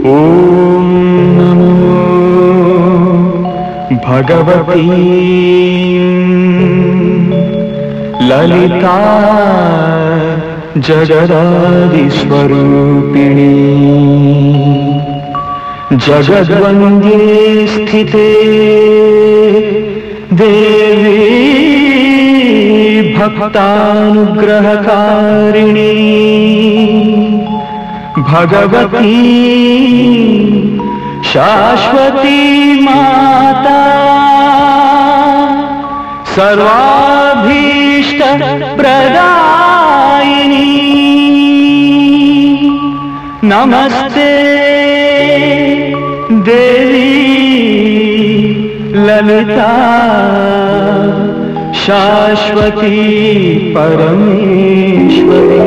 ॐ नमो भगवती ललिता जगदादिस्वरूपिणी जगद्वन्द्ये स्थिते देवी भक्तानुग्रहकारिणी भगवती शाश्वती माता सर्वाभीष्ट प्रदायिनी नमस्ते देवी ललिता शाश्वती परमेश्वरी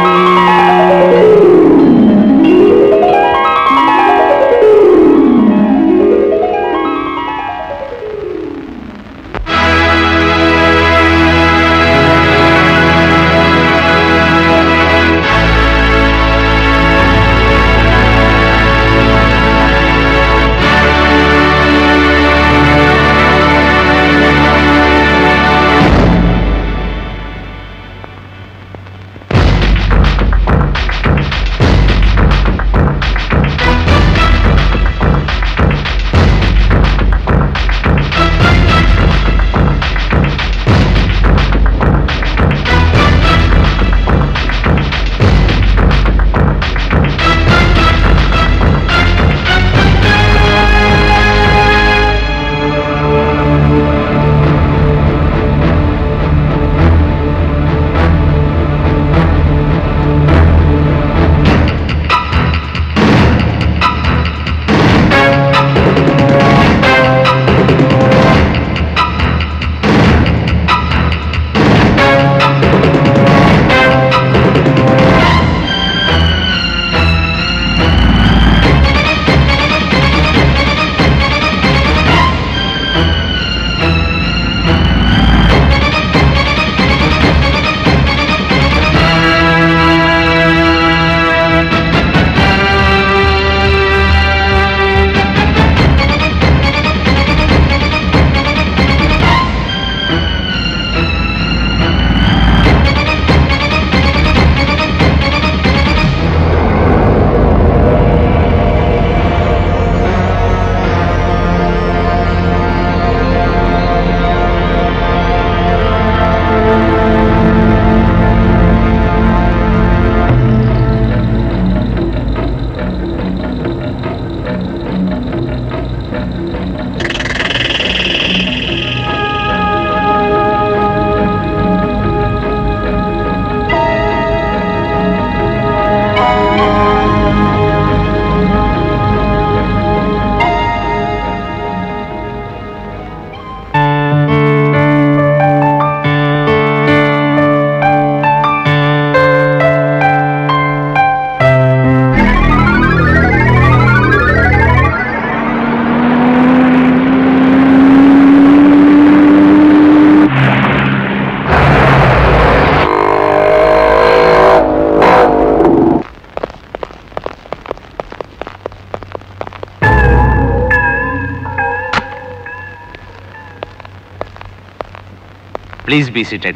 Please be seated.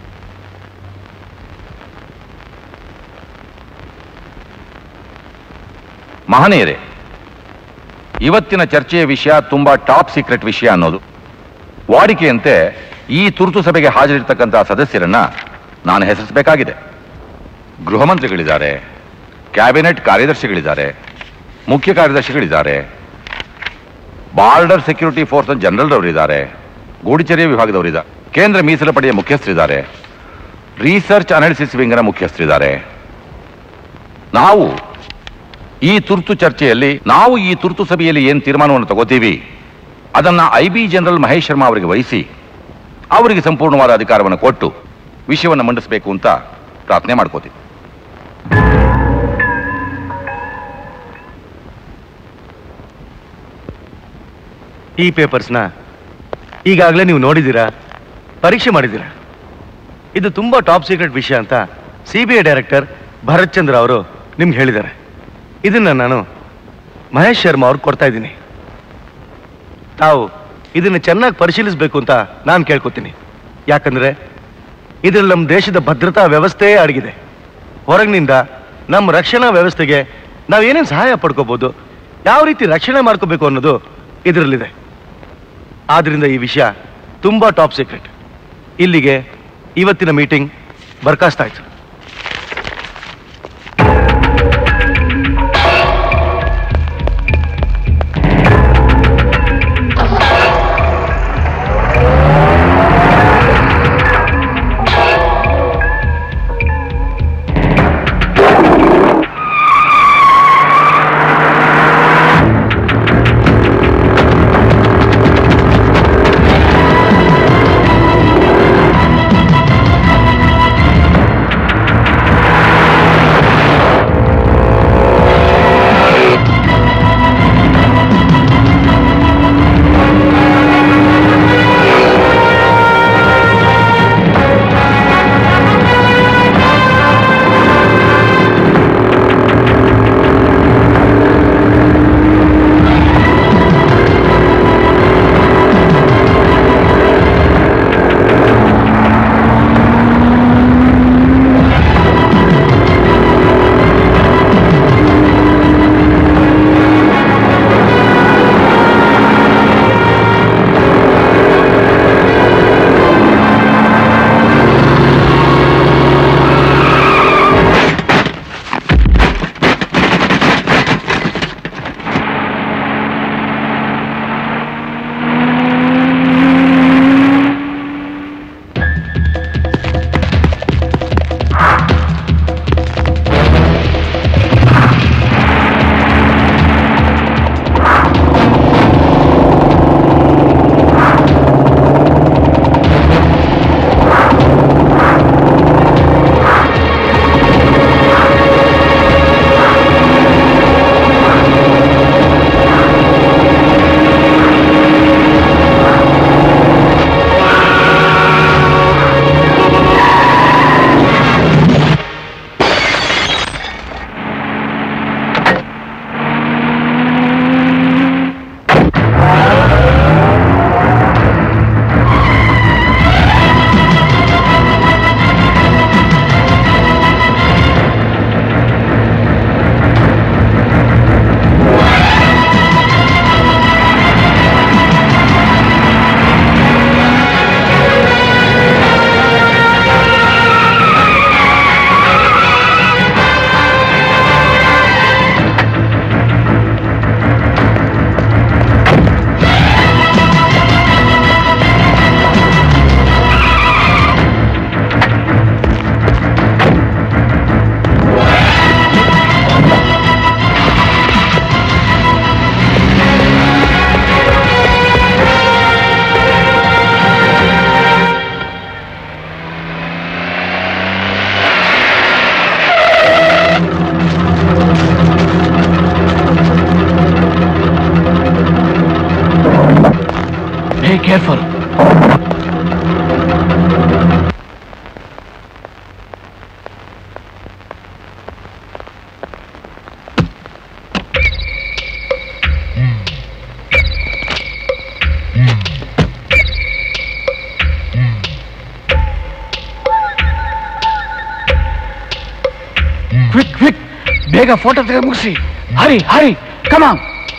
ಮಹನೀಯರೇ ಇವತ್ತಿನ ಚರ್ಚೆಯ ವಿಷಯ ತುಂಬಾ ಟಾಪ್ ಸೀಕ್ರೆಟ್ ವಿಷಯ ಅನ್ನೋದು ವಾಡಿಕೆಯಂತೆ ಈ ತುರ್ತು ಸಭೆಗೆ ಹಾಜರಿರ್ತಕ್ಕಂತಹ ಸದಸ್ಯರನ್ನ ನಾನು ಹೆಸರಿಸಬೇಕಾಗಿದೆ ಗೃಹ ಮಂತ್ರಿಗಳಿದ್ದಾರೆ ಕ್ಯಾಬಿನೆಟ್ ಕಾರ್ಯದರ್ಶಿಗಳಿದ್ದಾರೆ ಮುಖ್ಯ ಕಾರ್ಯದರ್ಶಿಗಳಿದ್ದಾರೆ ಬಾರ್ಡರ್ ಸೆಕ್ಯೂರಿಟಿ ಫೋರ್ಸ್ ಜನರಲ್ ಅವರಿದ್ದಾರೆ ಗೂಢಚರ್ಯ ವಿಭಾಗದವರಿದ್ದಾರೆ ಕೇಂದ್ರ ಮೀಸಲು ಪಡೆಯ ಮುಖ್ಯಸ್ಥರಿದ್ದಾರೆ ರಿಸರ್ಚ್ ಅನಾಲಿಸಿಸ್ ವಿಂಗ್ನ ಮುಖ್ಯಸ್ಥರಿದ್ದಾರೆ ನಾವು ಈ ತುರ್ತು ಚರ್ಚೆಯಲ್ಲಿ ನಾವು ಈ ತುರ್ತು ಸಭೆಯಲ್ಲಿ ಏನು ತೀರ್ಮಾನವನ್ನು ತಗೋತೀವಿ ಅದನ್ನ I B general Mahesh Sharma ಅವರಿಗೆ ವಹಿಸಿ ಅವರಿಗೆ ಸಂಪೂರ್ಣವಾದ ಅಧಿಕಾರವನ್ನು ಕೊಟ್ಟು ವಿಷಯವನ್ನು ಮಂಡಿಸಬೇಕು ಅಂತ ಪ್ರಾರ್ಥನೆ ಮಾಡ್ಕೋತೀವಿ ಈ ಪೇಪರ್ಸ್ನ ಈಗಾಗಲೇ ನೀವು ನೋಡಿದ್ದೀರಾ ಪರೀಕ್ಷೆ ಮಾಡಿದ್ದೀರಾ ಇದು ತುಂಬ ಟಾಪ್ ಸೀಕ್ರೆಟ್ ವಿಷಯ ಅಂತ C B I director Bharat Chandra ಅವರು ನಿಮ್ಗೆ ಹೇಳಿದ್ದಾರೆ ಇದನ್ನ ನಾನು ಮಹೇಶ್ ಶರ್ಮಾ ಅವ್ರಿಗೆ ಕೊಡ್ತಾ ಇದ್ದೀನಿ ತಾವು ಇದನ್ನು ಚೆನ್ನಾಗಿ ಪರಿಶೀಲಿಸಬೇಕು ಅಂತ ನಾನು ಕೇಳ್ಕೊತೀನಿ ಯಾಕಂದ್ರೆ ಇದರಲ್ಲಿ ನಮ್ಮ ದೇಶದ ಭದ್ರತಾ ವ್ಯವಸ್ಥೆಯೇ ಅಡಗಿದೆ ಹೊರಗಿನಿಂದ ನಮ್ಮ ರಕ್ಷಣಾ ವ್ಯವಸ್ಥೆಗೆ ನಾವೇನೇನು ಸಹಾಯ ಪಡ್ಕೋಬಹುದು ಯಾವ ರೀತಿ ರಕ್ಷಣೆ ಮಾಡ್ಕೋಬೇಕು ಅನ್ನೋದು ಇದರಲ್ಲಿದೆ ಆದ್ರಿಂದ ಈ ವಿಷಯ ತುಂಬಾ ಟಾಪ್ ಸೀಕ್ರೆಟ್ ಇಲ್ಲಿಗೆ ಇವತ್ತಿನ ಮೀಟಿಂಗ್ ಬರ್ಕಾಸ್ತಾಯ್ತು Be careful. ಕ್ವಿಕ್ ಕ್ವಿಕ್ ಬೇಗ ಫೋಟೋ ತೆಗೆದು ಮುಗಿಸಿ ಹರಿ ಹರಿ ಕಮಾನ್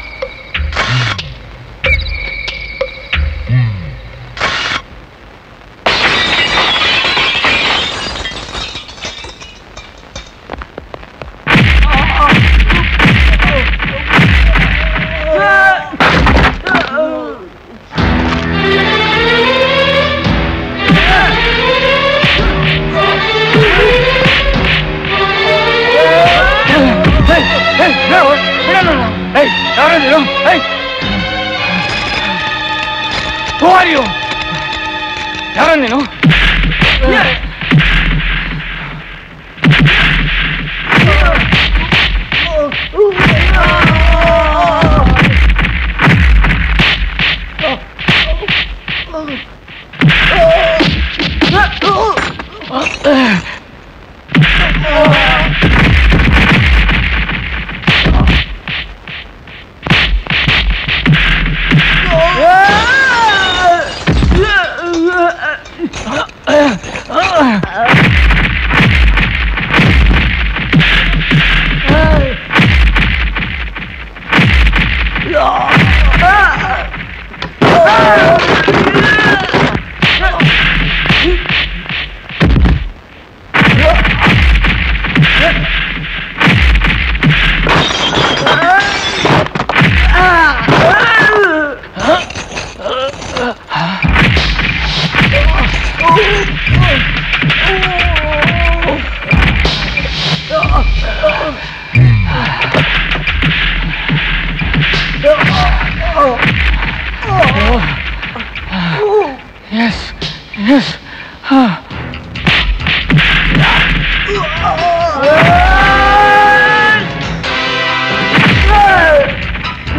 ಯಾರ ನೀನು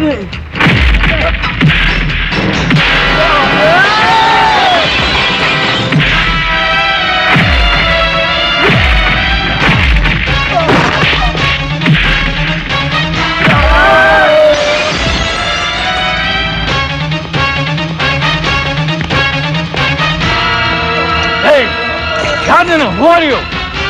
Hey, ಯಾರು who are you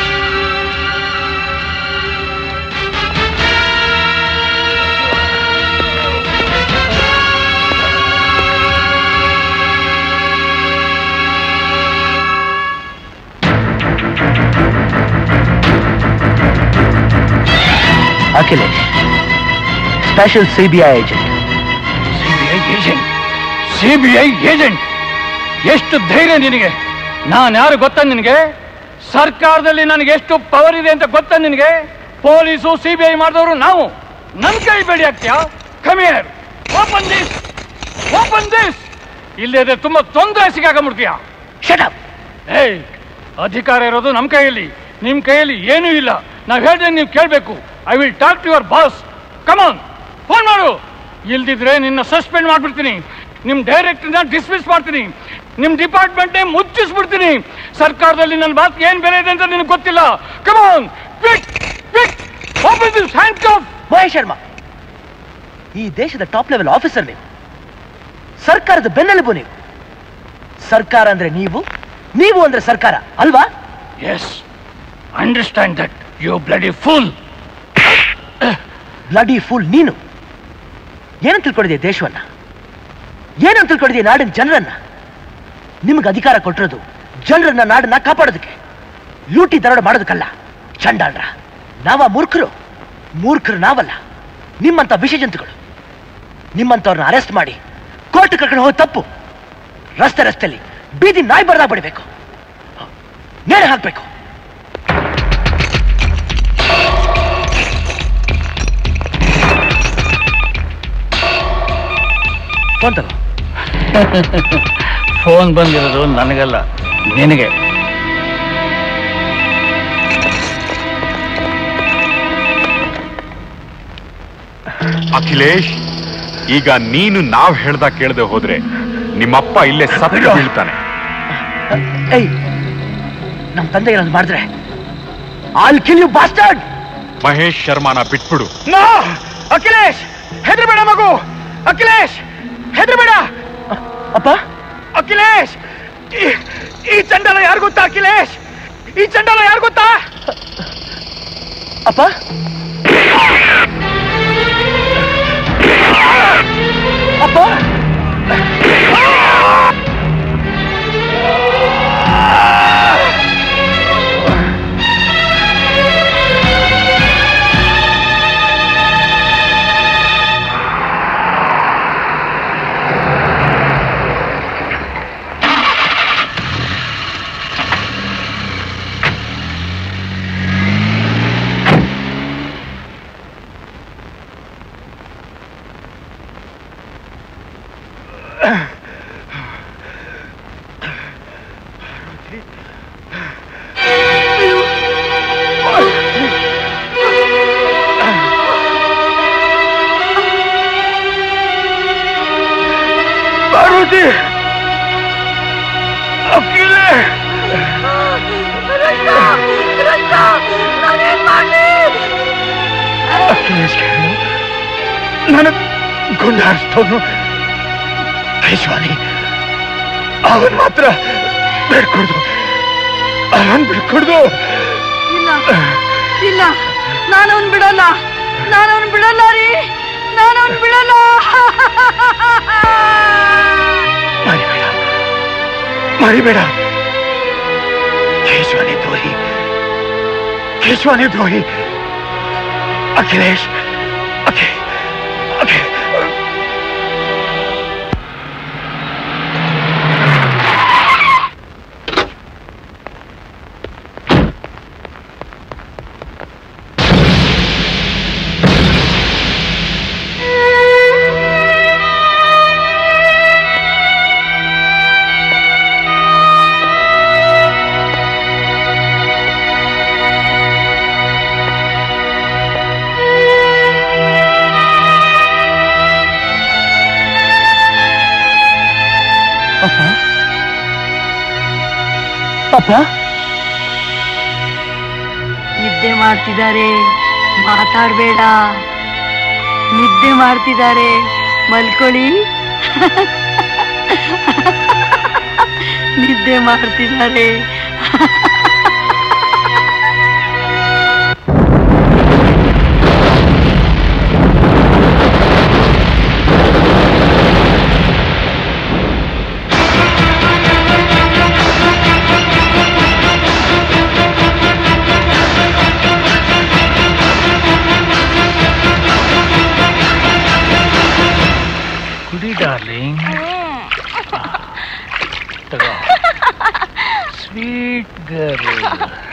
Akhilesh special CBI agent CBI agent CBI agent ಎಷ್ಟು ಧೈರ್ಯ ನಿನಗೆ ನಾನು ಯಾರು ಗೊತ್ತಾ ನಿನಗೆ ಸರ್ಕಾರದಲ್ಲಿ ನನಗೆ ಎಷ್ಟು ಪವರ್ ಇದೆ ಅಂತ ಗೊತ್ತಾ ನಿನಗೆ ಪೊಲೀಸು ಸಿಬಿಐ ಮಾಡಿದವರು ನಾವು ನನ್ ಕೈ ಬೇಡಿ ಆಗ್ತೀಯಾ come here open this open this ಇಲ್ಲದೆ ತುಂಬಾ ತೊಂದರೆ ಸಿಗಾಕೊಂಡ್ಬಿಡ್ತೀಯ ಶಟಪ್ ಏಯ್ ಅಧಿಕಾರ ಇರೋದು ನಮ್ಮ ಕೈಯಲ್ಲಿ ನಿಮ್ ಕೈಯಲ್ಲಿ ಏನೂ ಇಲ್ಲ ನಾವ್ ಹೇಳ್ದೆ ನೀವು ಕೇಳಬೇಕು I will talk to your boss come on phone ಮಾಡು ಇಲ್ದಿದ್ರೆ ನಿನ್ನ ಸಸ್ಪೆಂಡ್ ಮಾಡ್ಬಿಡ್ತೀನಿ ನಿಮ್ ಡೈರೆಕ್ಟರ್ನ ಡಿಸ್ಮಿಸ್ ಮಾಡ್ತೀನಿ ನಿಮ್ ಡಿಪಾರ್ಟ್ಮೆಂಟ್ನೇ ಮುಚ್ಚಿಸ್ಬಿಡ್ತೀನಿ ಸರ್ಕಾರದಲ್ಲಿ ನನ್ನ ಮಾತು ಏನ್ ಬೆಲೆ ಇದೆ ಅಂತ ನಿನಗೆ ಗೊತ್ತಿಲ್ಲ come on quick quick open this handcuff Mahesh Sharma ಈ ದೇಶದ ಟಾಪ್ ಲೆವೆಲ್ ಆಫೀಸರ್ ನೀವು ಸರ್ಕಾರದ ಬೆನ್ನೆಲುಬು ನೀವು ಸರ್ಕಾರ ಅಂದ್ರೆ ನೀವು ನೀವು ಅಂದ್ರೆ ಸರ್ಕಾರ ಅಲ್ವಾ yes understand that you bloody fool bloody fool ನೀನು ಏನಂತ ತಿಳ್ಕೊಂಡಿದ್ಯಾ ದೇಶವನ್ನ ಏನಂತ ತಿಳ್ಕೊಂಡಿದ್ಯಾ ನಾಡಿನ ಜನರನ್ನ ನಿಮ್ಗೆ ಅಧಿಕಾರ ಕೊಟ್ಟಿರೋದು ಜನರನ್ನ ನಾಡನ್ನ ಕಾಪಾಡೋದಕ್ಕೆ ಲೂಟಿ ದರೋಡೆ ಮಾಡೋದಕ್ಕಲ್ಲ ಚಂಡಾಳ್ರ ನಾವ ಮೂರ್ಖರು ಮೂರ್ಖರು ನಾವಲ್ಲ ನಿಮ್ಮಂತ ವಿಷ ಜಂತುಗಳು ನಿಮ್ಮಂತವ್ರನ್ನ ಅರೆಸ್ಟ್ ಮಾಡಿ ಕೋರ್ಟ್ ಕರ್ಕೊಂಡು ಹೋಗಿ ತಪ್ಪು ರಸ್ತೆ ರಸ್ತೆಯಲ್ಲಿ ಬೀದಿ ನಾಯಿ ಬರ್ದಾಗ ಬಿಡಬೇಕು ನೇಣು ಹಾಕ್ಬೇಕು ಫೋನ್ ತಗೋ ಫೋನ್ ಬಂದಿರೋದು ನನಗಲ್ಲ ನಿನಗೆ ಅಖಿಲೇಶ್ ಈಗ ನೀನು ನಾವ್ ಹೇಳ್ದ ಕೇಳದೆ ಹೋದ್ರೆ ನಿಮ್ಮಪ್ಪ ಇಲ್ಲೇ ಸತ್ತು ಬೀಳ್ತಾನೆ ಏಯ್ ನಮ್ಮ ತಂದೆ ಏನಾದ್ರು ಮಾಡಿದ್ರೆ ಆಲ್ ಕಿಲ್ ಯು ಬಾಸ್ಟರ್ಡ್ ಮಹೇಶ್ ಶರ್ಮಾನ ಬಿಟ್ಬಿಡು ನೋ ಅಖಿಲೇಶ್ ಹೆದರ್ಬೇಡ ಮಗು ಅಖಿಲೇಶ್ ಹೆದರ್ಬೇಡ ಅಪ್ಪ ಅಖಿಲೇಶ್ ಈ- ಈ ಚಂಡಾಲ ಯಾರು ಗೊತ್ತಾ ಅಖಿಲೇಶ್ ಈ ಚಂಡಾಲ ಯಾರು ಗೊತ್ತಾ ಅಪ್ಪ ಅಪ್ಪ ಪಾರ್ವತಿ ಅಖಿಲೇಶ್ ಅಖಿಲೇಶ್ ಕೇಳು ನನ್ನ ಗುಂಡಾರಿಸ್ತವನು ಪೇಶ್ವಾನಿ ಅವನ್ ಮಾತ್ರ ಬಿಡ್ಕೊಡ್ದು ಅವನ್ ಬಿಡ್ಕೊಡ್ದು ಇಲ್ಲ ಇಲ್ಲ ನಾನು ಅವ್ನ್ ಬಿಡಲ್ಲ ನಾನು ಅವ್ನ್ ಬಿಡಲ್ಲ ರೀ ನಾನು ಅವ್ನ್ ಬಿಡಲ್ಲ ಮರಿಬೇಡ ಮರಿಬೇಡ ಕೇಶವಾನಿ ದ್ರೋಹಿ ಕೇಶವಾನಿ ದ್ರೋಹಿ ಅಖಿಲೇಶ್ ಅಖಿ ಅಖಿ ಆ ಅಪ್ಪ ನಿದ್ದೆ ಮಾಡ್ತಿದ್ದಾರೆ ಮಾತಾಡ್ಬೇಡ ನಿದ್ದೆ ಮಾಡ್ತಿದ್ದಾರೆ ಮಲ್ಕೊಳ್ಳಿ ನಿದ್ದೆ ಮಾಡ್ತಿದ್ದಾರೆ ಕುಡಿ ಡಾರ್ಲಿಂಗ್ ತಗೋ ಸ್ವೀಟ್ ಗರ್ಲ್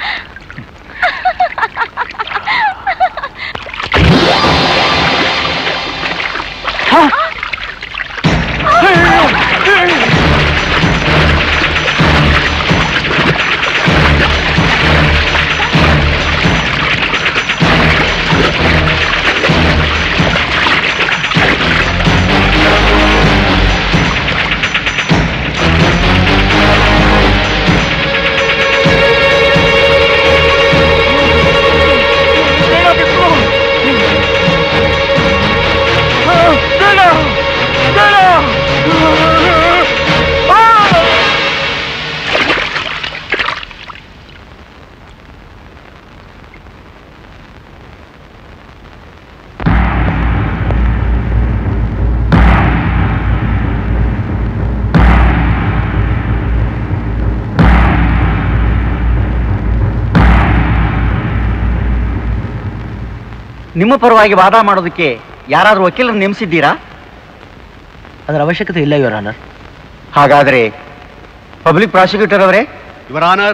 ನಿಮ್ಮ ಪರವಾಗಿ ವಾದ ಮಾಡೋದಕ್ಕೆ ಯಾರಾದ್ರೂ ವಕೀಲರು ನೇಮಿಸಿದ್ದೀರಾ ಅದರ ಅವಶ್ಯಕತೆ ಇಲ್ಲ ಯುವರ್ ಆನರ್ ಹಾಗಾದ್ರೆ ಪಬ್ಲಿಕ್ ಪ್ರಾಸಿಕ್ಯೂಟರ್ ಅವರೇ ಯುವರ್ ಆನರ್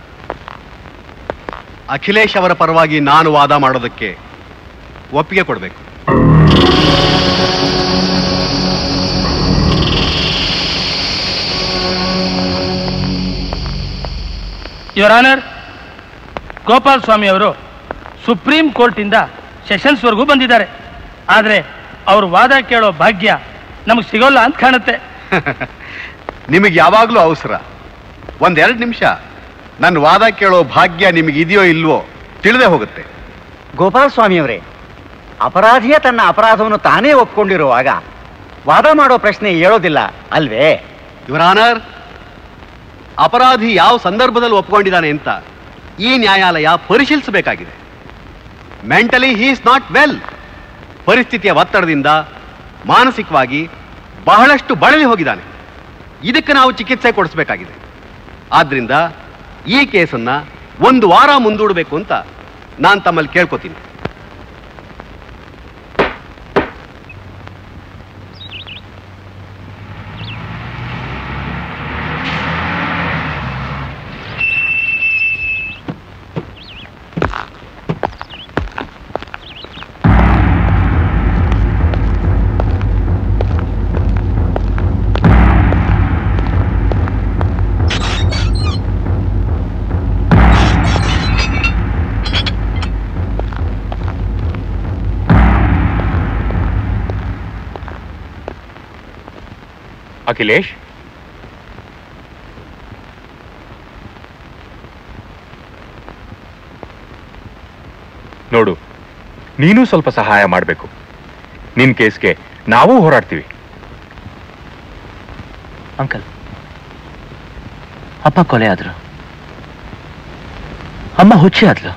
ಅಖಿಲೇಶ್ ಅವರ ಪರವಾಗಿ ನಾನು ವಾದ ಮಾಡೋದಕ್ಕೆ ಒಪ್ಪಿಗೆ ಕೊಡಬೇಕು ಯುವರ್ ಆನರ್ ಗೋಪಾಲ್ ಸ್ವಾಮಿ ಅವರು ಸುಪ್ರೀಂ ಕೋರ್ಟಿಂದ ಸೆಷನ್ಸ್ವರೆಗೂ ಬಂದಿದ್ದಾರೆ ಆದರೆ ಅವ್ರ ವಾದ ಕೇಳೋ ಭಾಗ್ಯ ನಮಗೆ ಸಿಗೋಲ್ಲ ಅಂತ ಕಾಣುತ್ತೆ ನಿಮಗೆ ಯಾವಾಗಲೂ ಅವಸರ ಒಂದೆರಡು ನಿಮಿಷ ನನ್ನ ವಾದ ಕೇಳೋ ಭಾಗ್ಯ ನಿಮಗೆ ಇದೆಯೋ ಇಲ್ವೋ ತಿಳಿದೇ ಹೋಗುತ್ತೆ ಗೋಪಾಲ್ ಸ್ವಾಮಿ ಅವರೇ ಅಪರಾಧಿಯ ತನ್ನ ಅಪರಾಧವನ್ನು ತಾನೇ ಒಪ್ಕೊಂಡಿರುವಾಗ ವಾದ ಮಾಡೋ ಪ್ರಶ್ನೆ ಹೇಳೋದಿಲ್ಲ ಅಲ್ವೇ ಯುವರ್ ಆನರ್ ಅಪರಾಧಿ ಯಾವ ಸಂದರ್ಭದಲ್ಲಿ ಒಪ್ಕೊಂಡಿದ್ದಾನೆ ಅಂತ ಈ ನ್ಯಾಯಾಲಯ ಪರಿಶೀಲಿಸಬೇಕಾಗಿದೆ mentally he is not well ಪರಿಸ್ಥಿತಿಯ ಒತ್ತಡದಿಂದ ಮಾನಸಿಕವಾಗಿ ಬಹಳಷ್ಟು ಬಳಲಿ ಹೋಗಿದ್ದಾನೆ ಇದಕ್ಕೆ ನಾವು ಚಿಕಿತ್ಸೆ ಕೊಡಿಸಬೇಕಾಗಿದೆ ಆದ್ರಿಂದ ಈ ಕೇಸನ್ನ ಒಂದು ವಾರ ಮುಂದೂಡಬೇಕು ಅಂತ ನಾನು ತಮ್ಮಲ್ಲಿ ಕೇಳ್ಕೊತೀನಿ ಅಖಿಲೇಶ್ ನೋಡು ನೀನು ಸ್ವಲ್ಪ ಸಹಾಯ ಮಾಡಬೇಕು ನಿನ್ ಕೇಸ್ಗೆ ನಾವು ಹೋರಾಡ್ತೀವಿ ಅಂಕಲ್ ಅಪ್ಪ ಕೊಲೆ ಆದ್ರು ಅಮ್ಮ ಹುಚ್ಚಿ ಆದ್ಲು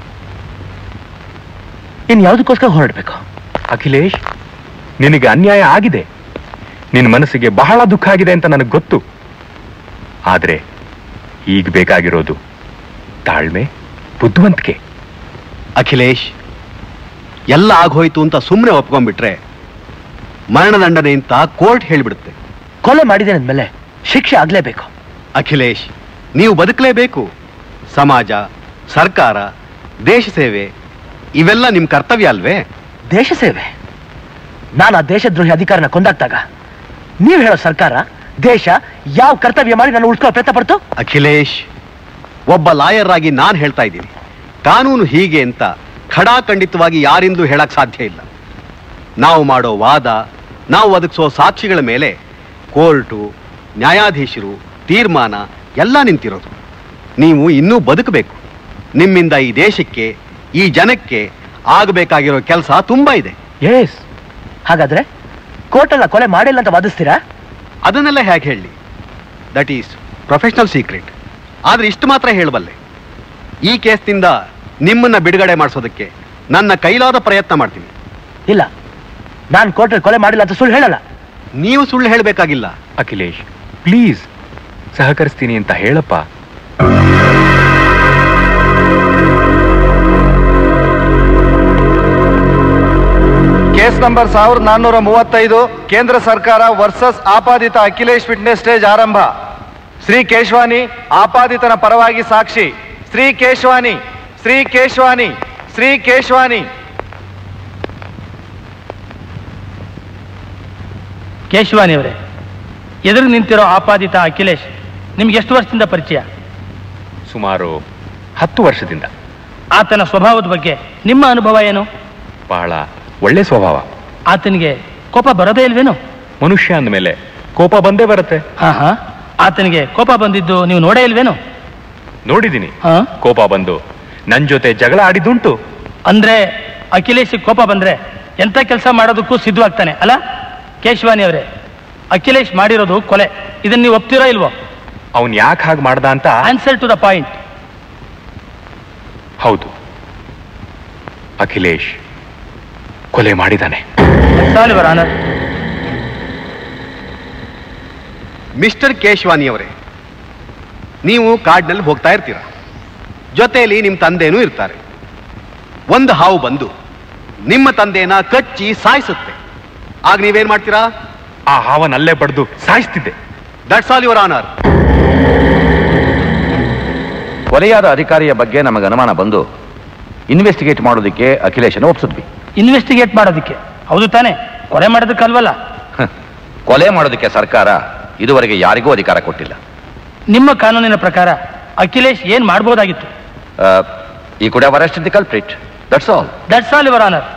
ಇನ್ ಯಾವ್ದಕ್ಕೋಸ್ಕರ ಹೊರಡ್ಬೇಕು ಅಖಿಲೇಶ್ ನಿನಗೆ ಅನ್ಯಾಯ ಆಗಿದೆ ನಿನ್ನ ಮನಸ್ಸಿಗೆ ಬಹಳ ದುಃಖ ಆಗಿದೆ ಅಂತ ನನಗೆ ಗೊತ್ತು ಆದ್ರೆ ಈಗ ಬೇಕಾಗಿರೋದು ತಾಳ್ಮೆ ಬುದ್ಧಿವಂತಿಕೆ ಅಖಿಲೇಶ್ ಎಲ್ಲ ಆಗೋಯ್ತು ಅಂತ ಸುಮ್ಮನೆ ಒಪ್ಕೊಂಡ್ಬಿಟ್ರೆ ಮರಣದಂಡನೆ ಅಂತ ಕೋರ್ಟ್ ಹೇಳ್ಬಿಡುತ್ತೆ ಕೊಲೆ ಮಾಡಿದೆ ಅಂದ್ಮೇಲೆ ಶಿಕ್ಷೆ ಆಗ್ಲೇಬೇಕು ಅಖಿಲೇಶ್ ನೀವು ಬದುಕಲೇಬೇಕು ಸಮಾಜ ಸರ್ಕಾರ ದೇಶ ಸೇವೆ ಇವೆಲ್ಲ ನಿಮ್ ಕರ್ತವ್ಯ ಅಲ್ವೇ ದೇಶ ಸೇವೆ ನಾನು ಆ ದೇಶದ್ರೋಹಿ ಅಧಿಕಾರನ ಕೊಂದಾಕ್ದಾಗ ನೀವು ಹೇಳೋ ಸರ್ಕಾರ ದೇಶ ಯಾವ ಕರ್ತವ್ಯ ಮಾಡಿ ನಾನು ಉಳ್ಕೊಳ್ಳೋ ಪ್ರಯತ್ನ ಪಡ್ತು ಅಖಿಲೇಶ್ ಒಬ್ಬ ಲಾಯರ್ ಆಗಿ ನಾನು ಹೇಳ್ತಾ ಇದ್ದೀನಿ ಕಾನೂನು ಹೀಗೆ ಅಂತ ಖಡಾಖಂಡಿತವಾಗಿ ಯಾರಿಂದಲೂ ಹೇಳಕ್ ಸಾಧ್ಯ ಇಲ್ಲ ನಾವು ಮಾಡೋ ವಾದ ನಾವು ಒದಗಿಸೋ ಸಾಕ್ಷಿಗಳ ಮೇಲೆ ಕೋರ್ಟು ನ್ಯಾಯಾಧೀಶರು ತೀರ್ಮಾನ ಎಲ್ಲ ನಿಂತಿರೋದು ನೀವು ಇನ್ನೂ ಬದುಕಬೇಕು ನಿಮ್ಮಿಂದ ಈ ದೇಶಕ್ಕೆ ಈ ಜನಕ್ಕೆ ಆಗಬೇಕಾಗಿರೋ ಕೆಲಸ ತುಂಬಾ ಇದೆ ಎಸ್ ಹಾಗಾದ್ರೆ ಕೋರ್ಟಲ್ಲ ಕೊಲೆ ಮಾಡಿಲ್ಲ ಅಂತ ವಾದಿಸ್ತೀರಾ ಅದನ್ನೆಲ್ಲ ಹೇಗೆ ಹೇಳಿ ದಟ್ ಈಸ್ ಪ್ರೊಫೆಷನಲ್ ಸೀಕ್ರೆಟ್ ಆದ್ರೆ ಇಷ್ಟು ಮಾತ್ರ ಹೇಳಬಲ್ಲೆ ಈ ಕೇಸ್ನಿಂದ ನಿಮ್ಮನ್ನ ಬಿಡುಗಡೆ ಮಾಡಿಸೋದಕ್ಕೆ ನನ್ನ ಕೈಲಾದ ಪ್ರಯತ್ನ ಮಾಡ್ತೀನಿ ಇಲ್ಲ ನಾನು ಕೋರ್ಟಲ್ಲಿ ಕೊಲೆ ಮಾಡಿಲ್ಲ ಅಂತ ಸುಳ್ಳು ಹೇಳಲ್ಲ ನೀವು ಸುಳ್ಳು ಹೇಳಬೇಕಾಗಿಲ್ಲ ಅಖಿಲೇಶ್ ಪ್ಲೀಸ್ ಸಹಕರಿಸ್ತೀನಿ ಅಂತ ಹೇಳಪ್ಪ ಕೇಸ್ ನಂಬರ್ ಸಾವಿರದ ನಾನ್ನೂರ ಮೂವತ್ತೈದು ಕೇಂದ್ರ ಸರ್ಕಾರ ವರ್ಸಸ್ ಆಪಾದಿತ ಅಖಿಲೇಶ್ ಫಿಟ್ನೆಸ್ ಸ್ಟೇಜ್ ಆರಂಭ ಶ್ರೀ ಕೇಶವಾನಿ ಆಪಾದಿತನ ಪರವಾಗಿ ಸಾಕ್ಷಿ ಶ್ರೀ ಕೇಶವಾನಿ ಶ್ರೀ ಕೇಶವಾನಿ ಶ್ರೀ ಕೇಶವಾನಿ ಕೇಶವಾನಿ ಅವರೇ ಎದುರು ನಿಂತಿರೋ ಆಪಾದಿತ ಅಖಿಲೇಶ್ ನಿಮ್ಗೆ ಎಷ್ಟು ವರ್ಷದಿಂದ ಪರಿಚಯ ಸುಮಾರು ಹತ್ತು ವರ್ಷದಿಂದ ಆತನ ಸ್ವಭಾವದ ಬಗ್ಗೆ ನಿಮ್ಮ ಅನುಭವ ಏನು ಬಹಳ ಒಳ್ಳೆ ಸ್ವಭಾವ ಆತನಿಗೆ ಕೋಪ ಬರೋದೇ ಇಲ್ವೇನು ಮನುಷ್ಯ ಅಂದಮೇಲೆ ಕೋಪ ಬಂದೇ ಬರುತ್ತೆ ಹಾ ಹಾ ಆತನಿಗೆ ಕೋಪ ಬಂದಿದ್ದು ನೀವು ನೋಡೇ ಇಲ್ವೇನು ನೋಡಿದ್ದೀನಿ ಹಾ ಕೋಪ ಬಂದು ನನ್ ಜೊತೆ ಜಗಳ ಆಡಿದ್ದುಂಟು ಅಂದ್ರೆ ಅಖಿಲೇಶ್ ಕೋಪ ಬಂದ್ರೆ ಎಂತ ಕೆಲಸ ಮಾಡೋದಕ್ಕೂ ಸಿದ್ಧವಾಗ್ತಾನೆ ಅಲ್ಲ ಕೇಶವಾನಿ ಅವರೇ ಅಖಿಲೇಶ್ ಮಾಡಿರೋದು ಕೊಲೆ ಇದನ್ನ ನೀವು ಒಪ್ತೀರೋ ಇಲ್ವೋ ಅವನ್ ಯಾಕೆ ಹಾಗೆ ಮಾಡ್ದ ಅಂತ ಆನ್ಸರ್ ಟು ದ ಪಾಯಿಂಟ್ ಹೌದು ಅಖಿಲೇಶ್ ಕೊಲೆ ಮಾಡಿದಾನೆ ಸಾಲಿವರ್ ಆನರ್ ಮಿಸ್ಟರ್ ಕೇಶವಾನಿ ಅವರೇ ನೀವು ಕಾಡಿನಲ್ಲಿ ಹೋಗ್ತಾ ಇರ್ತೀರ ಜೊತೆಯಲ್ಲಿ ನಿಮ್ಮ ತಂದೆನೂ ಇರ್ತಾರೆ ಒಂದು ಹಾವು ಬಂದು ನಿಮ್ಮ ತಂದೆನ ಕಚ್ಚಿ ಸಾಯಿಸುತ್ತೆ ಆಗ ನೀವೇನ್ ಮಾಡ್ತೀರಾ ಆ ಹಾವನಲ್ಲೇ ಬಡ್ದು ಸಾಯಿಸ್ತಿದ್ದೆ ದಟ್ಸ್ ಆಲ್ ಯುವರ್ ಆನರ್ ಕೊಲೆಯಾದ ಅಧಿಕಾರಿಯ ಬಗ್ಗೆ ನಮಗೆ ಅನುಮಾನ ಬಂದು ಇನ್ವೆಸ್ಟಿಗೇಟ್ ಮಾಡೋದಕ್ಕೆ ಅಖಿಲೇಶನ ಒಪ್ಸಿದ್ವಿ ಇನ್ವೆಸ್ಟಿಗೇಟ್ ಮಾಡೋದಕ್ಕೆ ಹೌದು ತಾನೆ ಕೊಲೆ ಮಾಡೋದಕ್ಕಲ್ವಲ್ಲ ಹ. ಕೊಲೆ ಮಾಡೋದಕ್ಕೆ ಸರ್ಕಾರ ಇದುವರೆಗೆ ಯಾರಿಗೂ ಅಧಿಕಾರ ಕೊಟ್ಟಿಲ್ಲ ನಿಮ್ಮ ಕಾನೂನಿನ ಪ್ರಕಾರ ಅಖಿಲೇಶ್ ಏನ್ ಮಾಡ್ಬೋದಾಗಿತ್ತು he could have arrest the culprit that's all that's all your honour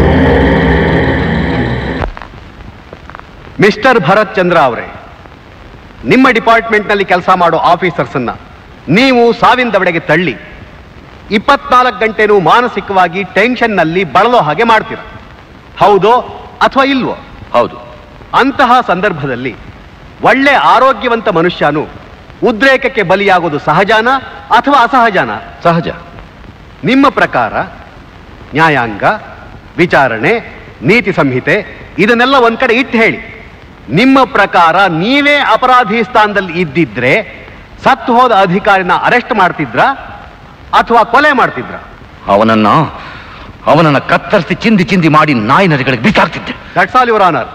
mister Bharat Chandra ಅವರೇ ನಿಮ್ಮ ಡಿಪಾರ್ಟ್ಮೆಂಟ್ನಲ್ಲಿ ಕೆಲಸ ಮಾಡೋ ಆಫೀಸರ್ಸನ್ನ ನೀವು ಸಾವಿನ ದವಡೆಗೆ ತಳ್ಳಿ ಇಪ್ಪತ್ನಾಲ್ಕು ಗಂಟೆನೂ ಮಾನಸಿಕವಾಗಿ ಟೆನ್ಷನ್ನಲ್ಲಿ ಬಳಲೋ ಹಾಗೆ ಮಾಡ್ತೀರ ಹೌದೋ ಅಥವಾ ಇಲ್ವೋ ಹೌದು ಅಂತಹ ಸಂದರ್ಭದಲ್ಲಿ ಒಳ್ಳೆ ಆರೋಗ್ಯವಂತ ಮನುಷ್ಯನು ಉದ್ರೇಕಕ್ಕೆ ಬಲಿಯಾಗೋದು ಸಹಜಾನ ಅಥವಾ ಅಸಹಜಾನ ಸಹಜ ನಿಮ್ಮ ಪ್ರಕಾರ ನ್ಯಾಯಾಂಗ ವಿಚಾರಣೆ ನೀತಿ ಸಂಹಿತೆ ಇದನ್ನೆಲ್ಲ ಒಂದ್ ಕಡೆ ಇಟ್ಟು ಹೇಳಿ ನಿಮ್ಮ ಪ್ರಕಾರ ನೀವೇ ಅಪರಾಧಿ ಸ್ಥಾನದಲ್ಲಿ ಇದ್ದಿದ್ರೆ ಸತ್ತು ಹೋದ ಅಧಿಕಾರಿನ ಅರೆಸ್ಟ್ ಮಾಡ್ತಿದ್ರ ಅಥವಾ ಕೊಲೆ ಮಾಡ್ತಿದ್ರ ಅವನನ್ನ ಅವನನ್ನ ಕತ್ತರಿಸಿ ಚಿಂದಿ ಚಿಂದಿ ಮಾಡಿ ನಾಯಿ ನದಿಗಳಿಗೆ ಬಿಸಾಕ್ತಿದ್ದೆ that's all your honour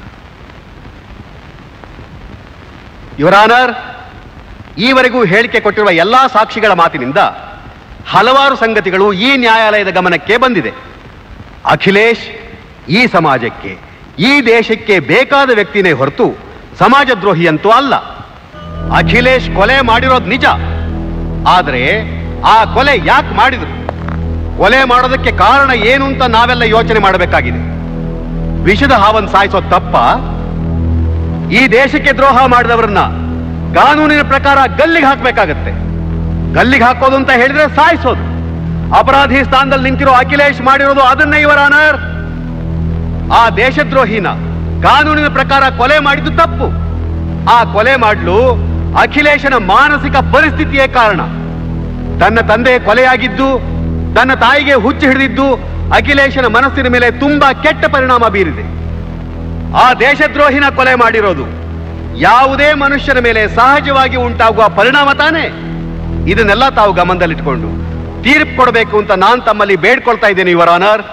your honour ಈವರೆಗೂ ಹೇಳಿಕೆ ಕೊಟ್ಟಿರುವ ಎಲ್ಲಾ ಸಾಕ್ಷಿಗಳ ಮಾತಿನಿಂದ ಹಲವಾರು ಸಂಗತಿಗಳು ಈ ನ್ಯಾಯಾಲಯದ ಗಮನಕ್ಕೆ ಬಂದಿದೆ ಅಖಿಲೇಶ್ ಈ ಸಮಾಜಕ್ಕೆ ಈ ದೇಶಕ್ಕೆ ಬೇಕಾದ ವ್ಯಕ್ತಿನೇ ಹೊರತು ಸಮಾಜದ್ರೋಹಿ ಅಂತೂ ಅಲ್ಲ ಅಖಿಲೇಶ್ ಕೊಲೆ ಮಾಡಿರೋದು ನಿಜ ಆದರೆ ಆ ಕೊಲೆ ಯಾಕೆ ಮಾಡಿದ್ರು ಕೊಲೆ ಮಾಡೋದಕ್ಕೆ ಕಾರಣ ಏನು ಅಂತ ನಾವೆಲ್ಲ ಯೋಚನೆ ಮಾಡಬೇಕಾಗಿದೆ ವಿಷದ ಹಾವನ್ ಸಾಯಿಸೋ ತಪ್ಪ ಈ ದೇಶಕ್ಕೆ ದ್ರೋಹ ಮಾಡಿದವರನ್ನ ಕಾನೂನಿನ ಪ್ರಕಾರ ಗಲ್ಲಿಗೆ ಹಾಕ್ಬೇಕಾಗತ್ತೆ ಗಲ್ಲಿಗೆ ಹಾಕೋದು ಅಂತ ಹೇಳಿದ್ರೆ ಸಾಯಿಸೋದು ಅಪರಾಧಿ ಸ್ಥಾನದಲ್ಲಿ ನಿಂತಿರೋ ಅಖಿಲೇಶ್ ಮಾಡಿರೋದು ಅದನ್ನೇ ಇವರ ಆನರ್ ಆ ದೇಶದ್ರೋಹಿನ ಕಾನೂನಿನ ಪ್ರಕಾರ ಕೊಲೆ ಮಾಡಿದ್ದು ತಪ್ಪು ಆ ಕೊಲೆ ಮಾಡಲು ಅಖಿಲೇಶನ ಮಾನಸಿಕ ಪರಿಸ್ಥಿತಿಯೇ ಕಾರಣ ತನ್ನ ತಂದೆ ಕೊಲೆಯಾಗಿದ್ದು ತನ್ನ ತಾಯಿಗೆ ಹುಚ್ಚು ಹಿಡಿದಿದ್ದು ಅಖಿಲೇಶನ ಮನಸ್ಸಿನ ಮೇಲೆ ತುಂಬಾ ಕೆಟ್ಟ ಪರಿಣಾಮ ಬೀರಿದೆ ಆ ದೇಶದ್ರೋಹಿನ ಕೊಲೆ ಮಾಡಿರೋದು ಯಾವುದೇ ಮನುಷ್ಯನ ಮೇಲೆ ಸಹಜವಾಗಿ ಉಂಟಾಗುವ ಪರಿಣಾಮ ತಾನೇ ಇದನ್ನೆಲ್ಲ ತಾವು ಗಮನದಲ್ಲಿಟ್ಕೊಂಡು ತೀರ್ಪು ಕೊಡಬೇಕು ಅಂತ ನಾನು ತಮ್ಮಲ್ಲಿ ಬೇಡ್ಕೊಳ್ತಾ ಇದ್ದೇನೆ ಇವರ ಆನರ್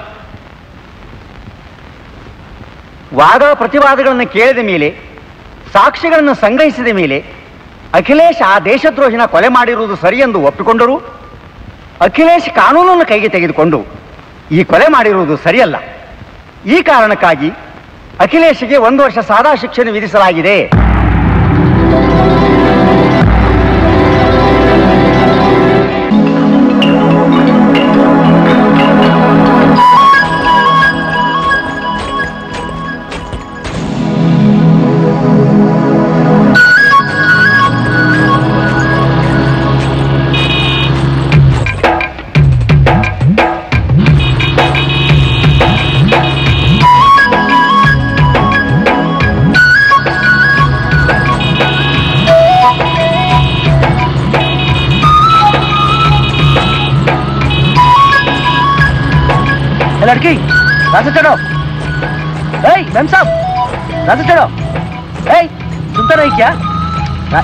ವಾದ ಪ್ರತಿವಾದಗಳನ್ನು ಕೇಳಿದ ಮೇಲೆ ಸಾಕ್ಷಿಗಳನ್ನು ಸಂಗ್ರಹಿಸಿದ ಮೇಲೆ ಅಖಿಲೇಶ್ ಆ ದೇಶದ್ರೋಹಿನ ಕೊಲೆ ಮಾಡಿರುವುದು ಸರಿ ಎಂದು ಒಪ್ಪಿಕೊಂಡರು ಅಖಿಲೇಶ್ ಕಾನೂನನ್ನು ಕೈಗೆ ತೆಗೆದುಕೊಂಡು ಈ ಕೊಲೆ ಮಾಡಿರುವುದು ಸರಿಯಲ್ಲ ಈ ಕಾರಣಕ್ಕಾಗಿ ಅಖಿಲೇಶ್ಗೆ ಒಂದು ವರ್ಷ ಸಾದಾ ಶಿಕ್ಷೆ ವಿಧಿಸಲಾಗಿದೆ लड़की रास्ता चढ़ो ए मैम साहब रास्ता चढ़ो ए सुनता नहीं क्या रा-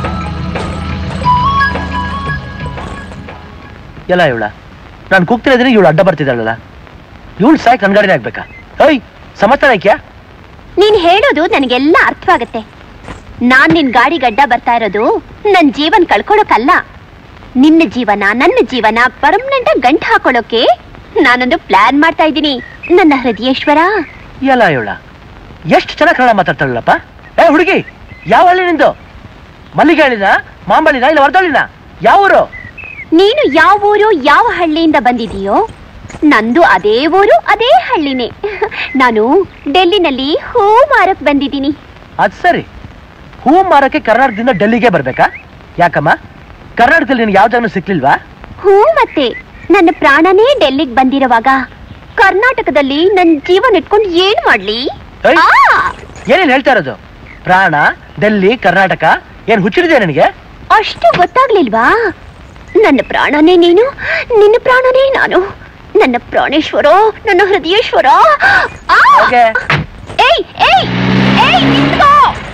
ಎಲ್ಲ ಇವಳ ನಾನು ಕೂಗ್ತಿರೋ ಇದ್ರೆ ಇವಳು ಅಡ್ಡ ಬರ್ತಿದ್ದಾಳಲ್ಲ ಇವಳು ಸಾಯ್ ಕಣ್ಗಾಡಿನೇ ಆಗ್ಬೇಕಾ ಏಯ್ ಸಮಾಚಾರ ಐಕ್ಯಾ ನೀನ್ ಹೇಳೋದು ನನಗೆಲ್ಲ ಅರ್ಥವಾಗತ್ತೆ ನಾನ್ ನಿನ್ ಗಾಡಿ ಗಡ್ಡ ಬರ್ತಾ ಇರೋದು ನನ್ ಜೀವನ್ ಕಳ್ಕೊಳಕ್ಕಲ್ಲ ನಿನ್ನ ಜೀವನ ನನ್ನ ಜೀವನ ಪರ್ಮನೆಂಟ್ ಗಂಟು ಹಾಕೊಳ್ಳೋಕೆ ನಾನೊಂದು ಪ್ಲಾನ್ ಮಾಡ್ತಾ ಇದ್ದೀನಿ ನನ್ನ ಹೃದಯೇಶ್ವರ ಎಲ್ಲ ಇವಳ ಎಷ್ಟು ಚೆನ್ನಾಗಿ ಕನ್ನಡ ಮಾತಾಡ್ತಾಳಲ್ಲಪ್ಪ ಏ ಹುಡುಗಿ ಯಾವ ಹಳ್ಳಿ ನಿಂದು ಮಲ್ಲಿಗೆ ಹಳ್ಳಿನ ಮಾಂಬಳ್ಳಿನ ಇಲ್ಲ ವರ್ದಳ್ಳಿನ ಯಾವ ಊರು ನೀನು ಯಾವ ಊರು ಯಾವ ಹಳ್ಳಿಯಿಂದ ಬಂದಿದೀಯೋ ನಂದು ಅದೇ ಊರು ಅದೇ ಹಳ್ಳಿನೇ ನಾನು ಡೆಲ್ಲಿನಲ್ಲಿ ಹೂ ಮಾರಕ್ ಬಂದಿದ್ದೀನಿ ಅದ್ ಸರಿ ಹೂ ಮಾರಕ್ಕೆ ಕರ್ನಾಟಕದಿಂದ ಡೆಲ್ಲಿಗೆ ಬರ್ಬೇಕಾ ಯಾಕಮ್ಮ ಕರ್ನಾಟಕದಲ್ಲಿ ನಿನ್ಗೆ ಯಾವ ಜಾಗನೂ ಸಿಕ್ಲಿಲ್ವಾ ಹೂ ಮತ್ತೆ ನನ್ನ ಪ್ರಾಣನೇ ಡೆಲ್ಲಿಗೆ ಬಂದಿರುವಾಗ ಕರ್ನಾಟಕದಲ್ಲಿ ನನ್ ಜೀವನ ಇಟ್ಕೊಂಡು ಏನ್ ಮಾಡ್ಲಿ ಏಯ್! ಆ! ಏನೇನ್ ಹೇಳ್ತಾ ಇರೋದು ಪ್ರಾಣ ಡೆಲ್ಲಿ ಕರ್ನಾಟಕ ಏನ್ ಹುಚ್ಚಿಡಿದೆ ನನಗೆ ಅಷ್ಟು ಗೊತ್ತಾಗ್ಲಿಲ್ವಾ ನನ್ನ ಪ್ರಾಣನೇ ನೀನು ನಿನ್ನ ಪ್ರಾಣನೇ ನಾನು ನನ್ನ ಪ್ರಾಣೇಶ್ವರ ನನ್ನ ಹೃದಯೇಶ್ವರ ಆ! ಹೋಗೆ. ಏಯ್ ಏಯ್ ಏಯ್ ನಿಂತ್ಕೋ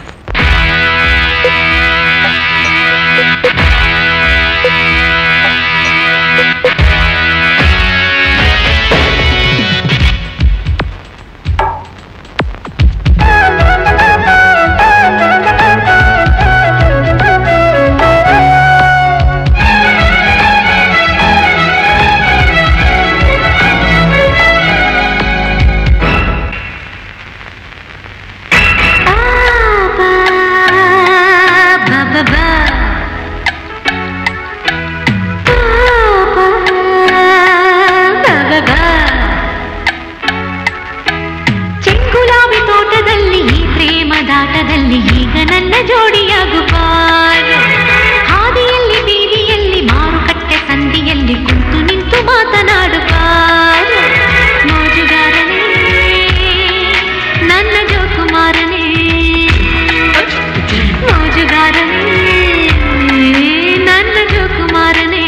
ಚೆಂಗುಲಾಬಿ ತೋಟದಲ್ಲಿ ಈ ಪ್ರೇಮದಾಟದಲ್ಲಿ ಈಗ ನನ್ನ ಜೋಡಿಯಾಗುವಾರು ಹಾದಿಯಲ್ಲಿ ಬೀದಿಯಲ್ಲಿ ಮಾರುಕಟ್ಟೆ ಸಂದಿಯಲ್ಲಿ ಕುಂತು ನಿಂತು ಮಾತನಾಡುವಾರು ಮೋಜುಗಾರನೇ ನನ್ನ ಜೋಕುಮಾರನೇ ಮೋಜುಗಾರನೇ ನನ್ನ ಜೋಕುಮಾರನೇ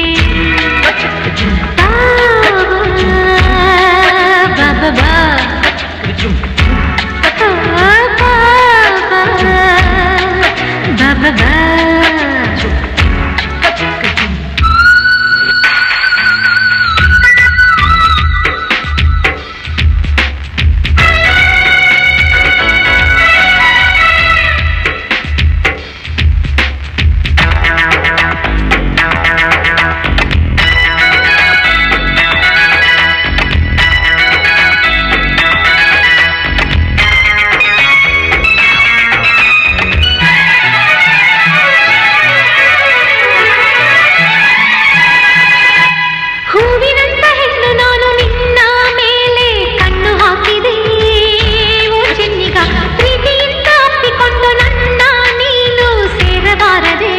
ಬಾ ಬಾ ಬಾ ಹೂವಿನಂತ ಹೆಣ್ಣು ನಾನು ನಿನ್ನ ಮೇಲೆ ಕಣ್ಣು ಹಾಕಿದೆ ಓ ಚೆನ್ನಿಗ ಪ್ರೀತಿಯಿಂದ ಅಪ್ಪಿಕೊಂಡು ನನ್ನ ನೀನು ಸೇರಬಾರದೆ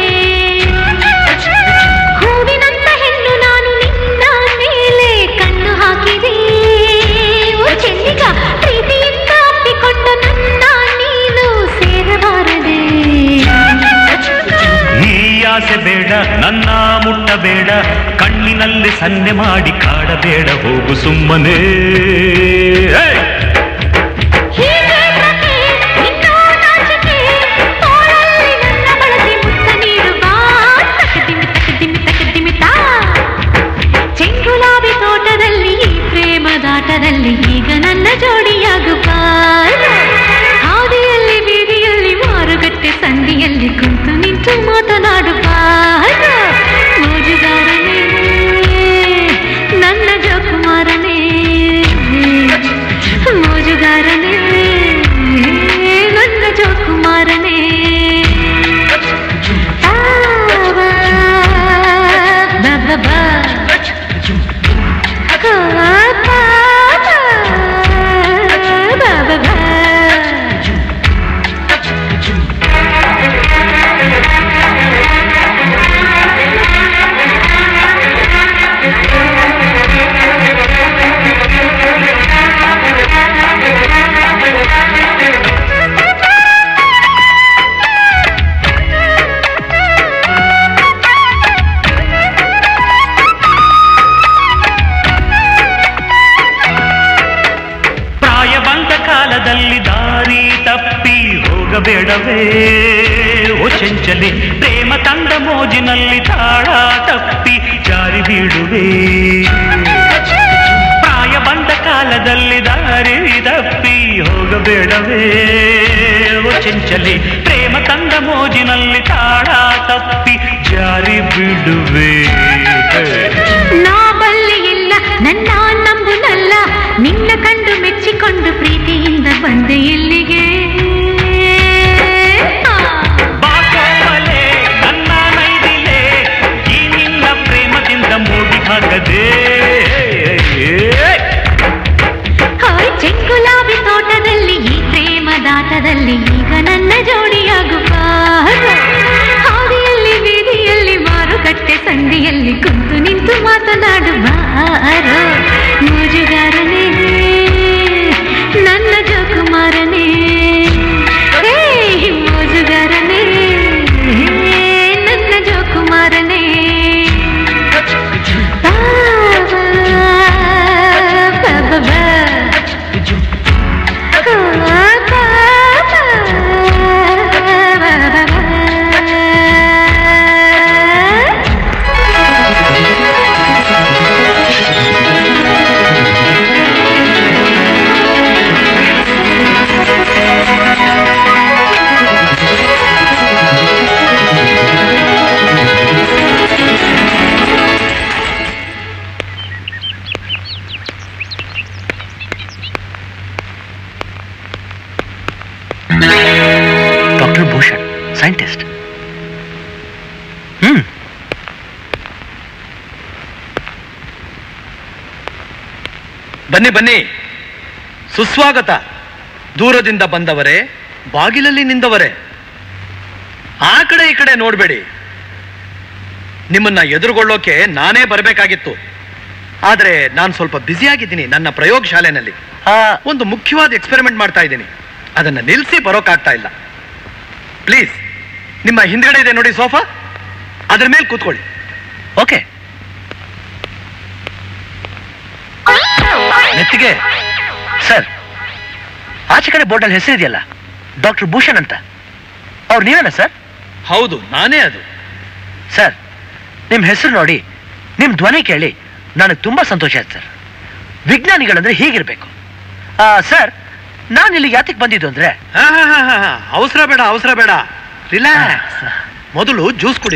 ಹೂವಿನಂತ ಹೆಣ್ಣು ನಾನು ನಿನ್ನ ಮೇಲೆ ಕಣ್ಣು ಹಾಕಿದೆ ಓ ಚೆನ್ನಿಗ ಪ್ರೀತಿಯಿಂದ ಅಪ್ಪಿಕೊಂಡು ನನ್ನ ನೀನು ಸೇರಬಾರದೆ ಈ ಆಸೆ ಬೇಡ ನನ್ನ ಮುಟ್ಟಬೇಡ ಕಣ್ಣಿನಲ್ಲಿ ಸನ್ನೆ ಮಾಡಿ ಕಾಡಬೇಡ ಹೋಗು ಸುಮ್ಮನೆ ಏಯ್! ಹೀಗೆ ಪ್ರತಿ ಇನ್ನೂ ನಾಚಿಕೆ ತೋಳಲ್ಲಿ ನನ್ನ ಬಳಸಿ ಮುತ್ತ ನೀಡುವ ತಕದಿಮಿ ತಕದಿಮಿ ತಕದಿಮಿ ತಾ ಚೆಂಗುಲಾಬಿ ತೋಟದಲ್ಲಿ ಈ ಪ್ರೇಮದಾಟದಲ್ಲಿ ಈಗ ನನ್ನ ಜೋಡಿಯಾಗುವ ಹಾದಿಯಲ್ಲಿ ಬೀದಿಯಲ್ಲಿ ಮಾರುಗಟ್ಟೆ ಸಂದಿಯಲ್ಲಿ ಕುಂತು ನಿಂತು ಮಾತನಾಡುವ ಮೋಜುಗಾರನೇ ನನ್ನ ಜೋಕುಮಾರನೇ ಕಾಲದಲ್ಲಿ ದಾರಿ ತಪ್ಪಿ ಹೋಗಬೇಡವೇ ಓ ಚಂಚಲೆ ಪ್ರೇಮ ತಂದ ಮೋಜಿನಲ್ಲಿ ತಾಳ ತಪ್ಪಿ ಜಾರಿ ಬೀಳುವೆ ಪ್ರಾಯ ಬಂದ ಕಾಲದಲ್ಲಿ ದಾರಿ ತಪ್ಪಿ ಹೋಗಬೇಡವೇ ಓ ಚಂಚಲೆ ಪ್ರೇಮ ತಂದ ಮೋಜಿನಲ್ಲಿ ತಾಳ ತಪ್ಪಿ ಜಾರಿ ಬಿಡುವೆ ನಾ ಬಲ್ಲೆಯಿಲ್ಲ ನನ್ನ ನಂಬುನಲ್ಲ ನಿನ್ನ ಕಂಡು ಮೆಚ್ಚಿಕೊಂಡು ಪ್ರೀತಿಯಿಂದ ಬಂದೆ ಇಲ್ಲಿಗೆ ಬಾಕೋಮಲೆ ನನ್ನ ನೈದಿಲೆ ಈ ನಿನ್ನ ಪ್ರೇಮದಿಂದ ಮೂಡಿ ಹಾಕದೆ ಹಾಯ್ ಚೆಂಗುಲಾಬಿ ತೋಟದಲ್ಲಿ ಈ ಪ್ರೇಮದಾಟದಲ್ಲಿ ಈಗ ನನ್ನ ಜೋಡಿಯಾಗುವ ಹಾದಿಯಲ್ಲಿ ಬೀದಿಯಲ್ಲಿ ಮಾರುಕಟ್ಟೆ ಸಂದಿಯಲ್ಲಿ ಕುಂತು ನಿಂತು ಮಾತನಾಡುವ ಮೋಜುಗಾರನೇ ನನ್ನ ಜೋಕುಮಾರನೇ ಹೇ, ಮೋಜುಗಾರನೇ ನನ್ನ ಜೋಕುಮಾರನೇ ಬಾ, ಬಾ, ಬಾ, ಬಾ. ಡಾಕ್ಟರ್ ಭೂಷಣ್ ಸೈಂಟಿಸ್ಟ್ ಹ್ಮ್ ಬನ್ನಿ ಬನ್ನಿ ಸುಸ್ವಾಗತ ದೂರದಿಂದ ಬಂದವರೇ ಬಾಗಿಲಲ್ಲಿ ನಿಂದವರೇ ಆ ಕಡೆ ಈ ಕಡೆ ನೋಡಬೇಡಿ ನಿಮ್ಮನ್ನ ಎದುರುಗೊಳ್ಳೋಕೆ ನಾನೇ ಬರಬೇಕಾಗಿತ್ತು ಆದ್ರೆ ನಾನು ಸ್ವಲ್ಪ ಬ್ಯುಸಿಯಾಗಿದ್ದೀನಿ ನನ್ನ ಪ್ರಯೋಗಶಾಲೆನಲ್ಲಿ ಒಂದು ಮುಖ್ಯವಾದ ಎಕ್ಸ್ಪೆರಿಮೆಂಟ್ ಮಾಡ್ತಾ ಇದ್ದೀನಿ ಅದನ್ನ ನಿಲ್ಲಿಸಿ ಬರೋಕ್ಕಾಗ್ತಾ ಇಲ್ಲ ಪ್ಲೀಸ್ ನಿಮ್ಮ ಹಿಂದ್ಗಡೆ ಇದೆ ನೋಡಿ ಸೋಫಾ ಅದ್ರ ಮೇಲೆ ಕೂತ್ಕೊಳ್ಳಿ ಓಕೆ ನೆತ್ತಿಗೆ ಸರ್ ಆಚೆ ಕಡೆ ಬೋರ್ಡಲ್ಲಿ ಹೆಸರಿದೆಯಲ್ಲ ಡಾಕ್ಟರ್ ಭೂಷಣ್ ಅಂತ ಅವ್ರು ನೀವೇನಾ ಸರ್ ಹೌದು ನಾನೇ ಅದು ಸರ್ ನಿಮ್ಮ ಹೆಸರು ನೋಡಿ ನಿಮ್ಮ ಧ್ವನಿ ಕೇಳಿ ನನಗೆ ತುಂಬಾ ಸಂತೋಷ ಆಯ್ತು ಸರ್ ವಿಜ್ಞಾನಿಗಳಂದ್ರೆ ಹೀಗಿರ್ಬೇಕು ಆ, ಸರ್ ನಾನು ಇಲ್ಲಿ ಯಾತಕ್ಕೆ ಬಂದಿದ್ದು ಅಂದ್ರೆ ಅವಸರ ಬೇಡ ಅವಸರ ಬೇಡ ರಿಲ್ಯಾಕ್ಸ್ ಮೊದಲು ಜ್ಯೂಸ್ ಕುಡಿ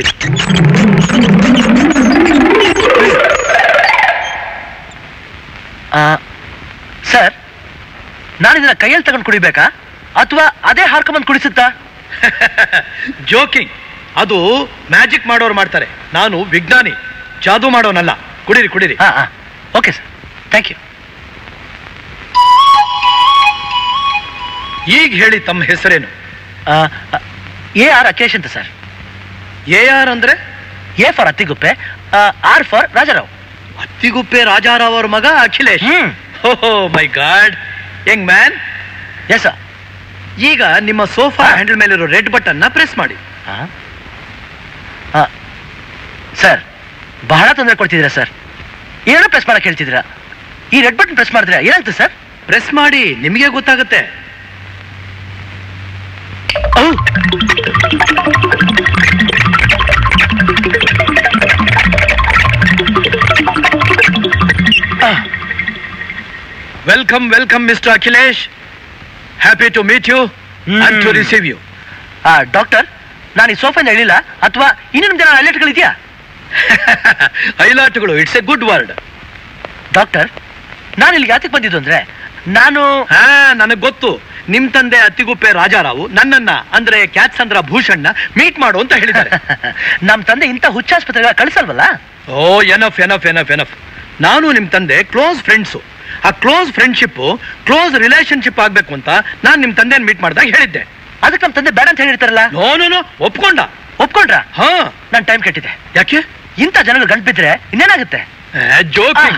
ಆ, ಸರ್ ನಾನು ಇದನ್ನ ಕೈಯಲ್ಲಿ ತಗೊಂಡು ಕುಡಿಬೇಕಾ ಅಥವಾ ಅದೇ ಹಾರ್ಕೊಂಬಂದು ಕುಡಿಸುತ್ತಾ ಜೋಕಿಂಗ್ ಅದು ಮ್ಯಾಜಿಕ್ ಮಾಡೋರು ಮಾಡ್ತಾರೆ ನಾನು ವಿಜ್ಞಾನಿ ಜಾದೂ ಮಾಡೋನಲ್ಲ ಕುಡೀರಿ ಕುಡೀರಿ ಓಕೆ ಸರ್ ಥ್ಯಾಂಕ್ ಯು ಈಗ ಹೇಳಿ ತಮ್ಮ ಹೆಸರೇನು ಎ ಆರ್ ಅಖಿಲೇಶ್ ಅಂತ ಸರ್ ಎ ಆರ್ ಅಂದ್ರೆ A for Attiguppe R for Rajarao Attiguppe Rajarao ಅವ್ರ ಮಗ ಅಖಿಲೇಶ್ ಓಹೋ my god young man yes ಈಗ ನಿಮ್ಮ ಸೋಫಾ ಹ್ಯಾಂಡಲ್ ಮೇಲಿರೋ ರೆಡ್ ಬಟನ್ ನ ಪ್ರೆಸ್ ಮಾಡಿ ಸರ್ ಬಹಳ ತೊಂದರೆ ಕೊಡ್ತಿದ್ದೀರಾ ಸರ್ ಏನೋ ಪ್ರೆಸ್ ಮಾಡಕ್ ಹೇಳ್ತಿದ್ದೀರಾ ಈ ರೆಡ್ ಬಟನ್ ಪ್ರೆಸ್ ಮಾಡಿದ್ರೆ ಏನಾಗ್ತದೆ ಸರ್ ಪ್ರೆಸ್ ಮಾಡಿ ನಿಮಗೆ ಗೊತ್ತಾಗುತ್ತೆ welcome welcome mister Akhilesh happy to meet you and to receive you doctor ನಾನು ಈ ಸೋಫಾಯಿಂದ ಹೇಳಿಲ್ಲ ಅಥವಾ ಇನ್ನೊಂದು ಜನ ಅಲರ್ಟ್ಗಳಿದೆಯಾ ಐಲಾಟುಗಳು it's a good word doctor ನಾನು ಇಲ್ಲಿ ಯಾತಕ್ಕೆ ಬಂದಿದ್ದು ಅಂದ್ರೆ ನಾನು ಹಾ ನನಗ್ ಗೊತ್ತು ನಿಮ್ ತಂದೆ ಅತ್ತಿಗುಪ್ಪೆ ರಾಜಾರಾವು ನನ್ನನ್ನ ಅಂದ್ರೆ ಕ್ಯಾತ್ಸಂದ್ರ ಭೂಷಣ್ನ ಮೀಟ್ ಮಾಡು ಅಂತ ಹೇಳಿದ್ದಾರೆ ನಮ್ ತಂದೆ ಇಂಥ ಹುಚ್ಚಾಸ್ಪತ್ರೆಗಳ ಕಳಿಸಲ್ವಲ್ಲ oh enough enough enough enough ನಾನು ನಿಮ್ ತಂದೆ ಕ್ಲೋಸ್ ಫ್ರೆಂಡ್ಸು ಆ ಕ್ಲೋಸ್ ಫ್ರೆಂಡ್ಶಿಪ್ ಕ್ಲೋಸ್ ರಿಲೇಶನ್ಶಿಪ್ ಆಗ್ಬೇಕು ಅಂತ ನಾನ್ ನಿಮ್ ತಂದೆನ ಮೀಟ್ ಮಾಡಿದಾಗ ಹೇಳಿದ್ದೆ ಅದಕ್ಕೆ ನಮ್ ತಂದೆ ಬೇಡ ಅಂತ ಹೇಳಿರ್ತಾರಲ್ಲ ನೋ ನೋ ನೋ ಒಪ್ಕೊಂಡ ಒಪ್ಕೊಂಡ್ರ ಹಾ ನಾನು ಟೈಮ್ ಕೆಟ್ಟಿದೆ ಯಾಕೆ ಇಂಥ ಜನಗಳು ಗಂಟು ಬಿದ್ರೆ ಇನ್ನೇನಾಗುತ್ತೆ ಜೋಕಿಂಗ್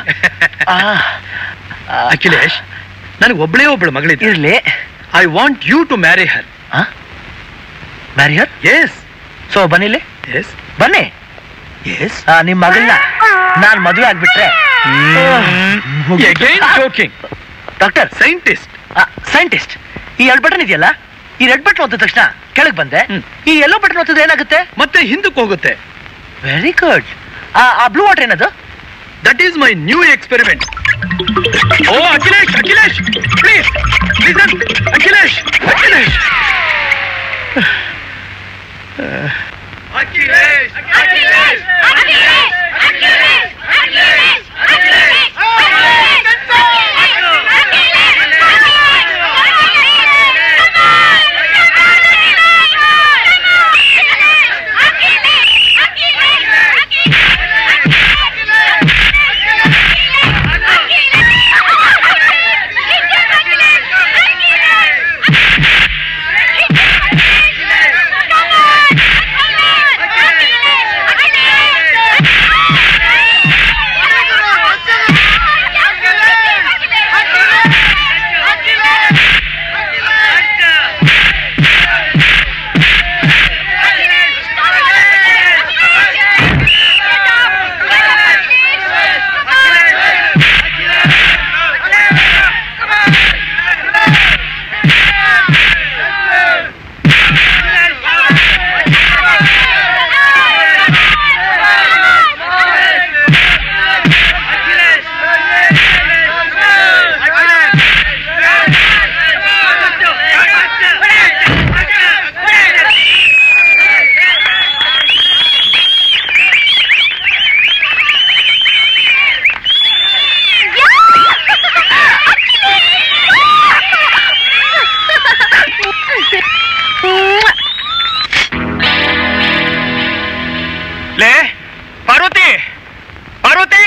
ಅಖಿಲೇಶ್ ನನಗೆ ಒಬ್ಳೇ ಒಬ್ಳು ಮಗಳಿದ್ದೆ ಇರ್ಲಿ I want you to marry her marry her yes so ಬನ್ನಿಲ್ಲಿ ಎಸ್ ಬನ್ನಿ ಎಸ್ ನಿಮ್ ಮಗಳನ್ನ ನಾನ್ ಮದುವೆ ಆಗ್ಬಿಟ್ರೆ again joking doctor scientist scientist ಈ ಎರಡು ಬಟನ್ ಇದೆಯಲ್ಲ ಈ ರೆಡ್ ಬಟನ್ ಒತ್ತಿದ ತಕ್ಷಣ ಕೆಳಗೆ ಬಂದೆ ಈ ಎಲ್ಲೋ ಬಟನ್ ಒತ್ತಿದ್ರೆ ಏನಾಗುತ್ತೆ ಮತ್ತೆ ಹಿಂದಕ್ಕೆ ಹೋಗುತ್ತೆ ವೆರಿ ಗುಡ್ ಆ ಬ್ಲೂ ವಾಟರ್ ಏನದು that is my new experiment oh Akhilesh Akhilesh please listen Akhilesh Akhilesh Akhilesh Akhilesh ಲೇ ಪಾರ್ವತಿ ಪಾರ್ವತಿ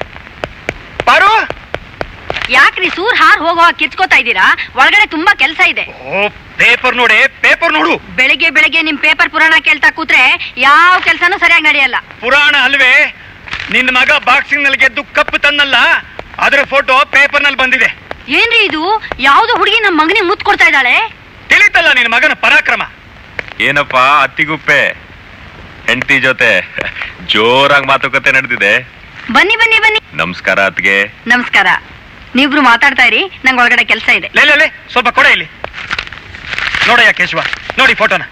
ಪಾರು ಯಾಕ್ರಿ ಸೂರ್ ಹಾರ್ ಹೋಗೋ ಕಿರ್ಚ್ಕೋತಾ ಇದ್ದೀರಾ ಒಳಗಡೆ ತುಂಬಾ ಕೆಲಸ ಇದೆ ಓ ಪೇಪರ್ ನೋಡಿ ಪೇಪರ್ ನೋಡು ಬೆಳಿಗ್ಗೆ ಬೆಳಿಗ್ಗೆ ನಿಮ್ ಪೇಪರ್ ಪುರಾಣ ಕೇಳ್ತಾ ಕೂತ್ರೆ ಯಾವ ಕೆಲ್ಸನೂ ಸರಿಯಾಗಿ ನಡೆಯಲ್ಲ ಪುರಾಣ ಅಲ್ವೇ ನಿನ್ನ ಮಗ ಬಾಕ್ಸಿಂಗ್ ನಲ್ಲಿ ಗೆದ್ದು ಕಪ್ಪು ತನ್ನಲ್ಲ ಅದರ ಫೋಟೋ ಪೇಪರ್ ನಲ್ಲಿ ಬಂದಿದೆ ಏನ್ರಿ ಇದು ಯಾವ್ದೋ ಹುಡುಗಿ ನಮ್ ಮಗನಿಗೆ ಮುತ್ ಕೊಡ್ತಾ ಇದ್ದಾಳೆ ತಿಳಿತಲ್ಲ ನಿನ್ನ ಮಗನ ಪರಾಕ್ರಮ ಏನಪ್ಪ ಅತ್ತಿಗುಪ್ಪೆ ಹೆಂಡತಿ ಜೊತೆ ಜೋರಾಗಿ ಮಾತುಕತೆ ನಡೆದಿದೆ ಬನ್ನಿ ಬನ್ನಿ ಬನ್ನಿ ನಮಸ್ಕಾರ ಅತ್ಗೆ ನಮಸ್ಕಾರ ನೀವಿಬ್ರು ಮಾತಾಡ್ತಾ ಇರಿ ನಂಗೆ ಒಳಗಡೆ ಕೆಲಸ ಇದೆ ಲೇ ಲೇ, ಲೇ ಸ್ವಲ್ಪ ಕೊಡ ಇಲ್ಲಿ ನೋಡಯ್ಯ ಕೇಶವ ನೋಡಿ ಫೋಟೋನ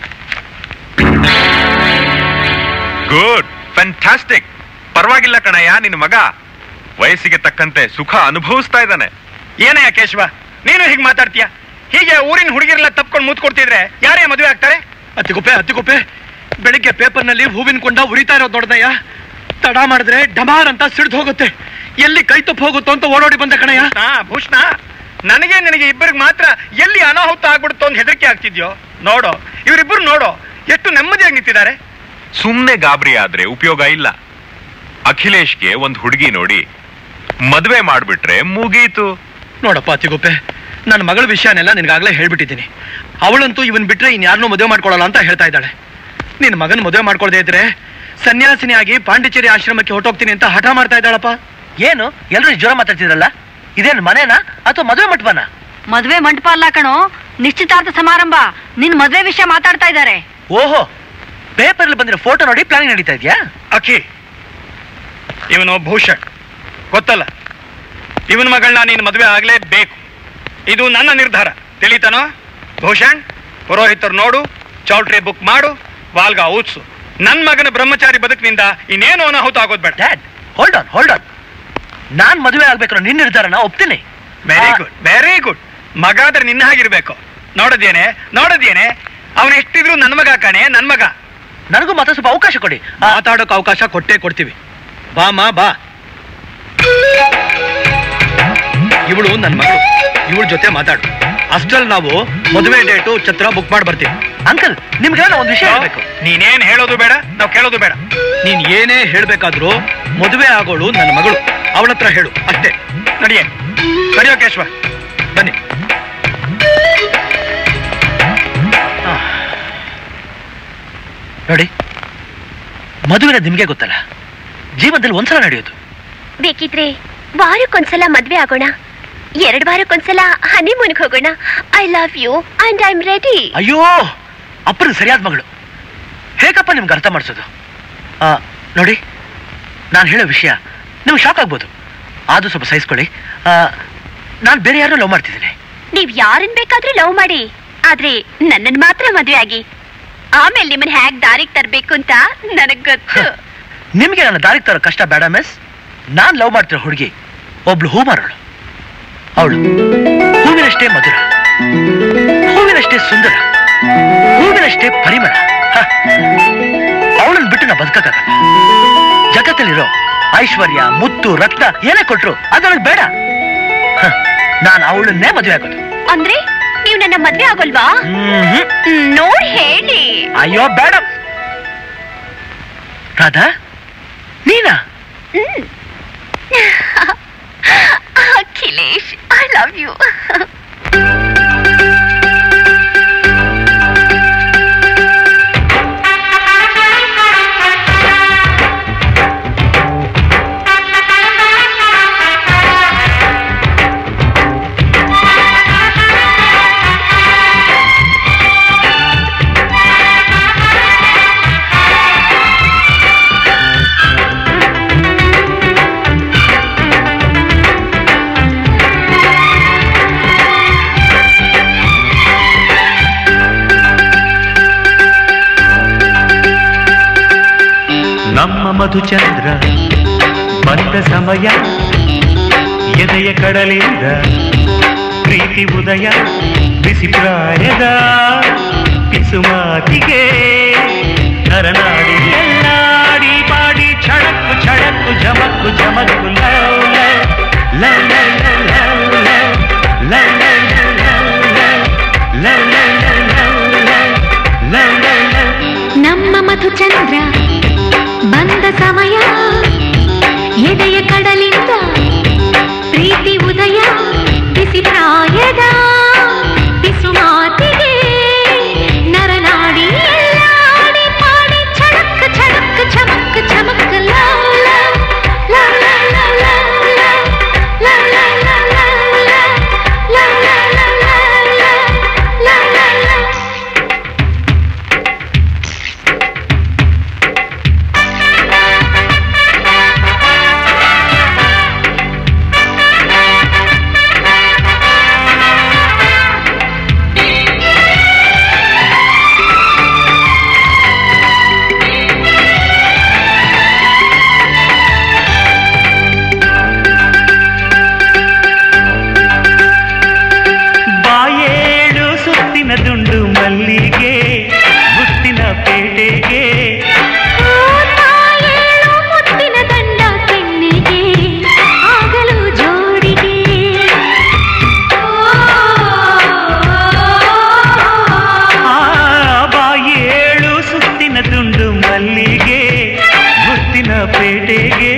ಗುಡ್ ಫ್ಯಾಂಟಾಸ್ಟಿಕ್ ಪರವಾಗಿಲ್ಲ ಕಣಯ್ಯ ನಿನ್ನ ಮಗ ವಯಸ್ಸಿಗೆ ತಕ್ಕಂತೆ ಸುಖ ಅನುಭವಿಸ್ತಾ ಇದ್ದಾನೆ ಏನಯ್ಯ ಕೇಶವ ನೀನು ಹೀಗೆ ಮಾತಾಡ್ತೀಯ ಹೀಗೆ ಊರಿನ ಹುಡುಗಿರೆಲ್ಲ ತಪ್ಕೊಂಡು ಮೂತ್ ಕೊಡ್ತಿದ್ರೆ ಯಾರೇ ಮದುವೆ ಆಗ್ತಾರೆ ಅತ್ತಿಗುಪ್ಪೆ ಅತ್ತಿಗುಪ್ಪೆ ಬೆಳಿಗ್ಗೆ ಪೇಪರ್ನಲ್ಲಿ ಹೂವಿನ ಕೊಂಡ ಉರಿತಾ ಇರೋದು ನೋಡ್ದಯ್ಯ ತಡ ಮಾಡಿದ್ರೆ ಡಮಾರ್ ಅಂತ ಸಿಡ್ದು ಹೋಗುತ್ತೆ ಎಲ್ಲಿ ಕೈ ತಪ್ಪು ಹೋಗುತ್ತೋ ಅಂತ ಓಡೋಡಿ ಬಂದ ಕಣಯ್ಯ ಹಾ ಭೂಷಣ ನನಗೆ ನನಗೆ ಇಬ್ಬರಿಗೆ ಮಾತ್ರ ಎಲ್ಲಿ ಅನಾಹುತ ಆಗ್ಬಿಡುತ್ತೋ ಅಂತ ಹೆದರಿಕೆ ಆಗ್ತಿದ್ಯೋ ನೋಡು ಇವರಿಬ್ಬರು ನೋಡು ಎಷ್ಟು ನೆಮ್ಮದಿಯಾಗಿ ನಿಂತಿದ್ದಾರೆ ಸುಮ್ನೆ ಗಾಬರಿ ಆದ್ರೆ ಉಪಯೋಗ ಇಲ್ಲ ಅಖಿಲೇಶ್ಗೆ ಒಂದ್ ಹುಡುಗಿ ನೋಡಿ ಮದ್ವೆ ಮಾಡ್ಬಿಟ್ರೆ ಮುಗೀತು ನೋಡಪ್ಪ ಅತ್ತಿಗುಪ್ಪೆ ನನ್ನ ಮಗಳ ವಿಷಯನೆಲ್ಲ ನಿನಗಾಗ್ಲೇ ಹೇಳ್ಬಿಟ್ಟಿದ್ದೀನಿ ಅವಳಂತೂ ಇವನ್ ಬಿಟ್ರೆ ಇನ್ಯಾರನ್ನೂ ಮದುವೆ ಮಾಡ್ಕೊಳ್ಳಲ್ಲ ಅಂತ ಹೇಳ್ತಾ ಇದ್ದಾಳೆ ನಿನ್ನ ಮಗನ ಮದುವೆ ಮಾಡ್ಕೊಳ್ದೇ ಇದ್ರೆ ಸನ್ಯಾಸಿನಿಯಾಗಿ ಪಾಂಡಿಚೇರಿ ಆಶ್ರಮಕ್ಕೆ ಹೊರಟೋಗ್ತೀನಿ ಅಂತ ಹಠ ಮಾಡ್ತಾ ಇದ್ದಾಳಪ್ಪ ಏನು ಎಲ್ಲರೂ ಜ್ವರ ಮಾತಾಡ್ತಿದ್ರಲ್ಲ ಇದೇನು ಮನೇನಾ ಅಥವಾ ಮದುವೆ ಮಂಟಪನ ಮದ್ವೆ ಮಂಟಪ ಅಲ್ಲ ಕಣೋ ನಿಶ್ಚಿತಾರ್ಥ ಸಮಾರಂಭ ನಿನ್ ಮದ್ವೆ ವಿಷಯ ಮಾತಾಡ್ತಾ ಇದ್ದಾರೆ ಓಹೋ ಪೇಪರ್ ಬಂದಿರೋ ಫೋಟೋ ನೋಡಿ ಪ್ಲಾನಿಂಗ್ ನಡೀತಾ ಇದೆಯಾ ಅಖಿ ಇವನು ಭೂಷಣ್ ಗೊತ್ತಲ್ಲ ಇವನ ಮಗಳನ್ನ ನೀನು ಮದುವೆ ಆಗ್ಲೇಬೇಕು ಇದು ನನ್ನ ನಿರ್ಧಾರ ತಿಳಿತಾನೋ ಭೂಷಣ್ ಪುರೋಹಿತರು ನೋಡು ಚೌಲ್ಟ್ರಿ ಬುಕ್ ಮಾಡು ವಾಲ್ಗ ಊದ್ಸು ನನ್ನ ಮಗನ ಬ್ರಹ್ಮಚಾರಿ ಬದುಕಿನಿಂದ ಇನ್ನೇನು ಅನಾಹುತ ಆಗೋದ್ ಬೇಡ dad hold on hold on ನಾನ್ ಮದುವೆ ಆಗ್ಬೇಕು ನಿನ್ನ ನಿರ್ಧಾರನ ಒಪ್ತೀನಿ ವೆರಿ ಗುಡ್ ವೆರಿ ಗುಡ್ ಮಗ ಆದ್ರೆ ನಿನ್ನ ಹಾಗಿರ್ಬೇಕು ನೋಡದೇನೆ ನೋಡದೇನೆ ಅವನು ಎಷ್ಟಿದ್ರು ನನ್ನ ಮಗ ಕಾಣೆ ನನ್ನ ಮಗ ನನಗೂ ಮಾತ್ರ ಸ್ವಲ್ಪ ಅವಕಾಶ ಕೊಡಿ ಮಾತಾಡೋಕೆ ಅವಕಾಶ ಕೊಟ್ಟೇ ಕೊಡ್ತೀವಿ ಬಾ ಮಾ ಬಾ ಇವಳು ನನ್ನ ಮಗಳು ಇವಳ ಜೊತೆ ಮಾತಾಡು ಅಷ್ಟ್ರಲ್ಲಿ ನಾವು ಮದುವೆ ಡೇಟು ಛತ್ರ ಬುಕ್ ಮಾಡಿ ಬರ್ತೀವಿ ಅಂಕಲ್ ನಿಮ್ಗೆ ಒಂದು ವಿಷಯ ಹೇಳ್ಬೇಕು ನೀನೇನ್ ಹೇಳೋದು ಬೇಡ ನಾವು ಕೇಳೋದು ಬೇಡ ನೀನ್ ಏನೇ ಹೇಳ್ಬೇಕಾದ್ರೂ ಮದುವೆ ಆಗೋಳು ನನ್ನ ಮಗಳು ಅವಳ ಹತ್ರ ಹೇಳು ಅಷ್ಟೇ ನಡಿಯೇ ನಡಿಯೋ ಕೇಶವ ಬನ್ನಿ ನೋಡಿ ಮದುವೆನ ನಿಮ್ಗೆ ಗೊತ್ತಲ್ಲ ಜೀವನದಲ್ಲಿ ಒಂದ್ಸಲ ನಡೆಯೋದು ಬೇಕಿದ್ರೆ ವಾರಕ್ಕೊಂದ್ಸಲ ಮದ್ವೆ ಆಗೋಣ ಎರಡ್ ವಾರಕ್ಕೊಂದ್ಸಲ ಹನಿಮೂನ್ಗೆ ಹೋಗೋಣ I love you and I am ready ಅಯ್ಯೋ ಅಪ್ಪನ ಸರಿಯಾದ ಮಗಳು ಹೇಗಪ್ಪ ನಿಮ್ಗೆ ಅರ್ಥ ಮಾಡಿಸೋದು ಆ, ನೋಡಿ ನಾನು ಹೇಳೋ ವಿಷಯ ನಿಮ್ಗೆ ಶಾಕ್ ಆಗ್ಬೋದು ಆದ್ರೂ ಸ್ವಲ್ಪ ಸಹಿಸ್ಕೊಳ್ಳಿ ನಾನು ಬೇರೆ ಯಾರನ್ನೂ ಲವ್ ಮಾಡ್ತಿದ್ದೀನಿ ನೀವ್ ಯಾರನ್ ಬೇಕಾದ್ರೂ ಲವ್ ಮಾಡಿ ಆದ್ರೆ ನನ್ನನ್ ಮಾತ್ರ ಮದ್ವೆ ಆಗಿ ಆಮೇಲೆ ನಿಮ್ಮನ್ ಹ್ಯಾಗ್ ದಾರಿಗ್ ತರ್ಬೇಕು ಅಂತ ನನಗ್ ಗೊತ್ತು ನಿಮ್ಗೆ ನನ್ನ ದಾರಿಗೆ ತರೋ ಕಷ್ಟ ಬೇಡ ಮಿಸ್ ನಾನ್ ಲವ್ ಮಾಡ್ತಿರೋ ಹುಡುಗಿ ಒಬ್ಳು ಹೂ ಮಾರೋಳು ಅವಳು ಹೂವಿನಷ್ಟೇ ಮಧುರ ಹೂವಿನಷ್ಟೇ ಸುಂದರ ಹೂವಿನಷ್ಟೇ ಪರಿಮಳ ಅವಳನ್ನ ಬಿಟ್ಟು ನಾ ಬದುಕಕ್ಕಾಗಲ್ಲ ಜಗತ್ತಲ್ಲಿರೋ ಐಶ್ವರ್ಯ ಮುತ್ತು ರಕ್ತ ಏನೇ ಕೊಟ್ರು ಅದು ನನಗೆ ಬೇಡ ಹ, ನಾನು ಅವಳನ್ನೇ ಮದುವೆ ಆಗೋದು ಅಂದ್ರೆ ನೀವ್ ನನ್ನ ಮದ್ವೆ ಆಗೋಲ್ವಾ ಮ್ಹ್ಮ್. ಹ್ಮ್, ನೋಡ್ ಹೇಳಿ ಅಯ್ಯೋ ಬೇಡ ರಾಧಾ ನೀನಾ ಹ್ಮ್. ಅಖಿಲೇಶ್ ಐ ಲವ್ ಯು ನಮ್ಮ ಮಧುಚಂದ್ರ ಬಂದ ಸಮಯ ಎದೆಯ ಕಡಲಿಂದ ಪ್ರೀತಿ ಉದಯ ಬಿಸಿ ಪ್ರಾಯದ ಪಿಸುಮಾತಿಗೆ ನರನಾಡಿ ಎಲ್ಲಾಡಿ ಪಾಡಿ ಛಡಕ್ಕು ಛಡಕ್ಕು ಜಮಕ್ಕು ಜಮಕ್ಕು love love love love love love love love love love love love love love love love love ನಮ್ಮ ಮಧುಚಂದ್ರ ಬಂದ ಸಮಯ ಎದೆಯ ಕಡಲಿಂದ ಪ್ರೀತಿ ಉದಯ ಬಿಸಿ ಪ್ರಾಯದ ಬಿಸು ಮಾತಿಗೆ ನರನಾಡಿ ಎಲ್ಲಾಡಿ ಪಾಡಿ ಛಡಕ್ ಛಡಕ್ ಛಮಕ್ ಛಮಕ್ love love love love love love love love love love love love love love love love love love love ಬಾಯೇಳು ಸುತ್ತಿನ ದುಂಡು ಮಲ್ಲಿಗೆ ಮುತ್ತಿನ ಪೇಟೆಗೆ ತಾಯೇಳು ಮುತ್ತಿನ ದಂಡ ಕೆನ್ನೆಗೆ ಆಗಲು ಜೋಡಿಗೆ ಆ ಬಾಯೇಳು ಸುತ್ತಿನ ದುಂಡು ಮಲ್ಲಿಗೆ ಮುತ್ತಿನ ಪೇಟೆಗೆ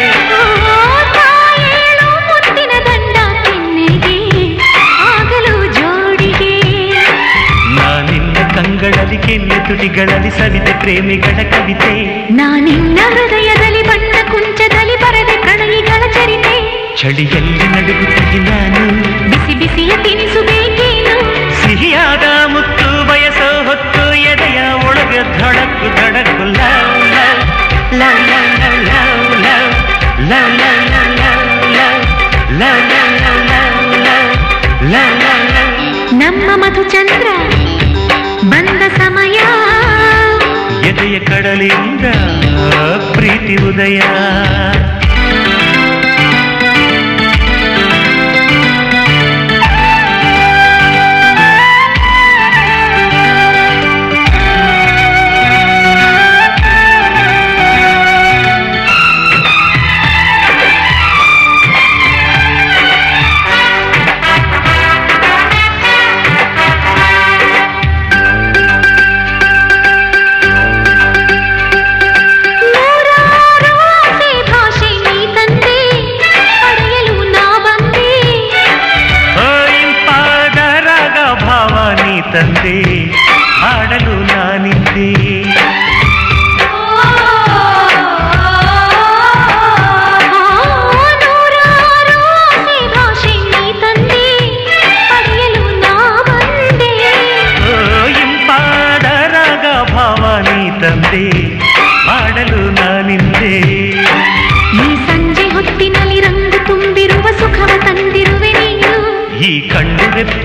ತಾಯೇಳು ಮುತ್ತಿನ ದಂಡ ಕೆನ್ನೆಗೆ ಆಗಲು ಜೋಡಿಗೆ ನಾನಿನ್ನ ಕಂಗಳಲ್ಲಿ ಕೆನ್ನೆ ತುಟಿಗಳಲ್ಲಿ ಸವಿದೆ ಪ್ರೇಮಿಗಳ ಕವಿತೆ ನಾನಿನ್ನ ಹೃದಯದಲ್ಲಿ ಬಣ್ಣ ಕುಂಚದಲ್ಲಿ ಬರದೆ ಪ್ರಣಯಿಗಳ ಚರಿತೆ ಚಳಿಯಲ್ಲಿ ನಡುಗುತ್ತಿದ್ದೆ ನಾನು ಬಿಸಿ ಬಿಸಿಯ ತಿನಿಸು ಬೇಕೇನು ಸಿಹಿಯಾದ ಮುತ್ತು ಬಯಸೋ ಹೊತ್ತು ಎದೆಯ ಒಳಗ ಧಡಕ್ಕು ಧಡಕ್ಕು love love love love love love love love love love love love love love love love love love ನಮ್ಮ ಮಧುಚಂದ್ರ ಬಂದ ಸಮಯ ಎದೆಯ ಕಡಲಿಂದ ಪ್ರೀತಿ ಉದಯ ನೂರಾರು ಆಸೆ ಭಾಷೆ ನೀ ತಂದೆ ಪಡೆಯಲು ನಾ ಬಂದೆ ಓ ಇಂಪಾದ ರಾಗ ಭಾವ ನೀ ತಂದೆ ಹಾಡಲು ನಾನಿದ್ದೆ ನೂರಾರು ಆಸೆ ಭಾಷೆ ನೀ ತಂದೆ ಪಡೆಯಲು ನಾ ಬಂದೆ ಓ ಇಂಪಾದ ರಾಗ ಭಾವ ನೀ ತಂದೆ ಹಾಡಲು ನಾನಿದ್ದೆ ಈ ಸಂಜೆ ಹೊತ್ತಿನಲ್ಲಿ ರಂಗು ತುಂಬಿರುವ ಸುಖವ ತಂದಿರುವೆ ನೀನು ಈ ಕಣ್ಣು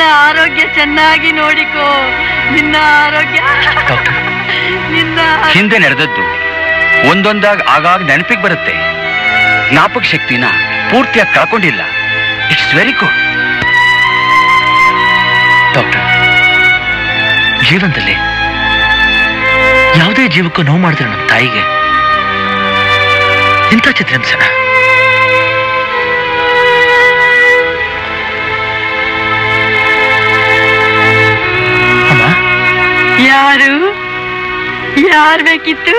ನಿನ್ನ ಆರೋಗ್ಯ ಚೆನ್ನಾಗಿ ನೋಡಿಕೋ ನಿನ್ನ ಆರೋಗ್ಯ ನಿನ್ನ ಹಿಂದೆ ನಡೆದದ್ದು ಒಂದೊಂದಾಗಿ ಆಗಾಗ ನೆನಪಿಗೆ ಬರುತ್ತೆ ಜ್ಞಾಪಕ ಶಕ್ತಿನ ಪೂರ್ತಿಯಾಗಿ ಕಳ್ಕೊಂಡಿಲ್ಲ ಇಟ್ಸ್ ವೆರಿ ಗುಡ್ ಡಾಕ್ಟರ್ ಜೀವನದಲ್ಲಿ ಯಾವುದೇ ಜೀವಕ್ಕೂ ನೋವು ಮಾಡಿದ್ರೆ ನಮ್ಮ ತಾಯಿಗೆ ಇಂಥ ಚಿತ್ರಹಿಂಸನ ಯಾರು ಯಾರ್ ಬೇಕಿತ್ತು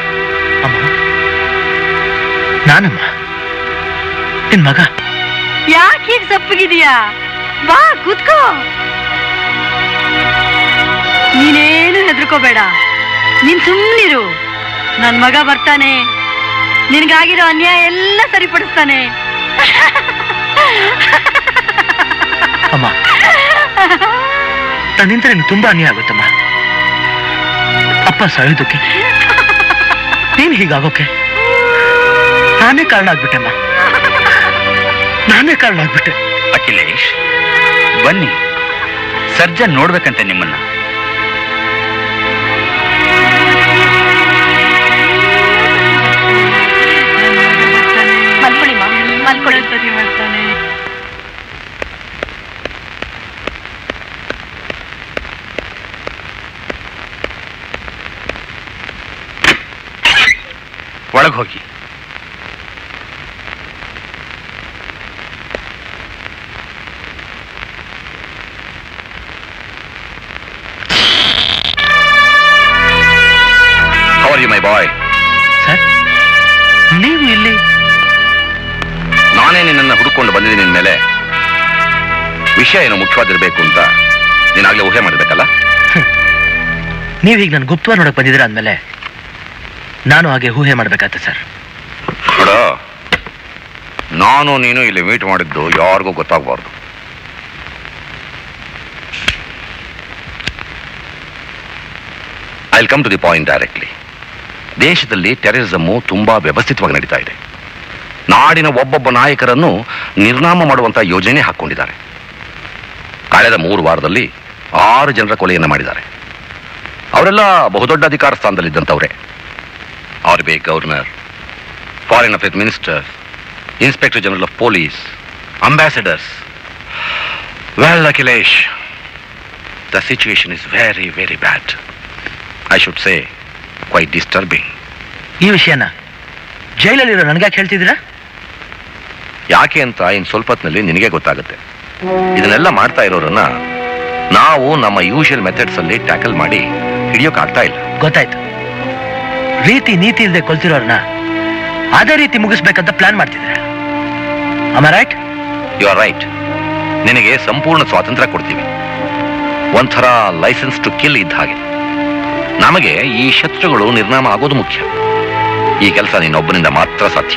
ನಾನಮ್ಮ ನಿನ್ ಮಗ ಯಾಕೆ ಹೀಗ್ ಸಪ್ಪಗಿದೀಯಾ ಬಾ ಕೂತ್ಕೋ ನೀನೇನು ಹೆದರ್ಕೋಬೇಡ ನೀನ್ ಸುಮ್ಮನಿರು ನನ್ ಮಗ ಬರ್ತಾನೆ ನಿನ್ಗಾಗಿರೋ ಅನ್ಯಾಯ ಎಲ್ಲ ಸರಿಪಡಿಸ್ತಾನೆ ಅಮ್ಮ ನನ್ನಿಂದ ನಿನ್ಗೆ ತುಂಬಾ ಅನ್ಯಾಯ ಆಗುತ್ತಮ್ಮ ಅಪ್ಪ ಸಾಯೋದಕ್ಕೆ ನೀನ್ ಹೀಗಾಗೋಕೆ ನಾನೇ ಕಾರಣ ಆಗ್ಬಿಟ್ಟೆಮ್ಮ ನಾನೇ ಕಾರಣ ಆಗ್ಬಿಟ್ಟೆ ಅಖಿಲೇಶ್ ಬನ್ನಿ ಸರ್ಜನ್ ನೋಡ್ಬೇಕಂತೆ ನಿಮ್ಮನ್ನ ಮಲ್ಕೊಳ್ಳಿ ಮಾ ಮಲ್ಕೊಳ್ಳಿ ಸರಿ ಮಾಡ್ತಾನೆ ಒಳಗೆ ಹೋಗಿ how are you my boy sir ನೀವು ಇಲ್ಲಿ ನಾನೇ ನಿನ್ನನ್ನು ಹುಡುಕೊಂಡು ಬಂದಿದ್ದೀನಿ ನಿನ್ ಮೇಲೆ ವಿಷಯ ಏನು ಮುಖ್ಯವಾಗಿರ್ಬೇಕು ಅಂತ ನೀನಾಗ್ಲೇ ಊಹೆ ಮಾಡಬೇಕಲ್ಲ ನೀವು ಈಗ ನನ್ನ ಗುಪ್ತವಾಗಿ ನೋಡಕ್ ಬಂದಿದ್ದೀರಾ ಅಂದಮೇಲೆ ನಾನು ಹಾಗೆ ಊಹೆ ಮಾಡ್ಬೇಕಾಗತ್ತೆ ಸರ್ ನೋಡ ನಾನು ನೀನು ಇಲ್ಲಿ ಮೀಟ್ ಮಾಡಿದ್ದು ಯಾರಿಗೂ ಗೊತ್ತಾಗಬಾರ್ದು I come to the point directly ದೇಶದಲ್ಲಿ ಟೆರರಿಸಮು ತುಂಬಾ ವ್ಯವಸ್ಥಿತವಾಗಿ ನಡೀತಾ ಇದೆ ನಾಡಿನ ಒಬ್ಬೊಬ್ಬ ನಾಯಕರನ್ನು ನಿರ್ನಾಮ ಮಾಡುವಂತ ಯೋಜನೆ ಹಾಕೊಂಡಿದ್ದಾರೆ ಕಳೆದ ಮೂರು ವಾರದಲ್ಲಿ ಆರು ಜನರ ಕೊಲೆಯನ್ನು ಮಾಡಿದ್ದಾರೆ ಅವರೆಲ್ಲ ಬಹುದೊಡ್ಡ ಅಧಿಕಾರ ಸ್ಥಾನದಲ್ಲಿದ್ದಂಥವ್ರೆ R B governor foreign affairs minister inspector general of police ambassadors well Akhilesh the situation is very very bad I should say quite disturbing ಈ ವಿಷಯನ ಜೈಲಲ್ಲಿರೋ ನನ್ಗ್ಯಾಕೆ ಹೇಳ್ತಿದ್ದೀರಾ ಯಾಕೆ ಅಂತ ಇನ್ ಸ್ವಲ್ಪ ಹೊತ್ತಿನಲ್ಲಿ ನಿನಗೆ ಗೊತ್ತಾಗುತ್ತೆ ಇದನ್ನೆಲ್ಲ ಮಾಡ್ತಾ ಇರೋರನ್ನ ನಾವು ನಮ್ಮ ಯೂಶುವಲ್ ಮೆಥಡ್ಸ್ ಅಲ್ಲಿ ಟ್ಯಾಕಲ್ ಮಾಡಿ ಹಿಡಿಯೋಕ್ಕಾಗ್ತಾ ಇಲ್ಲ ಗೊತ್ತಾಯ್ತು ರೀತಿ ನೀತಿ ಇಲ್ಲದೆ ಕೊಲ್ತಿರೋರ್ನ ಅದೇ ರೀತಿ ಮುಗಿಸ್ಬೇಕಂತ ಪ್ಲಾನ್ ಮಾಡ್ತಿದ್ದೀರಾ ಅಮ್ಮ ರೈಟ್ ಯು ಆರ್ ರೈಟ್ ನಿನಗೆ ಸಂಪೂರ್ಣ ಸ್ವಾತಂತ್ರ್ಯ ಕೊಡ್ತೀವಿ ಒಂಥರ ಲೈಸೆನ್ಸ್ ಟು ಕಿಲ್ ಇದ್ದ ಹಾಗೆ ನಮಗೆ ಈ ಶತ್ರುಗಳು ನಿರ್ನಾಮ ಆಗೋದು ಮುಖ್ಯ ಈ ಕೆಲಸ ನೀನೊಬ್ಬನಿಂದ ಮಾತ್ರ ಸಾಧ್ಯ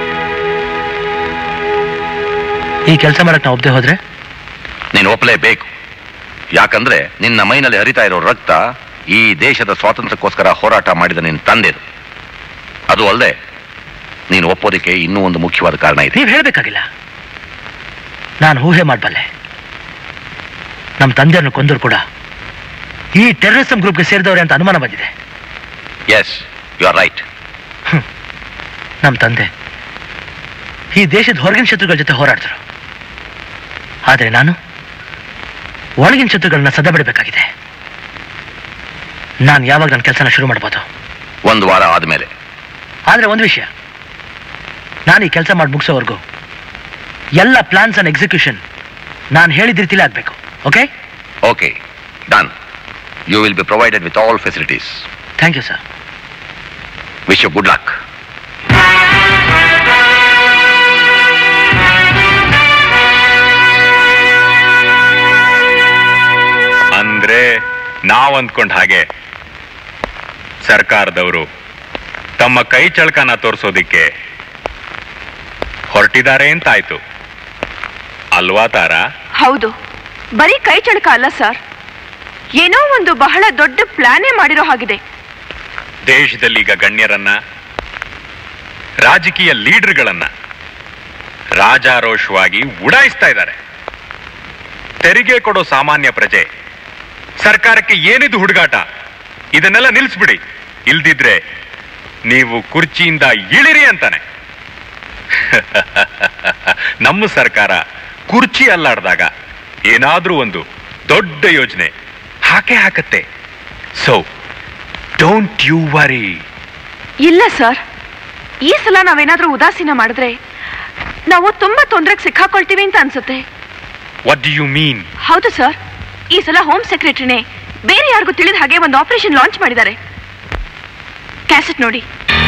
ಈ ಕೆಲಸ ಮಾಡಕ್ ನಾವು ಒಪ್ಪದೆ ಹೋದ್ರೆ ನೀನು ಒಪ್ಪಲೇಬೇಕು ಯಾಕಂದ್ರೆ ನಿನ್ನ ಮೈನಲ್ಲಿ ಹರಿತಾ ಇರೋ ರಕ್ತ ಈ ದೇಶದ ಸ್ವಾತಂತ್ರ್ಯಕ್ಕೋಸ್ಕರ ಹೋರಾಟ ಮಾಡಿದ ನಿನ್ನ ತಂದೆದು ಅದು ಅಲ್ಲದೆ ನೀನು ಒಪ್ಪೋದಕ್ಕೆ ಇನ್ನೂ ಒಂದು ಮುಖ್ಯವಾದ ಕಾರಣ ಇದೆ ನೀವ್ ಹೇಳ್ಬೇಕಾಗಿಲ್ಲ ನಾನು ಊಹೆ ಮಾಡಬಲ್ಲೆ ನಮ್ಮ ತಂದೆಯನ್ನು ಕೊಂದರು ಕೂಡ ಈ ಟೆರರಿಸಂ ಗ್ರೂಪ್ಗೆ ಸೇರಿದವ್ರೆ ಅಂತ ಅನುಮಾನ ಬಂದಿದೆ ಎಸ್ ಯು ಆರ್ ರೈಟ್ ನಮ್ಮ ತಂದೆ ಈ ದೇಶದ ಹೊರಗಿನ ಶತ್ರುಗಳ ಜೊತೆ ಹೋರಾಡಿದ್ರು ಆದರೆ ನಾನು ಒಳಗಿನ ಶತ್ರುಗಳನ್ನ ಸದ ಬಿಡಬೇಕಾಗಿದೆ ನಾನು ಯಾವಾಗ ನನ್ನ ಕೆಲಸನ ಶುರು ಮಾಡ್ಬೋದು ಒಂದು ವಾರ ಆದ್ಮೇಲೆ ಆದ್ರೆ ಒಂದು ವಿಷಯ ನಾನು ಈ ಕೆಲಸ ಮಾಡಿ ಮುಗಿಸೋವರೆಗೂ ಎಲ್ಲ ಪ್ಲಾನ್ಸ್ ಅಂಡ್ ಎಕ್ಸಿಕ್ಯೂಷನ್ ನಾನು ಹೇಳಿದ ರೀತಿಲೇ ಆಗ್ಬೇಕು okay okay done you will be provided with all facilities thank you sir wish you good luck ಅಂದ್ರೆ ನಾವ್ ಅಂದ್ಕೊಂಡ್ ಹಾಗೆ ಸರ್ಕಾರದವರು ತಮ್ಮ ಕೈ ಚಳಕನ ತೋರಿಸೋದಿಕ್ಕೆ ಹೊರಟಿದ್ದಾರೆ ಅಂತಾಯ್ತು ಅಲ್ವಾ ತಾರ ಹೌದು ಬರೀ ಕೈ ಚಳಕ ಅಲ್ಲ ಸರ್ ಏನೋ ಒಂದು ಬಹಳ ದೊಡ್ಡ ಪ್ಲಾನೇ ಮಾಡಿರೋ ಹಾಗಿದೆ ದೇಶದಲ್ಲಿ ಈಗ ಗಣ್ಯರನ್ನ ರಾಜಕೀಯ ಲೀಡರ್ಗಳನ್ನ ರಾಜಾರೋಷವಾಗಿ ಉಡಾಯಿಸ್ತಾ ಇದ್ದಾರೆ ತೆರಿಗೆ ಕೊಡೋ ಸಾಮಾನ್ಯ ಪ್ರಜೆ ಸರ್ಕಾರಕ್ಕೆ ಏನಿದು ಹುಡುಗಾಟ ಇದನ್ನೆಲ್ಲ ನಿಲ್ಲಿಸ್ಬಿಡಿ ಇಲ್ದಿದ್ರೆ ನೀವು ಕುರ್ಚಿಯಿಂದ ಇಳಿರಿ ಅಂತಾನೆ ನಮ್ಮ ಸರ್ಕಾರ ಕುರ್ಚಿ ಅಲ್ಲಾಡ್ದಾಗ ಏನಾದ್ರೂ ಒಂದು ದೊಡ್ಡ ಯೋಜನೆ ಹಾಕೆ ಹಾಕತ್ತೆ ಸೊ ಡೋಂಟ್ ಯು ವರಿ ಇಲ್ಲ ಸರ್ ಈ ಸಲ ನಾವೇನಾದ್ರೂ ಉದಾಸೀನ ಮಾಡಿದ್ರೆ ನಾವು ತುಂಬಾ ತೊಂದರೆಗೆ ಸಿಕ್ಕಾಕೊಳ್ತೀವಿ ಅಂತ ಅನ್ಸುತ್ತೆ ವಾಟ್ ಡು ಯು ಮೀನ್ ಹೌದು ಸರ್ ಈ ಸಲ ಹೋಮ್ ಸೆಕ್ರೆಟರಿನೇ ಬೇರೆ ಯಾರಿಗೂ ತಿಳಿದ ಹಾಗೆ ಒಂದು ಆಪರೇಷನ್ ಲಾಂಚ್ ಮಾಡಿದ್ದಾರೆ ಕ್ಯಾಸೆಟ್ ನೋಡಿ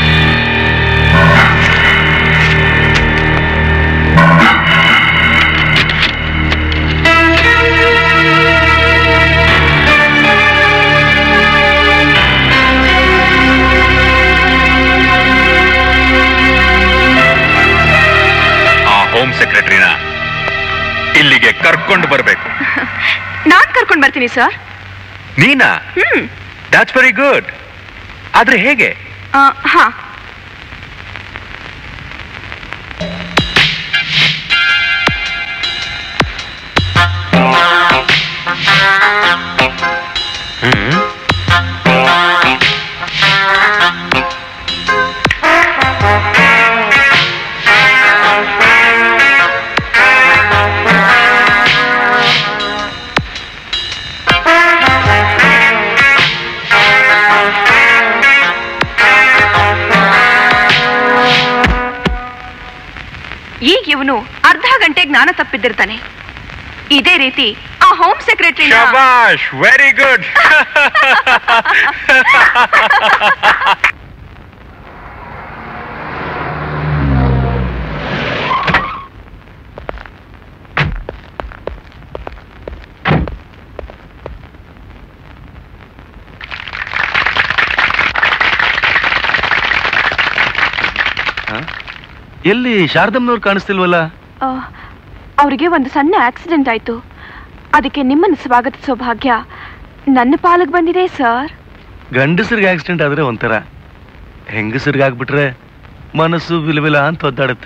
ಆ ಹೋಮ್ ಸೆಕ್ರೆಟರಿನ ಇಲ್ಲಿಗೆ ಕರ್ಕೊಂಡು ಬರ್ಬೇಕು ನಾನ್ ಕರ್ಕೊಂಡ್ ಬರ್ತೀನಿ ಸರ್ ನೀನಾ ಹ್ಮ್ ದಾಟ್ಸ್ ವೆರಿ ಗುಡ್ ಆದ್ರೆ ಹೇಗೆ ಆ, ಹಾ ಈಗ ಇವನು ಅರ್ಧ ಗಂಟೆ ಜ್ಞಾನ ತಪ್ಪಿದ್ದಿರ್ತಾನೆ ಇದೇ ರೀತಿ ಆ ಹೋಮ್ ಸೆಕ್ರೆಟರಿ ಶಬಾಷ್ ವೆರಿ ಗುಡ್ ಎಲ್ಲಿ ಶಾರದಮ್ಮನವ್ರು ಕಾಣಿಸ್ತಿಲ್ವಲ್ಲ ಅವರಿಗೆ ಒಂದು ಸಣ್ಣ ಆಕ್ಸಿಡೆಂಟ್ ಆಯ್ತು ಅದಕ್ಕೆ ನಿಮ್ಮನ್ನು ಸ್ವಾಗತಿಸೋ ಭಾಗ್ಯ ನನ್ನ ಪಾಲಿಗೆ ಬಂದಿದೆ ಸರ್ ಗಂಡಸರಿಗೆ ಆಕ್ಸಿಡೆಂಟ್ ಆದ್ರೆ ಒಂಥರ ಹೆಂಗಸರಿಗೆ ಆಗ್ಬಿಟ್ರೆ ಮನಸ್ಸು ವಿಲವಿಲ ಅಂತ ಒದ್ದಾಡುತ್ತೆ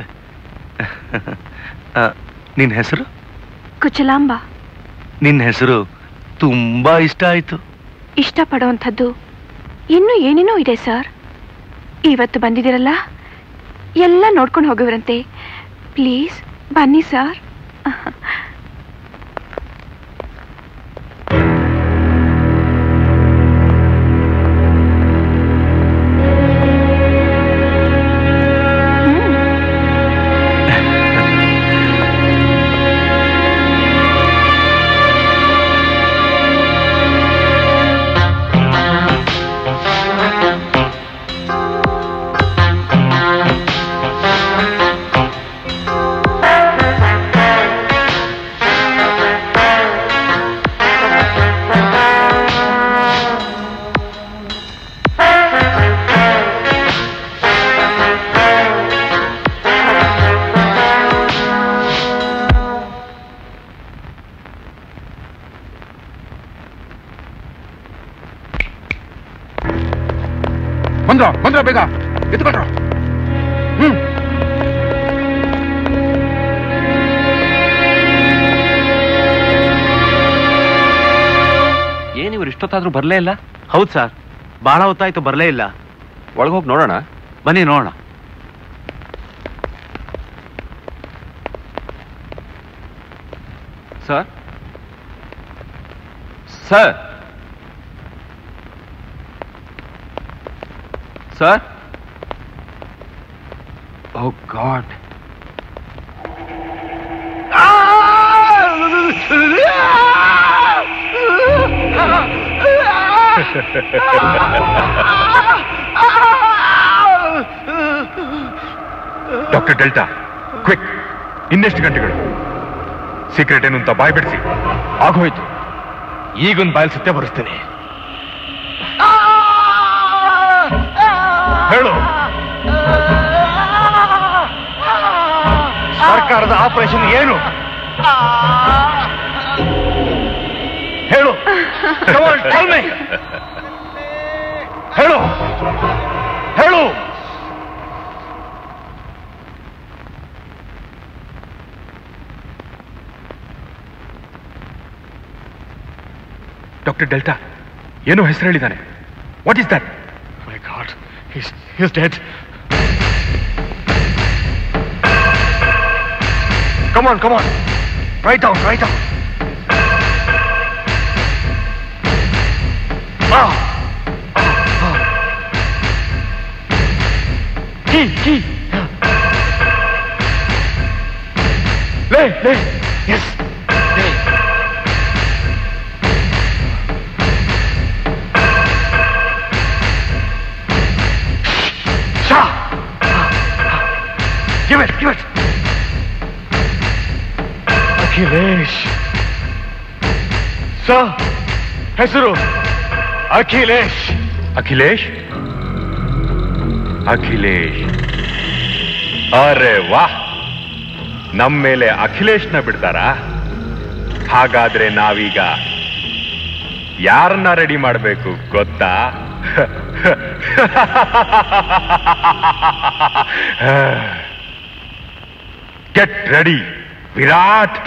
ಆ, ನಿನ್ ಹೆಸರು ಕುಚಲಾಂಬ ನಿನ್ ಹೆಸರು ತುಂಬಾ ಇಷ್ಟ ಆಯ್ತು ಇಷ್ಟಪಡುವಂಥದ್ದು ಇನ್ನೂ ಏನೇನೋ ಇದೆ ಸರ್ ಇವತ್ತು ಬಂದಿದ್ದೀರಲ್ಲ ಎಲ್ಲ ನೋಡ್ಕೊಂಡು ಹೋಗುವರಂತೆ ಪ್ಲೀಸ್ ಬನ್ನಿ ಸರ್ ಬಂದ್ರ ಬಂದ್ರ ಬೇಗ ಎತ್ಕೊಟ್ರ ಹ್ಮ್ ಏನ್ ಇವ್ರು ಇಷ್ಟೊತ್ತಾದ್ರೂ ಬರ್ಲೇ ಇಲ್ಲ ಹೌದು ಸರ್ ಬಹಳ ಹೊತ್ತಾಯ್ತು ಬರ್ಲೇ ಇಲ್ಲ ಒಳಗೋಗಿ ನೋಡೋಣ ಬನ್ನಿ ನೋಡೋಣ sir sir sir oh god doctor Delta quick ಇನ್ನೆಷ್ಟು ಗಂಟೆಗಳು ಸೀಕ್ರೆಟ್ ಏನು ಅಂತ ಬಾಯ್ ಬಿಡಿಸಿ ಆಗೋಯ್ತು ಈಗೊಂದು ಬಾಯಲ್ ಸತ್ಯ ಬರೆಸ್ತೀನಿ ಹೇಳು ಸರ್ಕಾರದ ಆಪರೇಷನ್ ಏನು ಹೇಳು Come on, tell me. ಹೇಳು ಹೇಳು ಡಾಕ್ಟರ್ ಡೆಲ್ಟಾ ಏನೋ ಹೆಸರು ಹೇಳಿದ್ದಾನೆ what is that my god he's he's dead Come on, come on. Right down, right down. Ah. Key, key. Lay, lay. Yes. Lay. Sha. Give it, give it. Akhilesh ಸ ಹೆಸರು ಅಖಿಲೇಶ್ ಅಖಿಲೇಶ್ ಅಖಿಲೇಶ್ ಅರೆ ವಾಹ್ ನಮ್ಮ ಮೇಲೆ ಅಖಿಲೇಶ್ನ ಬಿಡ್ತಾರಾ ಹಾಗಾದ್ರೆ ನಾವೀಗ ಯಾರನ್ನ ರೆಡಿ ಮಾಡಬೇಕು ಗೊತ್ತಾ ಗೆಟ್ ರೆಡಿ ವಿರಾಟ್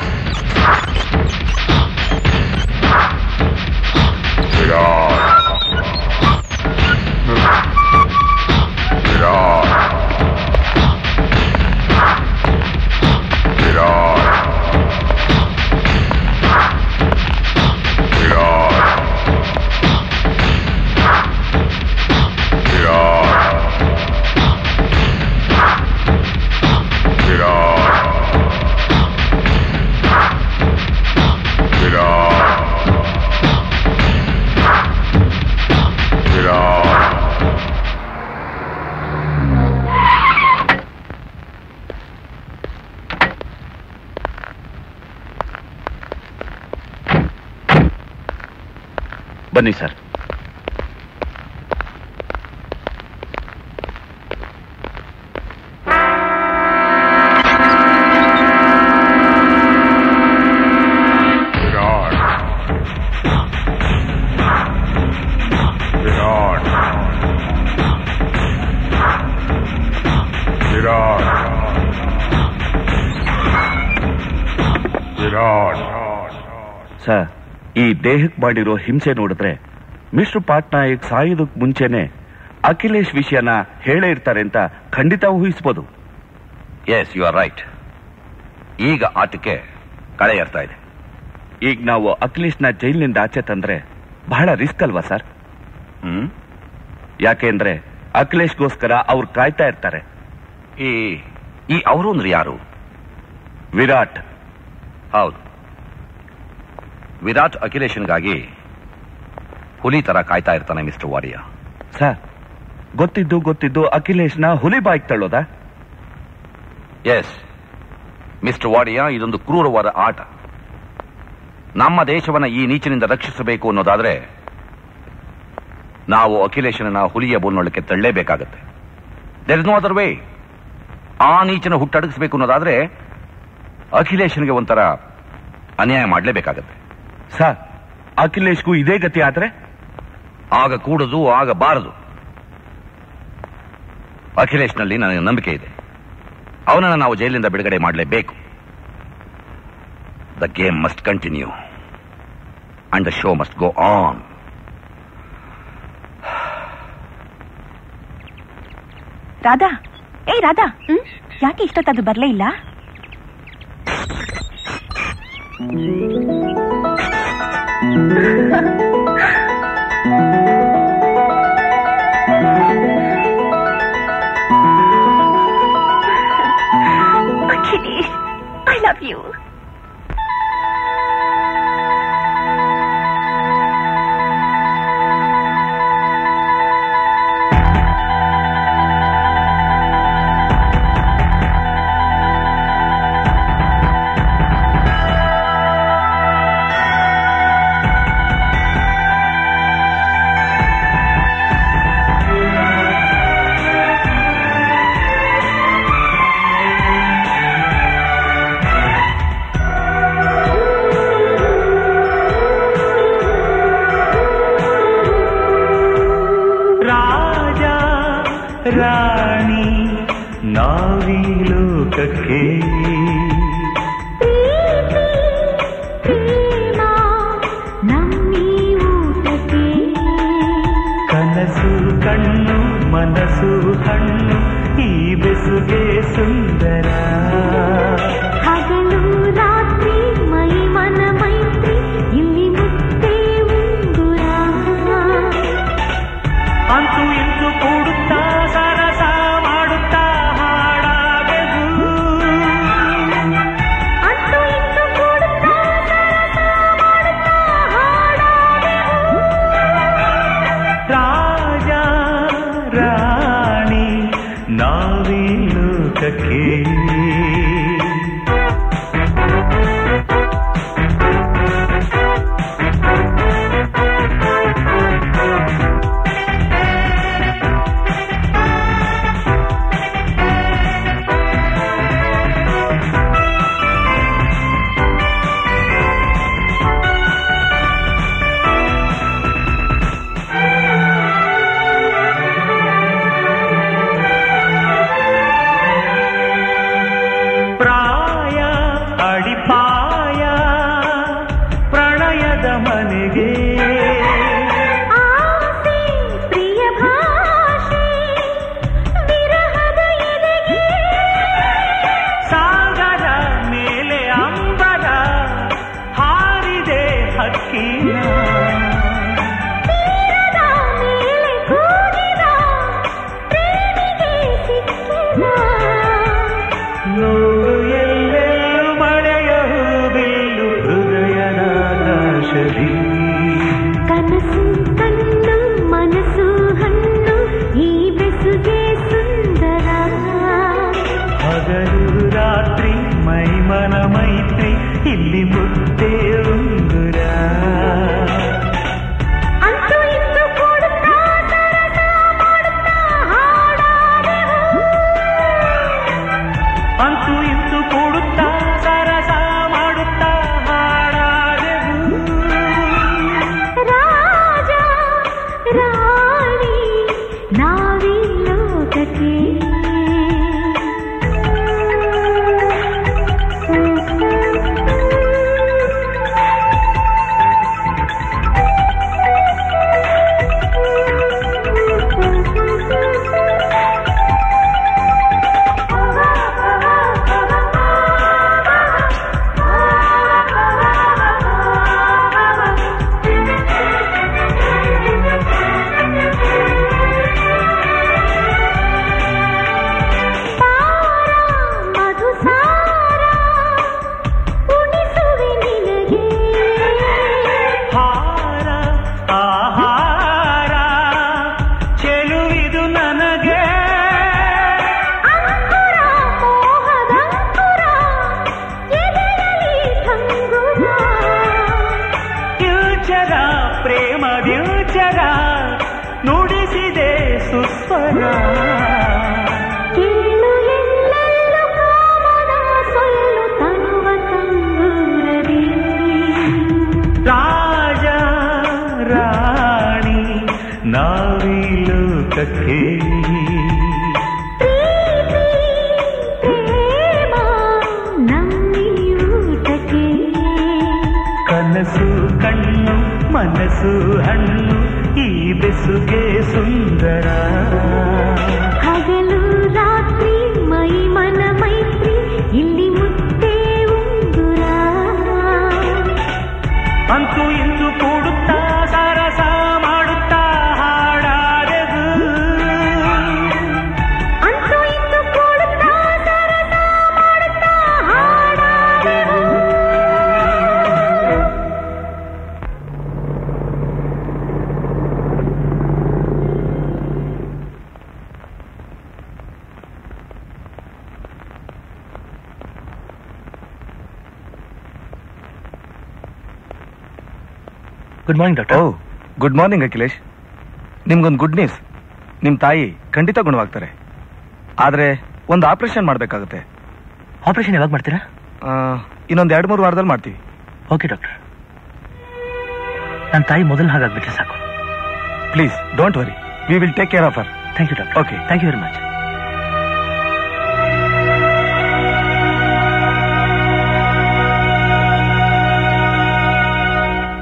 ಬನ್ನಿ ಸರ್ ಸರ್ ಈ ದೇಹಕ್ಕೆ ಮಾಡಿರೋ ಹಿಂಸೆ ನೋಡಿದ್ರೆ ಮಿಸ್ಟರ್ ಪಾಟ್ನಾಯಕ್ ಸಾಯೋದಕ್ ಮುಂಚೆನೆ ಅಖಿಲೇಶ್ ವಿಷಯನ ಹೇಳೇ ಇರ್ತಾರೆ ಅಂತ ಖಂಡಿತ ಊಹಿಸ್ಬೋದು ಎಸ್ ಯು ಆರ್ ರೈಟ್ ಈಗ ಆಟಕ್ಕೆ ಕಳೆ ಏರ್ತಾ ಇದೆ ಈಗ ನಾವು ಅಖಿಲೇಶ್ನ ಜೈಲಿನಿಂದ ಆಚೆ ತಂದ್ರೆ ಬಹಳ ರಿಸ್ಕ್ ಅಲ್ವಾ ಸರ್ ಹ್ಮ್ ಯಾಕೆಂದ್ರೆ ಅಖಿಲೇಶ್ಗೋಸ್ಕರ ಅವ್ರು ಕಾಯ್ತಾ ಇರ್ತಾರೆ ಈ ಈ ಅವರು ಅಂದ್ರೆ ಯಾರು ವಿರಾಟ್ ಹೌದು ವಿರಾಟ್ ಅಖಿಲೇಶನ್ಗಾಗಿ ಹುಲಿ ತರ ಕಾಯ್ತಾ ಇರ್ತಾನೆ ಮಿಸ್ಟರ್ ವಾರಿಯ ಸರ್ ಗೊತ್ತಿದ್ದು ಗೊತ್ತಿದ್ದು ಅಖಿಲೇಶ್ನ ಹುಲಿ ಬಾಯ್ಕ್ ತಳ್ಳೋದಾ ಎಸ್ ಮಿಸ್ಟರ್ ವಾಡಿಯಾ ಇದೊಂದು ಕ್ರೂರವಾದ ಆಟ ನಮ್ಮ ದೇಶವನ್ನ ಈ ನೀಚಿನಿಂದ ರಕ್ಷಿಸಬೇಕು ಅನ್ನೋದಾದ್ರೆ ನಾವು ಅಖಿಲೇಶನನ್ನ ಹುಲಿಯ ಬೋನ್ನೊಳಕ್ಕೆ ತಳ್ಳಲೇಬೇಕಾಗತ್ತೆ there is no other way ಆ ನೀಚನ ಹುಟ್ಟಡಗಿಸಬೇಕು ಅನ್ನೋದಾದ್ರೆ ಅಖಿಲೇಶನ್ಗೆ ಒಂಥರ ಅನ್ಯಾಯ ಮಾಡಲೇಬೇಕಾಗತ್ತೆ ಸರ್ ಅಖಿಲೇಶ್ಗೂ ಇದೇ ಗತಿ ಆದ್ರೆ ಆಗ ಕೂಡದು ಆಗ ಬಾರದು ಅಖಿಲೇಶ್ನಲ್ಲಿ ನನಗೆ ನಂಬಿಕೆ ಇದೆ ಅವನನ್ನು ನಾವು ಜೈಲಿಂದ ಬಿಡುಗಡೆ ಮಾಡಲೇಬೇಕು the game must continue and the show must go on Radha ಏ ರಾಧಾ ಯಾಕೆ ಇಷ್ಟೊತ್ತದು ಬರ್ಲೇ ಇಲ್ಲ ಅಖಿಲೇಶ್ ಐ ಲವ್ ಯು ರಾಜ ರಾಣಿ ನಾವೀ ಲೋಕಕ್ಕೆ ನಮ್ಮೀ ಮನಸ್ಸು ಹಣ್ಣು ಈ ಬೆಸುಗೆ ಸುಂದರ ಹಗಲು ರಾತ್ರಿ ಮೈ ಮನ ಮೈತ್ರಿ ಇಲ್ಲಿ ಮುತ್ತೇ ಉಂಗುರ ಅಂತೂ ಇಂತು ಕೂಡುತ್ತಾ ಸರಸ ಮಾಡುತ್ತಾ ಹಾಡಾದೆವು ಅಂತೂ ಇಂತು ಕೂಡುತ್ತಾ ಸರಸ ಮಾಡುತ್ತಾ ಹಾಡಾದೆವು. ರಾಜ ರಾಣಿ ನಾವೀ ಲೋಕಕ್ಕೆ ಪ್ರಾಯ ಅಡಿಪಾಯ ಪ್ರಣಯದ ಮನೆಗೆ ಆಸೆ ಪ್ರಿಯ ಭಾಷೆ ವಿರಹದ ಎದೆಗೆ ಸಾಗರ ಮೇಲೆ ಅಂಬರ ಹಾರಿದೆ ಹಕ್ಕಿನ ತೀರದ ಮೇಲೆ ಕೂಗಿದ ಪ್ರೇಮಿಗೆ ಸಿಕ್ಕಿದ ನೋಡು ಎಲ್ಲೆಲ್ಲೂ ಮಳೆಯ ಬಿಲ್ಲು ಹೃದಯದ ಆಕಾಶದಿ ಕನಸು ಕಣ್ಣು ಮನಸ್ಸು ಹಣ್ಣು ಈ ಬೆಸುಗೆ ಸುಂದರ ಹಗಲು ರಾತ್ರಿ ಮೈ ಮನ ಮೈತ್ರಿ ಇಲ್ಲಿ ಮುದ್ದೆ ಉಂಗುರ ಅಂತೂ ಇಂತು ಕೂಡುತ್ತಾ ಸರಸ ಮಾಡುತ್ತಾ ಹಾಡಾದೆವು. ಅಂತೂ ಇಂತು ಕೂಡುತ್ತಾ ಸರಸ ಮಾಡುತ್ತಾ ಹಾಡಾದೆವು ರಾಜ ರಾಣಿ ನಾವೀ ಲೋಕಕ್ಕೆ ಮಧುಸಾರ ಉಣಿಸುವೆ ನಿನಗೆ ಹಾರ ಆಹಾರ ಚೆಲುವಿದು ನನಗೆ ಅಂಕುರ ಮೋಹದಂಕುರ ಎದೆಯಲ್ಲಿ ತಂಗುರ ದ್ಯೂಚರ ಪ್ರೇಮ ದ್ಯೂಚರ ನುಡಿಸಿದೆ ಸುಸ್ವರ ಕೇಳು ಎಲ್ಲೆಲ್ಲೂ ಕಾಮನ ಸೊಲ್ಲು ತನುವ ತಂಗೂರದಿ ರಾಜ ರಾಣಿ ನಾವೀ ಲೋಕಕ್ಕೆ ಪ್ರೇಮ ನಮ್ಮಿ ಊಟಕ್ಕೆ ಕನಸು ಕಣ್ಣು ಮನಸ್ಸು ಹಣ್ಣು ಈ ಬೆಸುಗೆ ಸುಂದರ ಹಗಲು ರಾತ್ರಿ ಮೈ ಮನ ಮೈತ್ರಿ ಇಲ್ಲಿ ಮುತ್ತೇ ಉಂಗುರ ಅಂತೂ ಇಂದು ಕೂಡುತ್ತಾ ಸರಸ ಮಾಡುತ್ತಾ ಹಾಡಾದೆವು ಅಂತೂ ಇಂದು ಕೂಡುತ್ತಾ ಸರಸ ಮಾಡುತ್ತಾ ಹಾಡಾದೆವು good morning doctor oh good morning Akhilesh ನಿಮ್ಗೊಂದು ಗುಡ್ ನ್ಯೂಸ್ ನಿಮ್ಮ ತಾಯಿ ಖಂಡಿತ ಗುಣವಾಗ್ತಾರೆ ಆದರೆ ಒಂದು ಆಪರೇಷನ್ ಮಾಡಬೇಕಾಗುತ್ತೆ ಆಪರೇಷನ್ ಯಾವಾಗ ಮಾಡ್ತೀರಾ ಇನ್ನೊಂದು ಎರಡು ಮೂರು ವಾರದಲ್ಲಿ ಮಾಡ್ತೀವಿ ಓಕೆ ಡಾಕ್ಟರ್ ನನ್ನ ತಾಯಿ ಮೊದಲು ಹಾಗಾಗ್ಬಿಟ್ರೆ ಸಾಕು please don't worry we will take care of her thank you doctor okay thank you very much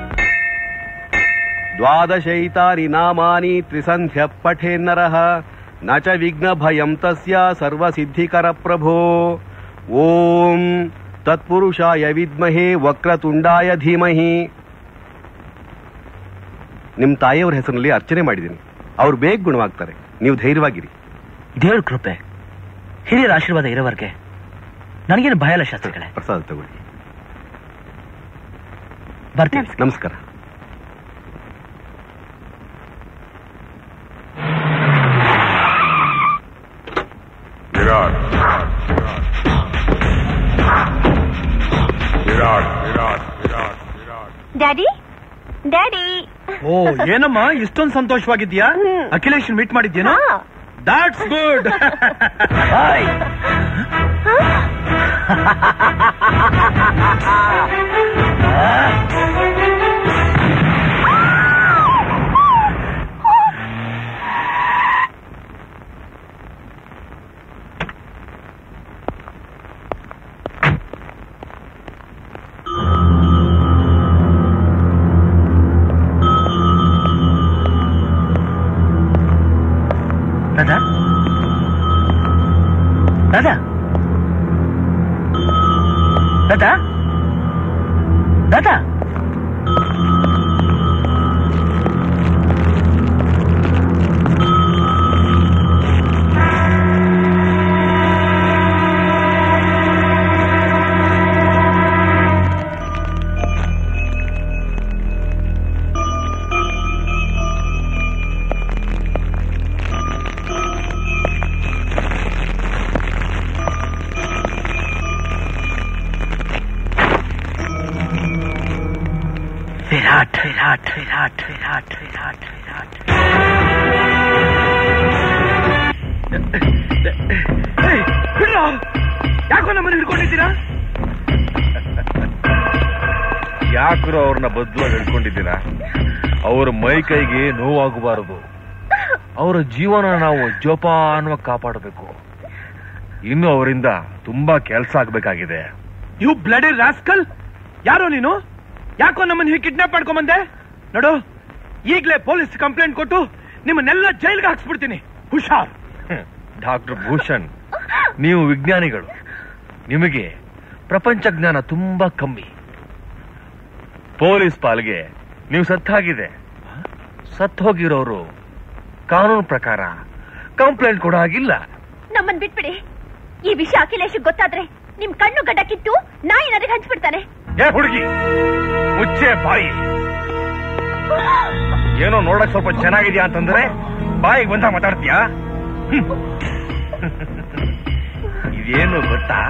ದ್ವಾದಶೈತಾನಿ ನಾಮಾನಿ ತ್ರಿಸಂಧ್ಯ ಪಠೇನ್ನರಃ ನ ಚ ವಿಘ್ನ ಭಯಂ ತಸ್ಯ ಸರ್ವಸಿದ್ಧಿಕರ ಪ್ರಭೋ ಓಂ ತತ್ಪುರುಷಾಯ ವಿದ್ಮಹೇ ವಕ್ರತುಂಡಾಯ ಧೀಮಹಿ ನಿಮ್ಮ ತಾಯಿಯವ್ರ ಹೆಸರಿನಲ್ಲಿ ಅರ್ಚನೆ ಮಾಡಿದ್ದೀನಿ ಅವ್ರು ಬೇಗ ಗುಣವಾಗ್ತಾರೆ ನೀವು ಧೈರ್ಯವಾಗಿರಿ ದೇವ್ರ ಕೃಪೆ ಹಿರಿಯರ ಆಶೀರ್ವಾದ ಇರೋವರೆಗೆ ನನಗೇನು ಭಯ ಇಲ್ಲ ಶಾಸ್ತ್ರಿಗಳೇ ಪ್ರಸಾದ ತಗೊಳ್ಳಿ ಬರ್ತೀವಿ ನಮಸ್ಕಾರ Virat Virat Virat Virat daddy daddy oh ಏನಮ್ಮ ಇಷ್ಟೊಂದು ಸಂತೋಷವಾಗಿದ್ಯಾ ಅಖಿಲೇಶ್ ಮೀಟ್ ಮಾಡಿದ್ಯೇನೋ ದಾಟ್ಸ್ ಗುಡ್ ರಾಧಾ ರಾಧಾ ರಾಧಾ ರಾಧಾ ವಿರಾಟ್ ವಿರಾಟ್ ವಿರಾಟ್ ವಿರಾಟ್ ವಿರಾಟ್ ವಿರಾಟ್ ಯಾಕೋ ನಮ್ಮನ್ನು ಹಿಡ್ಕೊಂಡಿದ್ದೀರಾ ಯಾಕರು ಅವ್ರನ್ನ ಬದ್ಲವಾಗಿ ಹಿಡ್ಕೊಂಡಿದ್ದೀರಾ ಅವ್ರ ಮೈ ಕೈಗೆ ನೋವಾಗಬಾರದು ಅವರ ಜೀವನ ನಾವು ಜೋಪಾನವಾಗಿ ಕಾಪಾಡಬೇಕು ಇನ್ನು ಅವರಿಂದ ತುಂಬಾ ಕೆಲಸ ಆಗ್ಬೇಕಾಗಿದೆ ಯು ಬ್ಲಡಿ ರಾಸ್ಕಲ್ ಯಾರೋ ನೀನು ಯಾಕೋ ನಮ್ಮನ್ನ ಹೀಗೆ ಕಿಡ್ನಾಪ್ ಮಾಡ್ಕೊಂಬಂದೆ ನೋಡು ಈಗಲೇ ಪೊಲೀಸ್ ಕಂಪ್ಲೇಂಟ್ ಕೊಟ್ಟು ನಿಮ್ಮನ್ನೆಲ್ಲ ಜೈಲ್ಗೆ ಹಾಕ್ಸ್ಬಿಡ್ತೀನಿ ಹುಷಾರ್ ಡಾಕ್ಟರ್ ಭೂಷಣ್ ನೀವು ವಿಜ್ಞಾನಿಗಳು ನಿಮಗೆ ಪ್ರಪಂಚ ಜ್ಞಾನ ತುಂಬಾ ಕಮ್ಮಿ ಪೊಲೀಸ್ ಪಾಲ್ಗೆ ನೀವು ಸತ್ತಾಗಿದೆ ಸತ್ ಹೋಗಿರೋರು ಕಾನೂನು ಪ್ರಕಾರ ಕಂಪ್ಲೇಂಟ್ ಕೊಡೋ ಹಾಗಿಲ್ಲ ನಮ್ಮನ್ ಬಿಟ್ಬಿಡಿ ಈ ವಿಷಯ ಅಖಿಲೇಶ್ ಗೊತ್ತಾದ್ರೆ ನಿಮ್ ಕಣ್ಣು ಗಡ್ಡ ಕಿತ್ತು ನಾಯಿ ನದಿಗೆ ಹಂಚ್ಬಿಡ್ತಾನೆ ಏ ಹುಡುಗಿ ಮುಚ್ಚೆ ಬಾಯಿ ಏನೋ ನೋಡಕ್ ಸ್ವಲ್ಪ ಚೆನ್ನಾಗಿದ್ಯಾ ಅಂತಂದ್ರೆ ಬಾಯಿಗೆ ಬಂದ ಮಾತಾಡ್ತೀಯಾ ಹ್ಮ್. ಇದೇನು ಗೊತ್ತಾ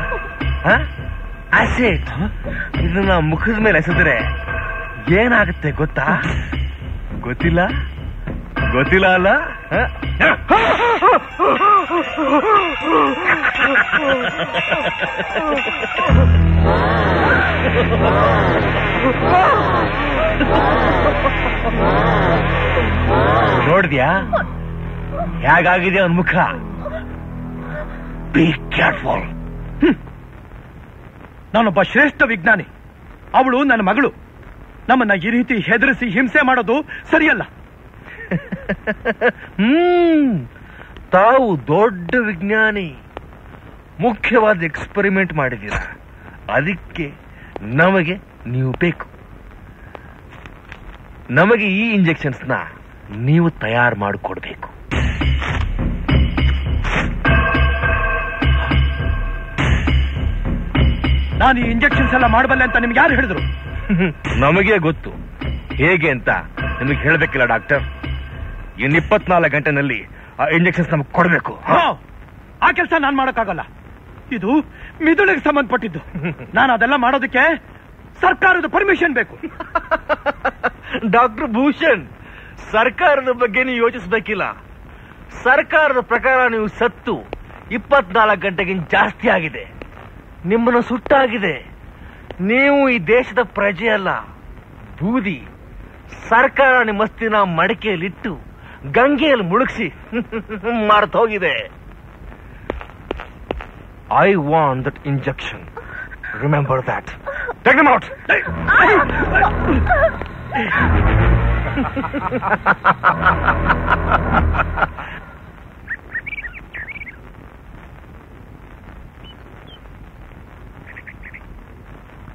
ಆಸಿಡ್ ಇದನ್ನ ಮುಖದ ಮೇಲೆ ಎಸೆದ್ರೆ ಏನಾಗುತ್ತೆ ಗೊತ್ತಾ ಗೊತ್ತಿಲ್ಲ ಗೊತ್ತಿಲ್ಲ ಅಲ್ಲ ಹ? ನೋಡಿದ್ಯಾ ಹೇಗಾಗಿದೆ ಅವನ ಮುಖ ಬಿ ಕೇರ್ಫುಲ್ ನಾನೊಬ್ಬ ಶ್ರೇಷ್ಠ ವಿಜ್ಞಾನಿ ಅವಳು ನನ್ನ ಮಗಳು ನಮ್ಮನ್ನ ಈ ರೀತಿ ಹೆದರಿಸಿ ಹಿಂಸೆ ಮಾಡೋದು ಸರಿಯಲ್ಲ ಹ್ಮ್ ತಾವು ದೊಡ್ಡ ವಿಜ್ಞಾನಿ ಮುಖ್ಯವಾದ ಎಕ್ಸ್ಪರಿಮೆಂಟ್ ಮಾಡಿದ್ದೀರಾ ಅದಕ್ಕೆ ನಮಗೆ ನೀವು ಬೇಕು ನಮಗೆ ಈ ಇಂಜೆಕ್ಷನ್ಸ್ನ ನೀವು ತಯಾರು ಮಾಡಿಕೊಡ್ಬೇಕು ನಾನು ಈ ಇಂಜೆಕ್ಷನ್ಸ್ ಎಲ್ಲ ಮಾಡಬಲ್ಲೆ ಅಂತ ನಿಮ್ಗೆ ಯಾರು ಹೇಳಿದ್ರು ನಮಗೆ ಗೊತ್ತು ಹೇಗೆ ಅಂತ ನಿಮಗೆ ಹೇಳಬೇಕಿಲ್ಲ ಡಾಕ್ಟರ್ ಇನ್ನು ಇಪ್ಪತ್ನಾಲ್ಕು ಗಂಟೆನಲ್ಲಿ ಆ ಇಂಜೆಕ್ಷನ್ಸ್ ನಮಗೆ ಕೊಡಬೇಕು ಹಾ, ಆ ಕೆಲಸ ನಾನ್ ಮಾಡಕ್ಕಾಗಲ್ಲ ಇದು ಮಿದುಳಿಗೆ ಸಂಬಂಧಪಟ್ಟಿದ್ದು ನಾನು ಅದೆಲ್ಲ ಮಾಡೋದಕ್ಕೆ ಸರ್ಕಾರದ ಪರ್ಮಿಷನ್ ಬೇಕು ಡಾಕ್ಟರ್ ಭೂಷಣ್ ಸರ್ಕಾರದ ಬಗ್ಗೆ ನೀವು ಯೋಚಿಸಬೇಕಿಲ್ಲ ಸರ್ಕಾರದ ಪ್ರಕಾರ ನೀವು ಸತ್ತು ಇಪ್ಪತ್ನಾಲ್ಕು ಗಂಟೆಗಿಂತ ಜಾಸ್ತಿ ಆಗಿದೆ ನಿಮ್ಮನ್ನು ಸುಟ್ಟಾಗಿದೆ ನೀವು ಈ ದೇಶದ ಪ್ರಜೆ ಅಲ್ಲ ಬೂದಿ ಸರ್ಕಾರ ನಿಮ್ಮ ಅಸ್ತಿನ ಮಡಿಕೆಯಲ್ಲಿಟ್ಟು ಗಂಗೆಯಲ್ಲಿ ಮುಳುಗಿಸಿ ಮರೆತು ಹೋಗಿದೆ I want that injection remember that take them out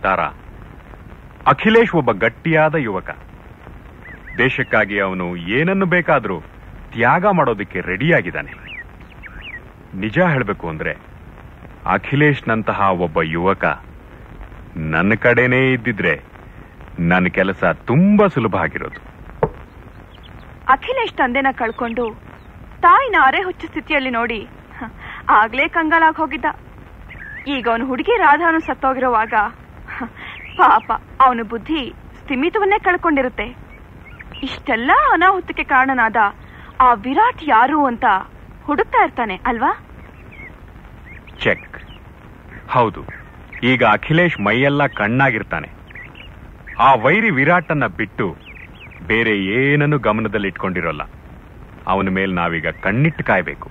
Tara Akhilesh ಒಬ್ಬ ಗಟ್ಟಿಯಾದ ಯುವಕ ದೇಶಕ್ಕಾಗಿ ಅವನು ಏನನ್ನು ಬೇಕಾದರೂ ತ್ಯಾಗ ಮಾಡೋದಕ್ಕೆ ರೆಡಿಯಾಗಿದ್ದಾನೆ ನಿಜ ಹೇಳಬೇಕು ಅಂದ್ರೆ ಅಖಿಲೇಶ್ನಂತಹ ಒಬ್ಬ ಯುವಕ ನನ್ನ ಕಡೆನೇ ಇದ್ದಿದ್ರೆ ನನ್ನ ಕೆಲಸ ತುಂಬಾ ಸುಲಭ ಆಗಿರೋದು ಅಖಿಲೇಶ್ ತಂದೆನ ಕಳ್ಕೊಂಡು ತಾಯಿನ ಅರೆ ಹುಚ್ಚು ಸ್ಥಿತಿಯಲ್ಲಿ ನೋಡಿ ಹ, ಆಗ್ಲೇ ಕಂಗಾಲಾಗಿ ಹೋಗಿದ್ದ ಈಗ ಅವನು ಹುಡುಗಿ ರಾಧಾನು ಸತ್ತೋಗಿರುವಾಗ ಹ, ಪಾಪ ಅವನ ಬುದ್ಧಿ ಸ್ಥಿಮಿತವನ್ನೇ ಕಳ್ಕೊಂಡಿರುತ್ತೆ ಇಷ್ಟೆಲ್ಲ ಅನಾಹುತಕ್ಕೆ ಕಾರಣನಾದ ಆ ವಿರಾಟ್ ಯಾರು ಅಂತ ಹುಡುಕ್ತಾ ಇರ್ತಾನೆ ಅಲ್ವಾ ಚೆಕ್ ಹೌದು ಈಗ ಅಖಿಲೇಶ್ ಮೈಯೆಲ್ಲ ಕಣ್ಣಾಗಿರ್ತಾನೆ ಆ ವೈರಿ ವಿರಾಟನ್ನ ಬಿಟ್ಟು ಬೇರೆ ಏನನ್ನು ಗಮನದಲ್ಲಿ ಇಟ್ಕೊಂಡಿರೋಲ್ಲ ಅವನ ಮೇಲೆ ನಾವೀಗ ಕಣ್ಣಿಟ್ಟು ಕಾಯ್ಬೇಕು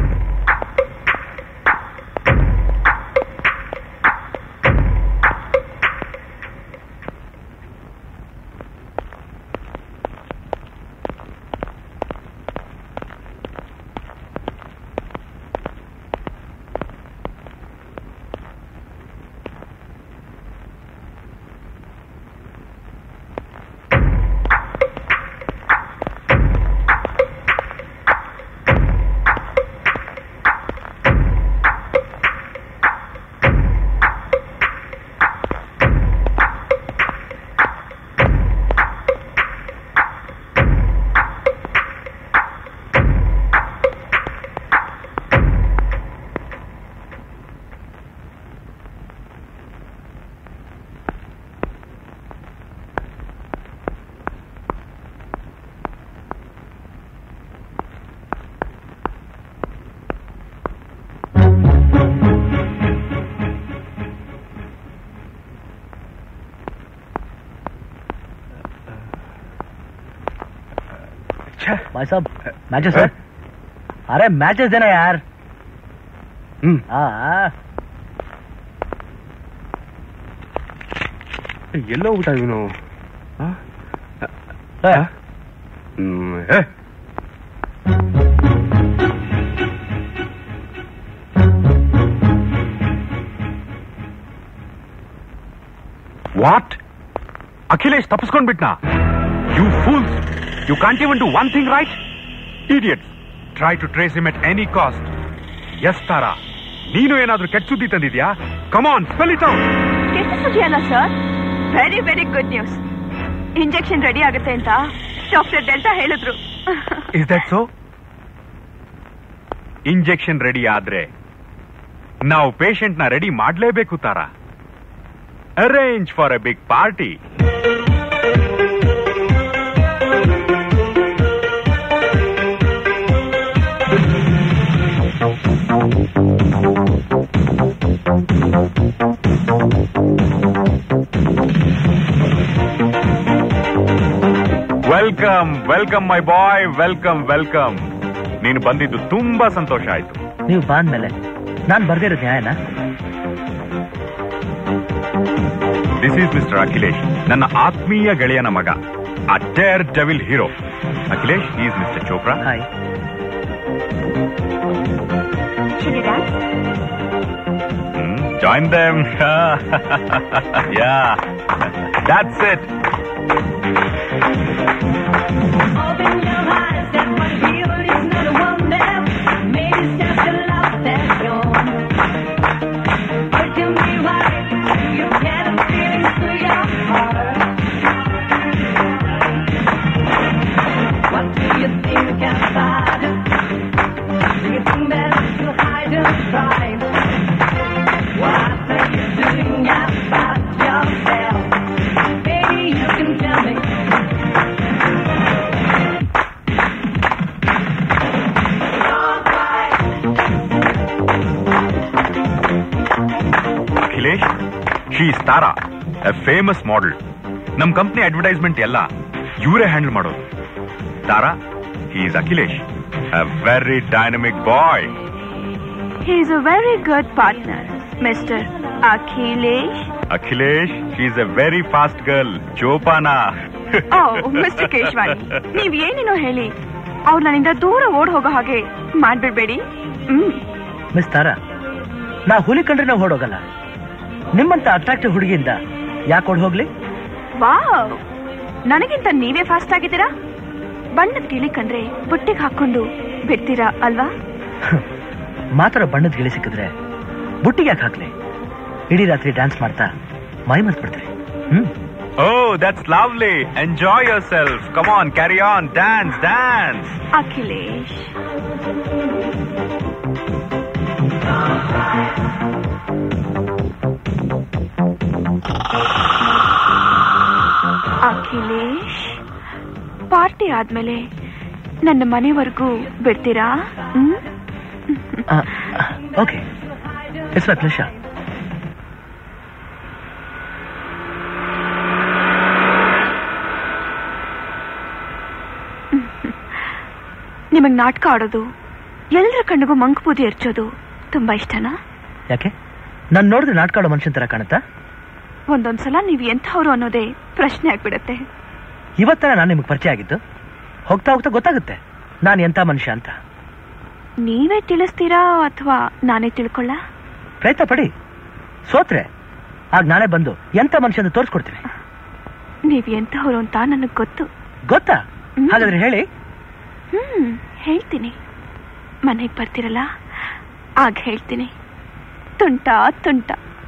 भाई साहब मैचेस है अरे मैचेस देना यार हाँ हाँ ಎಲ್ಲೋ ಊಟ ಇವನು ವಾಟ್ ಅಖಿಲೇಶ್ ತಪ್ಪಿಸ್ಕೊಂಡ್ಬಿಟ್ನಾ you fools you can't even do one thing right idiots try to trace him at any cost yes Tara ನೀನು ಏನಾದ್ರೂ ಕೆಟ್ಟ ಸುದ್ದಿ ತಂದಿದ್ಯಾ ಕಮಾನ್ ಸ್ಪೆಲ್ ಇಟ್ ಔಟ್ ಕೆಟ್ಟ ಸುದ್ದಿ ಅಲ್ಲ sir very very good news injection ready ಆಗುತ್ತೆ ಅಂತ ಡಾಕ್ಟರ್ ಡೆಲ್ಟಾ ಹೇಳಿದ್ರು is that so injection ready ಆದ್ರೆ ನಾವು ಪೇಷಂಟ್ ನ ರೆಡಿ ಮಾಡ್ಲೇಬೇಕು Tara arrange for a big party welcome welcome my bye welcome welcome ನೀನು ಬಂದಿದ್ದು ತುಂಬಾ ಸಂತೋಷ ಆಯ್ತು ನೀವು ಬಂದ್ಮೇಲೆ ನಾನ್ ಬರ್ದಿರೋ ನ್ಯಾಯನ ದಿಸ್ ಈಸ್ ಮಿಸ್ಟರ್ ಅಖಿಲೇಶ್ ನನ್ನ ಆತ್ಮೀಯ ಗೆಳೆಯನ ಮಗ a daredevil hero Akhilesh is mister Chopra hi join them yeah that's it Akhilesh she is Tara a famous model ನಮ್ ಕಂಪ್ನಿ ಅಡ್ವರ್ಟೈಸ್ಮೆಂಟ್ ಎಲ್ಲ ಇವರೇ ಹ್ಯಾಂಡಲ್ ಮಾಡೋದು Tara is Akhilesh a very dynamic boy He is a very good partner, Mr. Akhilesh. Akhilesh she is a very fast girl ಜೋಪಾನ oh mister ಕೇಶವಾಣಿ ನೀವ್ ಏನೇನೋ ಹೇಳಿ ಅವ್ರು ನನ್ನಿಂದ ದೂರ ಓಡ್ ಹೋಗೋ ಹಾಗೆ ಮಾಡ್ಬಿಡ್ಬೇಡಿ ಹ್ಮ್ ಮಿಸ್ ತಾರಾ ನಾ ಹುಲಿ ಕಂಡ್ರೆ ನಾವು ಹೊಡೋಗಲ್ಲ ನಿಮ್ಮಂತ ಅಟ್ರಾಕ್ಟಿವ್ ಹುಡುಗಿಯಿಂದ ಯಾಕೆ ಕೊಡ್ ಹೋಗ್ಲಿ ವಾವ್ ನನಗಿಂತ ನೀವೇ ಫಾಸ್ಟ್ ಆಗಿದ್ದೀರಾ ಬಣ್ಣದ ಗಿಳಿ ಕಂಡ್ರೆ ಬುಟ್ಟಿಗೆ ಹಾಕೊಂಡು ಬಿಡ್ತೀರಾ ಅಲ್ವಾ ಮಾತ್ರ ಬಣ್ಣದ ಗಿಳಿ ಸಿಕ್ಕಿದ್ರೆ ಬುಟ್ಟಿಗೆ ಯಾಕೆ ಹಾಕ್ಲಿ ಇಡೀ ರಾತ್ರಿ ಡ್ಯಾನ್ಸ್ ಮಾಡ್ತಾ ಮೈ ಮರ್ತ್ ಬಿಡ್ತೀರಿ hmm Oh, that's lovely. Enjoy yourself. Come on, carry on. Dance, dance. Akhilesh Akhilesh party ಆದ್ಮೇಲೆ ನನ್ನ ಮನೆವರೆಗೂ ಬಿಡ್ತೀರಾ hmm okay it's my pleasure ನಿಮಗ್ ನಾಟಕ ಆಡೋದು ಎಲ್ಲರ ಕಣ್ಣಿಗೂ ಮಂಕುಬೂದಿ ಎರ್ಚೋದು ತುಂಬಾ ಇಷ್ಟನಾ ಯಾಕೆ ನಾನು ನೋಡಿದ್ರೆ ನಾಟಕ ಆಡೋ ಮನುಷ್ಯನ ತರ ಕಾಣುತ್ತಾ ಒಂದೊಂದ್ಸಲ ನೀವು ಎಂಥವ್ರು ಅನ್ನೋದೇ ಪ್ರಶ್ನೆ ಆಗ್ಬಿಡತ್ತೆ ಇವತ್ತರ ನಾನು ನಿಮಗೆ ಪರಿಚಯ ಆಗಿದ್ದು ಹೋಗ್ತಾ ಹೋಗ್ತಾ ಗೊತ್ತಾಗುತ್ತೆ ನಾನು ಎಂಥ ಮನುಷ್ಯ ಅಂತ ನೀವೇ ತಿಳಿಸ್ತೀರಾ ಅಥವಾ ನಾನೇ ತಿಳ್ಕೊಳ್ಳ ಪ್ರಯತ್ನ ಪಡಿ ಸೋತ್ರೆ ಆಗ ನಾಳೆ ಬಂದು ಎಂಥ ಮನುಷ್ಯ ಅಂತ ತೋರಿಸ್ಕೊಡ್ತೀನಿ ನೀವ್ ಎಂಥವ್ರು ಅಂತ ನನಗ್ ಗೊತ್ತು ಗೊತ್ತಾ ಹಾಗಾದ್ರೆ ಹೇಳಿ ಹ್ಮ್ ಹೇಳ್ತೀನಿ ಮನೆಗ್ ಬರ್ತಿರಲ್ಲ ಆಗ ಹೇಳ್ತೀನಿ ತುಂಟ ತುಂಟ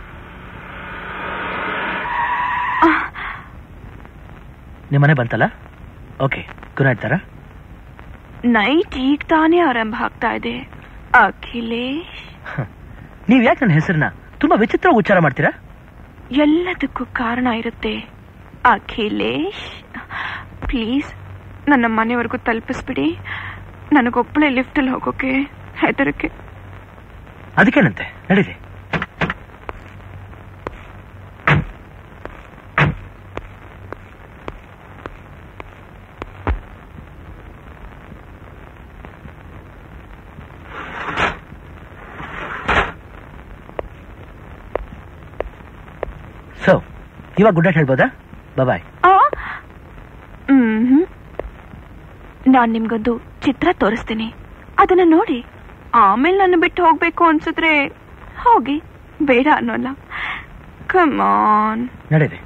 ನಿಮ್ಮ ಮನೆ ಬಂತಲ್ಲ ಓಕೆ ಗುಡ್ ತರ ನೈಟ್ ಈಗ ತಾನೇ ಆರಂಭ ಆಗ್ತಾ ಇದೆ ಅಖಿಲೇಶ್ ನೀವ್ ಯಾಕೆ ನನ್ನ ಹೆಸರನ್ನ ತುಂಬಾ ವಿಚಿತ್ರ ಉಚ್ಚಾರ ಮಾಡ್ತೀರಾ ಎಲ್ಲದಕ್ಕೂ ಕಾರಣ ಇರುತ್ತೆ ಅಖಿಲೇಶ್ ಪ್ಲೀಸ್ ನನ್ನ ಮನೆವರೆಗೂ ತಲುಪಿಸ್ಬಿಡಿ ನನಗೊಬ್ಬಳೆ ಲಿಫ್ಟಲ್ಲಿ ಹೋಗೋಕೆ ಹೆದರಿಕೆ ಅದಕ್ಕೇನಂತೆ ನಡೀರಿ ಸೊ ಇವಾಗ ಗುಡ್ ನೈಟ್ ಹೇಳ್ಬೋದಾ ಬಾಯ್ ಹ್ಮ್ ನಾನ್ ನಿಮ್ಗೊಂದು ಚಿತ್ರ ತೋರಿಸ್ತೀನಿ ಅದನ್ನ ನೋಡಿ ಆಮೇಲೆ ನನ್ನ ಬಿಟ್ಟು ಹೋಗ್ಬೇಕು ಅನ್ಸಿದ್ರೆ ಹೋಗಿ ಬೇಡ ಅನ್ನೋಲ್ಲ ಕಮಾನ್ ನಡೀರಿ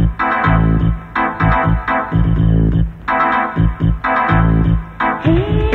Hey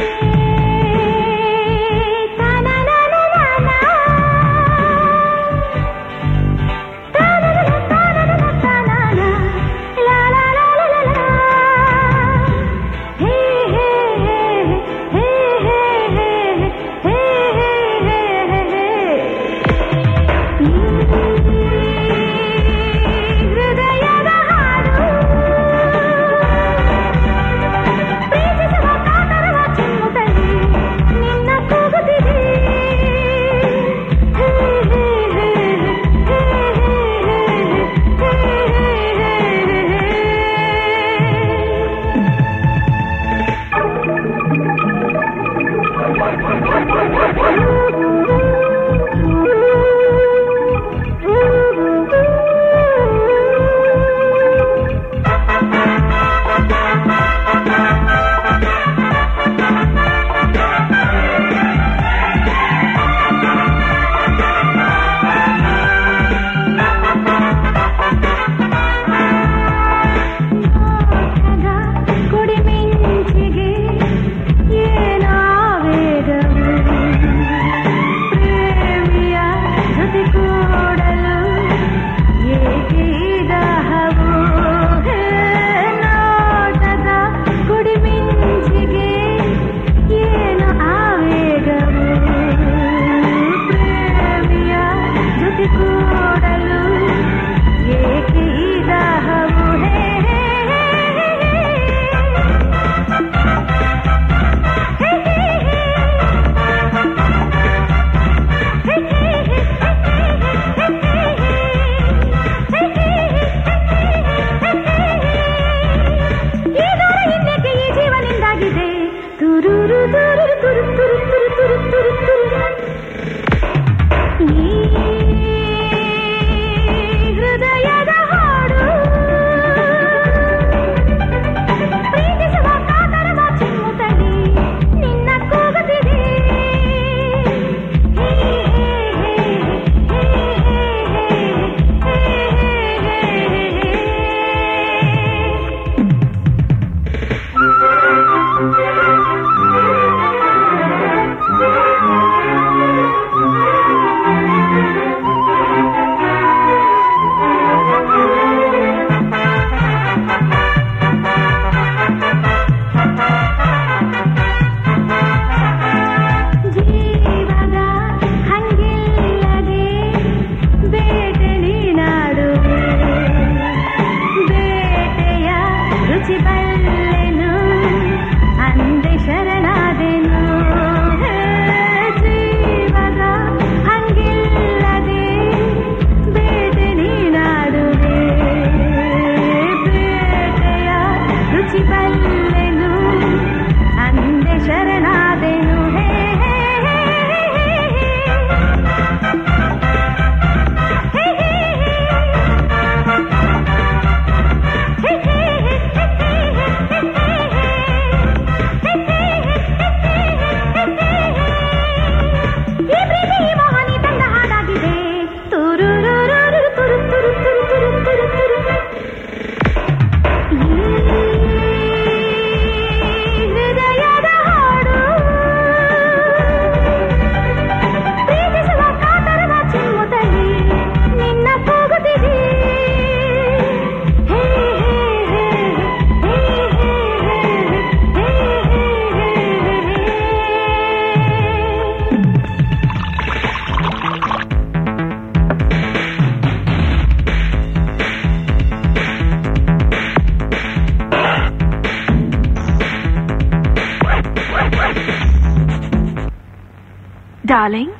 ಡಾರ್ಲಿಂಗ್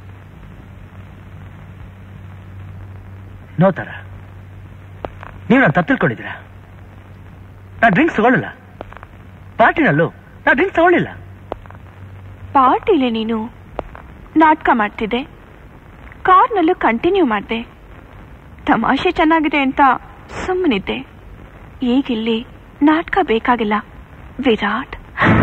ನೋ ತರ ನೀವು ನಾನು ತಪ್ಪು ತಿಳ್ಕೊಂಡಿದ್ದೀರಾ ನಾನು ಡ್ರಿಂಕ್ಸ್ ತಗೊಳ್ಳಲ್ಲ ಪಾರ್ಟಿನಲ್ಲೂ ನಾನು ಡ್ರಿಂಕ್ಸ್ ತಗೊಳ್ಳಿಲ್ಲ ಪಾರ್ಟಿಲಿ ನೀನು ನಾಟಕ ಮಾಡ್ತಿದ್ದೆ ಕಾರ್ನಲ್ಲೂ ಕಂಟಿನ್ಯೂ ಮಾಡಿದೆ ತಮಾಷೆ ಚೆನ್ನಾಗಿದೆ ಅಂತ ಸುಮ್ಮನಿದ್ದೆ ಈಗಿಲ್ಲಿ ನಾಟಕ ಬೇಕಾಗಿಲ್ಲ ವಿರಾಟ್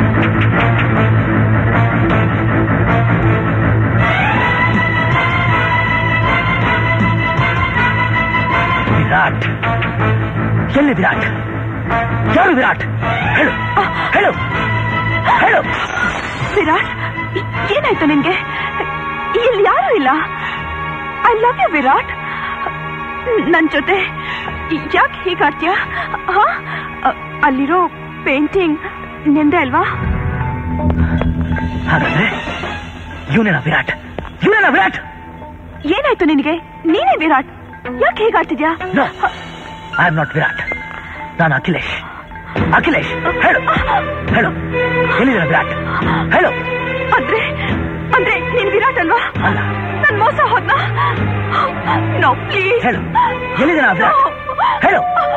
ವಿರಾಟ್ ಎಲ್ಲಿ ವಿರಾಟ್ ಯಾರು ವಿರಾಟ್ ಹೇಳು ಹೇಳು ಹೇಳು ವಿರಾಟ್ ಏ- ಏನಾಯ್ತು ನಿನ್ಗೆ ಇಲ್ಲಿ ಯಾರು ಇಲ್ಲ ಐ ಲವ್ ಯು ವಿರಾಟ್ ನನ್ ಜೊತೆ ಯಾಕೆ ಹೀಗಾಡ್ತೀಯ ಹಾ? ಅ- ಅಲ್ಲಿರೋ ಪೇಂಟಿಂಗ್ ನಿಂದೆ ಅಲ್ವಾ ಹಾಗಾದ್ರೆ ಇವನೇನ ವಿರಾಟ್ ಇವನೇನ ವಿರಾಟ್ ಏನಾಯ್ತು ನಿನಗೆ ನೀನೇ ವಿರಾಟ್ ಯಾಕೆ ಹೀಗಾಡ್ತಿದ್ಯಾ ಐ ಆಮ್ ನಾಟ್ ವಿರಾಟ್ ನಾನು ಅಖಿಲೇಶ್ ಅಖಿಲೇಶ್ ಹೇಳು ಹೇಳು ಎಲ್ಲಿದ್ದೀರ ವಿರಾಟ್ ಹೇಳು ಅಂದ್ರೆ ಅಂದ್ರೆ ನೀನ್ ವಿರಾಟ್ ಅಲ್ವಾ ನನ್ ಮೋಸ ಹೋದ್ನಾ ನೋ ಪ್ಲೀಸ್ ಹೇಳು ಎಲ್ಲಿದ್ದೀರ ವಿರಾಟ್ ಹೇಳು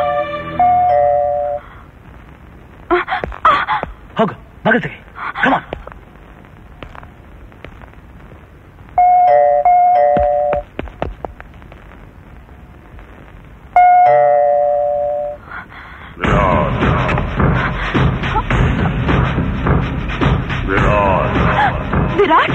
ಹೋಗು ಮಗಳು ತೆಗಿ ಕಮಾನ್ ವಿರಾಟ್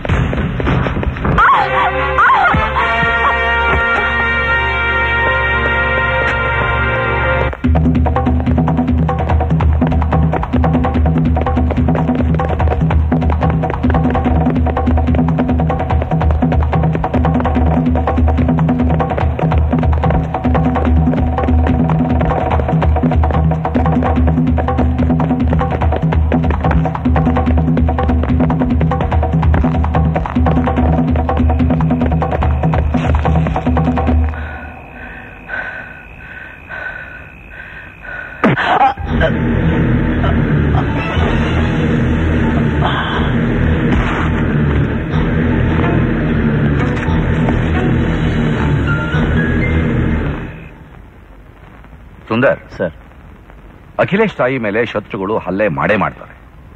ಸುಂದರ್ ಸರ್ ಅಖಿಲೇಶ್ ತಾಯಿ ಮೇಲೆ ಶತ್ರುಗಳು ಹಲ್ಲೆ ಮಾಡೇ ಮಾಡ್ತಾರೆ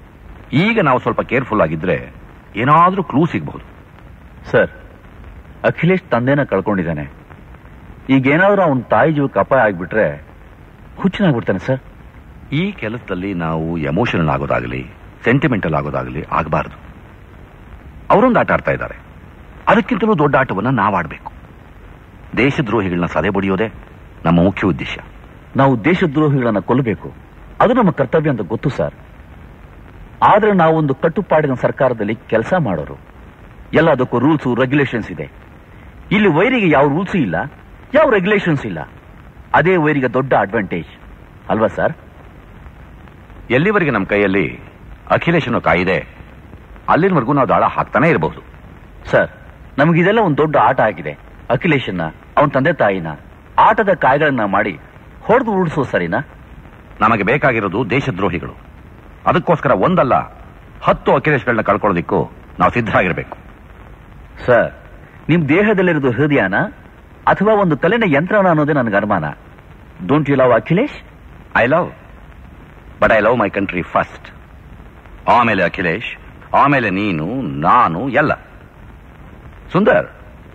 ಈಗ ನಾವು ಸ್ವಲ್ಪ ಕೇರ್ಫುಲ್ ಆಗಿದ್ರೆ ಏನಾದ್ರೂ ಕ್ಲೂ ಸಿಗಬಹುದು ಸರ್ ಅಖಿಲೇಶ್ ತಂದೆನ ಕಳ್ಕೊಂಡಿದ್ದಾನೆ ಈಗೇನಾದ್ರೂ ಅವನ ತಾಯಿ ಜೀವಕ್ಕೆ ಅಪಾಯ ಆಗ್ಬಿಟ್ರೆ ಹುಚ್ಚನಾಗ್ಬಿಡ್ತಾನೆ ಸರ್ ಈ ಕೆಲಸದಲ್ಲಿ ನಾವು ಎಮೋಷನಲ್ ಆಗೋದಾಗಲಿ ಸೆಂಟಿಮೆಂಟಲ್ ಆಗೋದಾಗಲಿ ಆಗಬಾರದು ಅವರೊಂದು ಆಟ ಆಡ್ತಾ ಇದ್ದಾರೆ ಅದಕ್ಕಿಂತಲೂ ದೊಡ್ಡ ಆಟವನ್ನ ನಾವು ಆಡಬೇಕು ದೇಶದ್ರೋಹಿಗಳನ್ನ ಸದೆ ಬಡಿಯೋದೇ ನಮ್ಮ ಮುಖ್ಯ ಉದ್ದೇಶ ನಾವು ದೇಶದ್ರೋಹಿಗಳನ್ನ ಕೊಲ್ಲಬೇಕು ಅದು ನಮ್ಮ ಕರ್ತವ್ಯ ಅಂತ ಗೊತ್ತು ಸರ್ ಆದ್ರೆ ನಾವೊಂದು ಕಟ್ಟುಪಾಡಿನ ಸರ್ಕಾರದಲ್ಲಿ ಕೆಲಸ ಮಾಡೋರು ಎಲ್ಲದಕ್ಕೂ ರೂಲ್ಸು ರೆಗ್ಯುಲೇಷನ್ಸ್ ಇದೆ ಇಲ್ಲಿ ವೈರಿಗೆ ಯಾವ ರೂಲ್ಸು ಇಲ್ಲ ಯಾವ ರೆಗ್ಯುಲೇಷನ್ಸ್ ಇಲ್ಲ ಅದೇ ವೈರಿಗೆ ದೊಡ್ಡ ಅಡ್ವಾಂಟೇಜ್ ಅಲ್ವಾ ಸರ್ ಎಲ್ಲಿವರೆಗೆ ನಮ್ಮ ಕೈಯಲ್ಲಿ ಅಖಿಲೇಶನ ಕಾಯಿದೆ ಅಲ್ಲಿನವರೆಗೂ ನಾವು ದಾಳ ಹಾಕ್ತಾನೆ ಇರಬಹುದು ಸರ್ ನಮಗಿದೆಲ್ಲ ಒಂದು ದೊಡ್ಡ ಆಟ ಆಗಿದೆ ಅಖಿಲೇಶನ್ನ ಅವನ ತಂದೆ ತಾಯಿನ ಆಟದ ಕಾಯಗಳನ್ನ ಮಾಡಿ ಹೊಡೆದು ಉಳಿಸೋ ಸರಿನಾ ನಮಗೆ ಬೇಕಾಗಿರೋದು ದೇಶದ್ರೋಹಿಗಳು ಅದಕ್ಕೋಸ್ಕರ ಒಂದಲ್ಲ ಹತ್ತು ಅಖಿಲೇಶ್ಗಳನ್ನ ಕಳ್ಕೊಳ್ಳೋದಿಕ್ಕೂ ನಾವು ಸಿದ್ಧರಾಗಿರ್ಬೇಕು ಸರ್ ನಿಮ್ ದೇಹದಲ್ಲಿರೋದು ಹೃದಯನ ಅಥವಾ ಒಂದು ಕಲ್ಲಿನ ಯಂತ್ರನ ಅನ್ನೋದೇ ನನಗೆ ಅನುಮಾನ don't you love Akhilesh I love but I love my country first ಆಮೇಲೆ ಅಖಿಲೇಶ್ ಆಮೇಲೆ ನೀನು ನಾನು ಎಲ್ಲ ಸುಂದರ್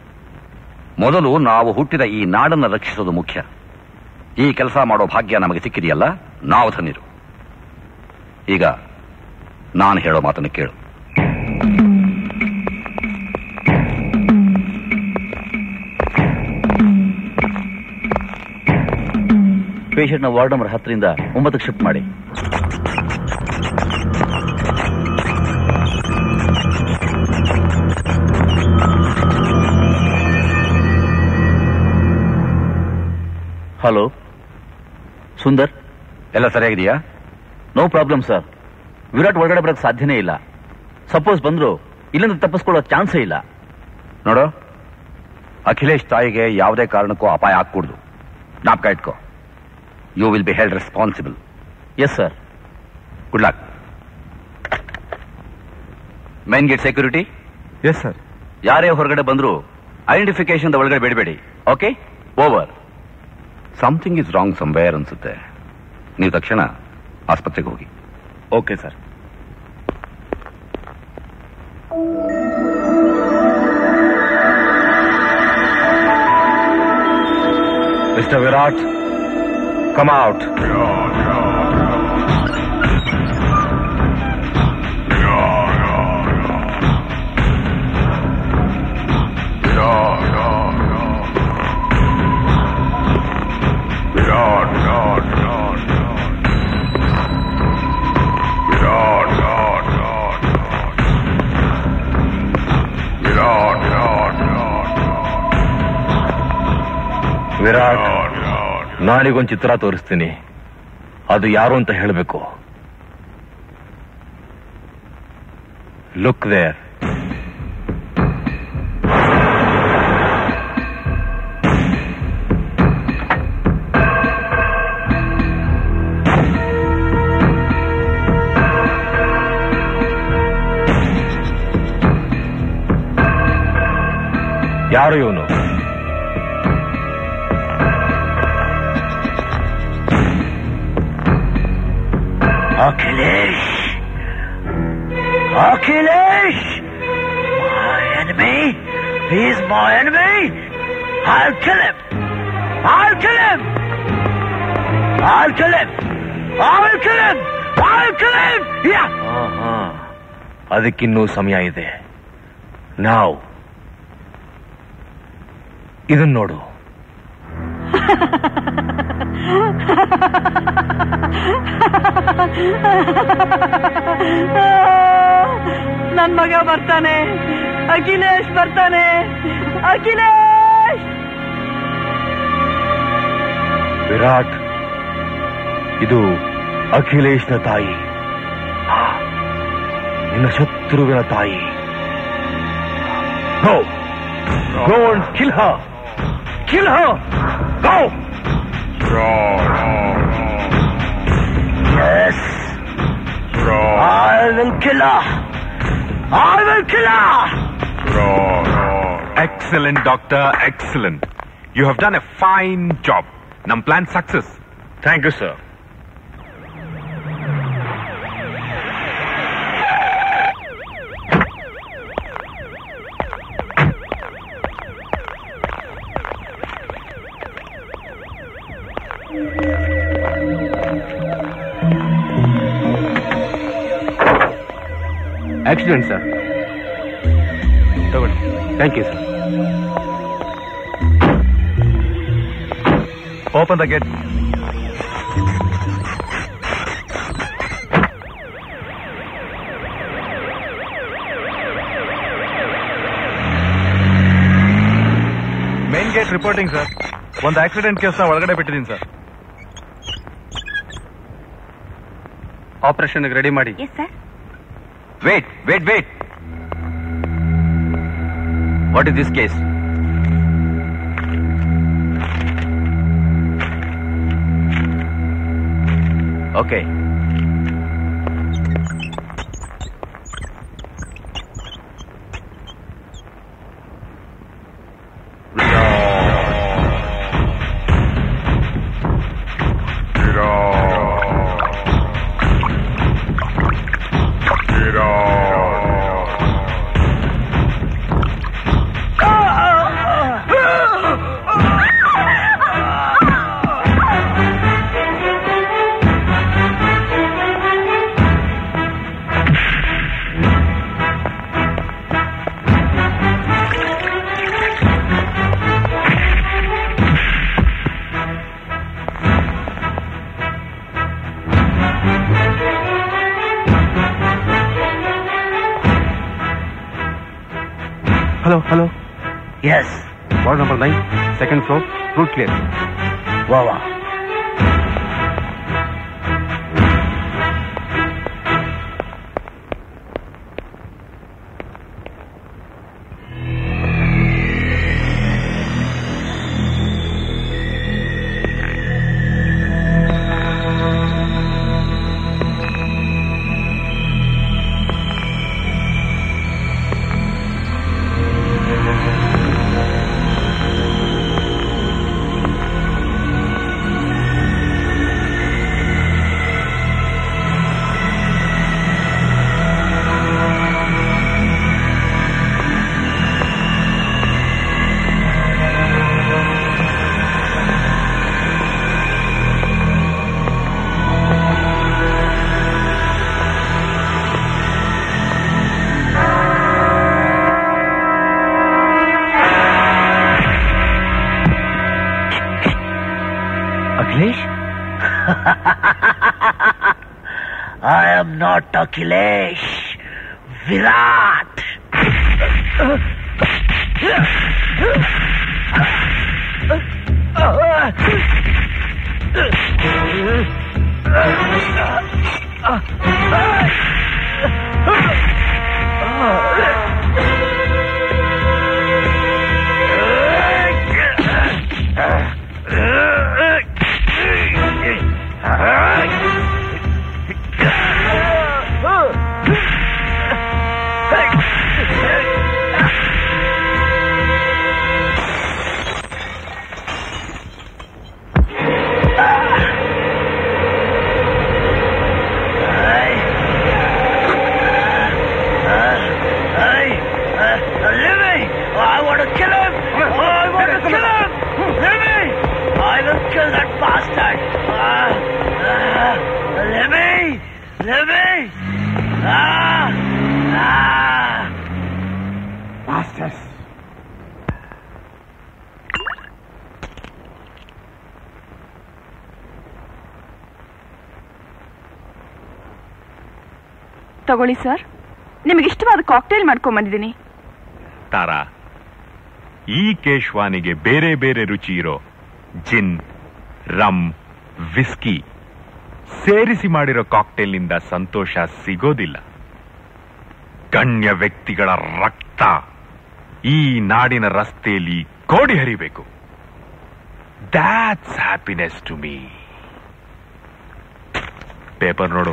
ಮೊದಲು ನಾವು ಹುಟ್ಟಿದ ಈ ನಾಡನ್ನು ರಕ್ಷಿಸೋದು ಮುಖ್ಯ ಈ ಕೆಲಸ ಮಾಡೋ ಭಾಗ್ಯ ನಮಗೆ ಸಿಕ್ಕಿದೆಯಲ್ಲ ನಾವು ಧನ್ಯರು ಈಗ ನಾನು ಹೇಳೋ ಮಾತನ್ನು ಕೇಳು ಪೇಷಂಟ್ನ ವಾರ್ಡ್ ನಂಬರ್ ಹತ್ತರಿಂದ ಒಂಬತ್ತಕ್ಕೆ ಶಿಫ್ಟ್ ಮಾಡಿ ಹಲೋ ಸುಂದರ್ ಎಲ್ಲ ಸರಿಯಾಗಿದೆಯಾ ನೋ ಪ್ರಾಬ್ಲಮ್ ಸರ್ ವಿರಾಟ್ ಒಳಗಡೆ ಬರಕ್ ಸಾಧ್ಯನೇ ಇಲ್ಲ ಸಪೋಸ್ ಬಂದ್ರು ಇಲ್ಲಿಂದ ತಪ್ಪಿಸ್ಕೊಳ್ಳೋ ಚಾನ್ಸೇ ಇಲ್ಲ ನೋಡು ಅಖಿಲೇಶ್ ತಾಯಿಗೆ ಯಾವುದೇ ಕಾರಣಕ್ಕೂ ಅಪಾಯ ಆಗ್ಕೂಡ್ದು ಜ್ಞಾಪಕ ಇಟ್ಕೋ you will be held responsible yes sir good luck main gate security yes sir ಯಾರೇ ಹೊರಗಡೆ ಬಂದ್ರು ಐಡೆಂಟಿಫಿಕೇಶನ್ ಒಳಗಡೆ ಬೇಡಬೇಡಿ okay over something is wrong somewhere ಅನ್ಸುತ್ತೆ ನೀವು ತಕ್ಷಣ ಆಸ್ಪತ್ರೆಗೆ ಹೋಗಿ okay sir mister Virat come out Virat ನಾನಿಗೊಂದು ಚಿತ್ರ ತೋರಿಸ್ತೀನಿ ಅದು ಯಾರು ಅಂತ ಹೇಳಬೇಕು ಲುಕ್ ದೇರ್ ಯಾರು ಇವನು Achilles! Achilles! My enemy! He's my enemy! I'll kill him! I'll kill him! I'll kill him! I'll kill him! I'll kill him! Yeah! ಆಹಾ. ಅದಕ್ಕಿನ್ನೂ ಸಮಯ ಇದೆ ನಾವು ಇದನ್ನ ನೋಡು ನನ್ ಮಗ ಬರ್ತಾನೆ ಅಖಿಲೇಶ್ ಬರ್ತಾನೆ ಅಖಿಲೇಶ್ ವಿರಾಟ್ ಇದು ಅಖಿಲೇಶ್ನ ತಾಯಿ ಆ, ನಿನ್ನ ಶತ್ರುವಿನ ತಾಯಿ Go! Go and kill her! Kill her! Go! Yes! I will kill her! I will kill her! Excellent doctor excellent you have done a fine job ನಮ್ plan success thank you sir accident sir ತಗೊಳ್ಳಿ thank you sir open the gate main gate reporting sir ಒಂದು accident ಕೇಸ್ನ ಒಳಗಡೆ ಬಿಟ್ಟಿದ್ದೀನಿ sir ಆಪರೇಷನ್ಗೆ ready ಮಾಡಿ yes sir wait wait wait what is this case okay hello hello yes ward number nine second floor route clear ವಾ ವಾ I am not Akhilesh. Virat. I want to kill him! I want to kill him! Let me! I will kill that bastard! Ah, ah, let me! Let me! Ah! Ah! Bastards! ತಗೊಳ್ಳಿ sir ನಿಮಗೆ ಇಷ್ಟವಾದ cocktail ಮಾಡ್ಕೊಂಡ್ ಬಂದಿದ್ದೀನಿ ತಾರಾ ಈ ಕೇಶ್ವಾನಿಗೆ ಬೇರೆ ಬೇರೆ ರುಚಿ ಇರೋ ಜಿನ್ ರಮ್ ವಿಸ್ಕಿ ಸೇರಿಸಿ ಮಾಡಿರೋ ಕಾಕ್ಟೇಲ್ನಿಂದ ಸಂತೋಷ ಸಿಗೋದಿಲ್ಲ ಗಣ್ಯ ವ್ಯಕ್ತಿಗಳ ರಕ್ತ ಈ ನಾಡಿನ ರಸ್ತೆಯಲ್ಲಿ ಕೋಡಿ ಹರಿಬೇಕು that's happiness to me paper ನೋಡು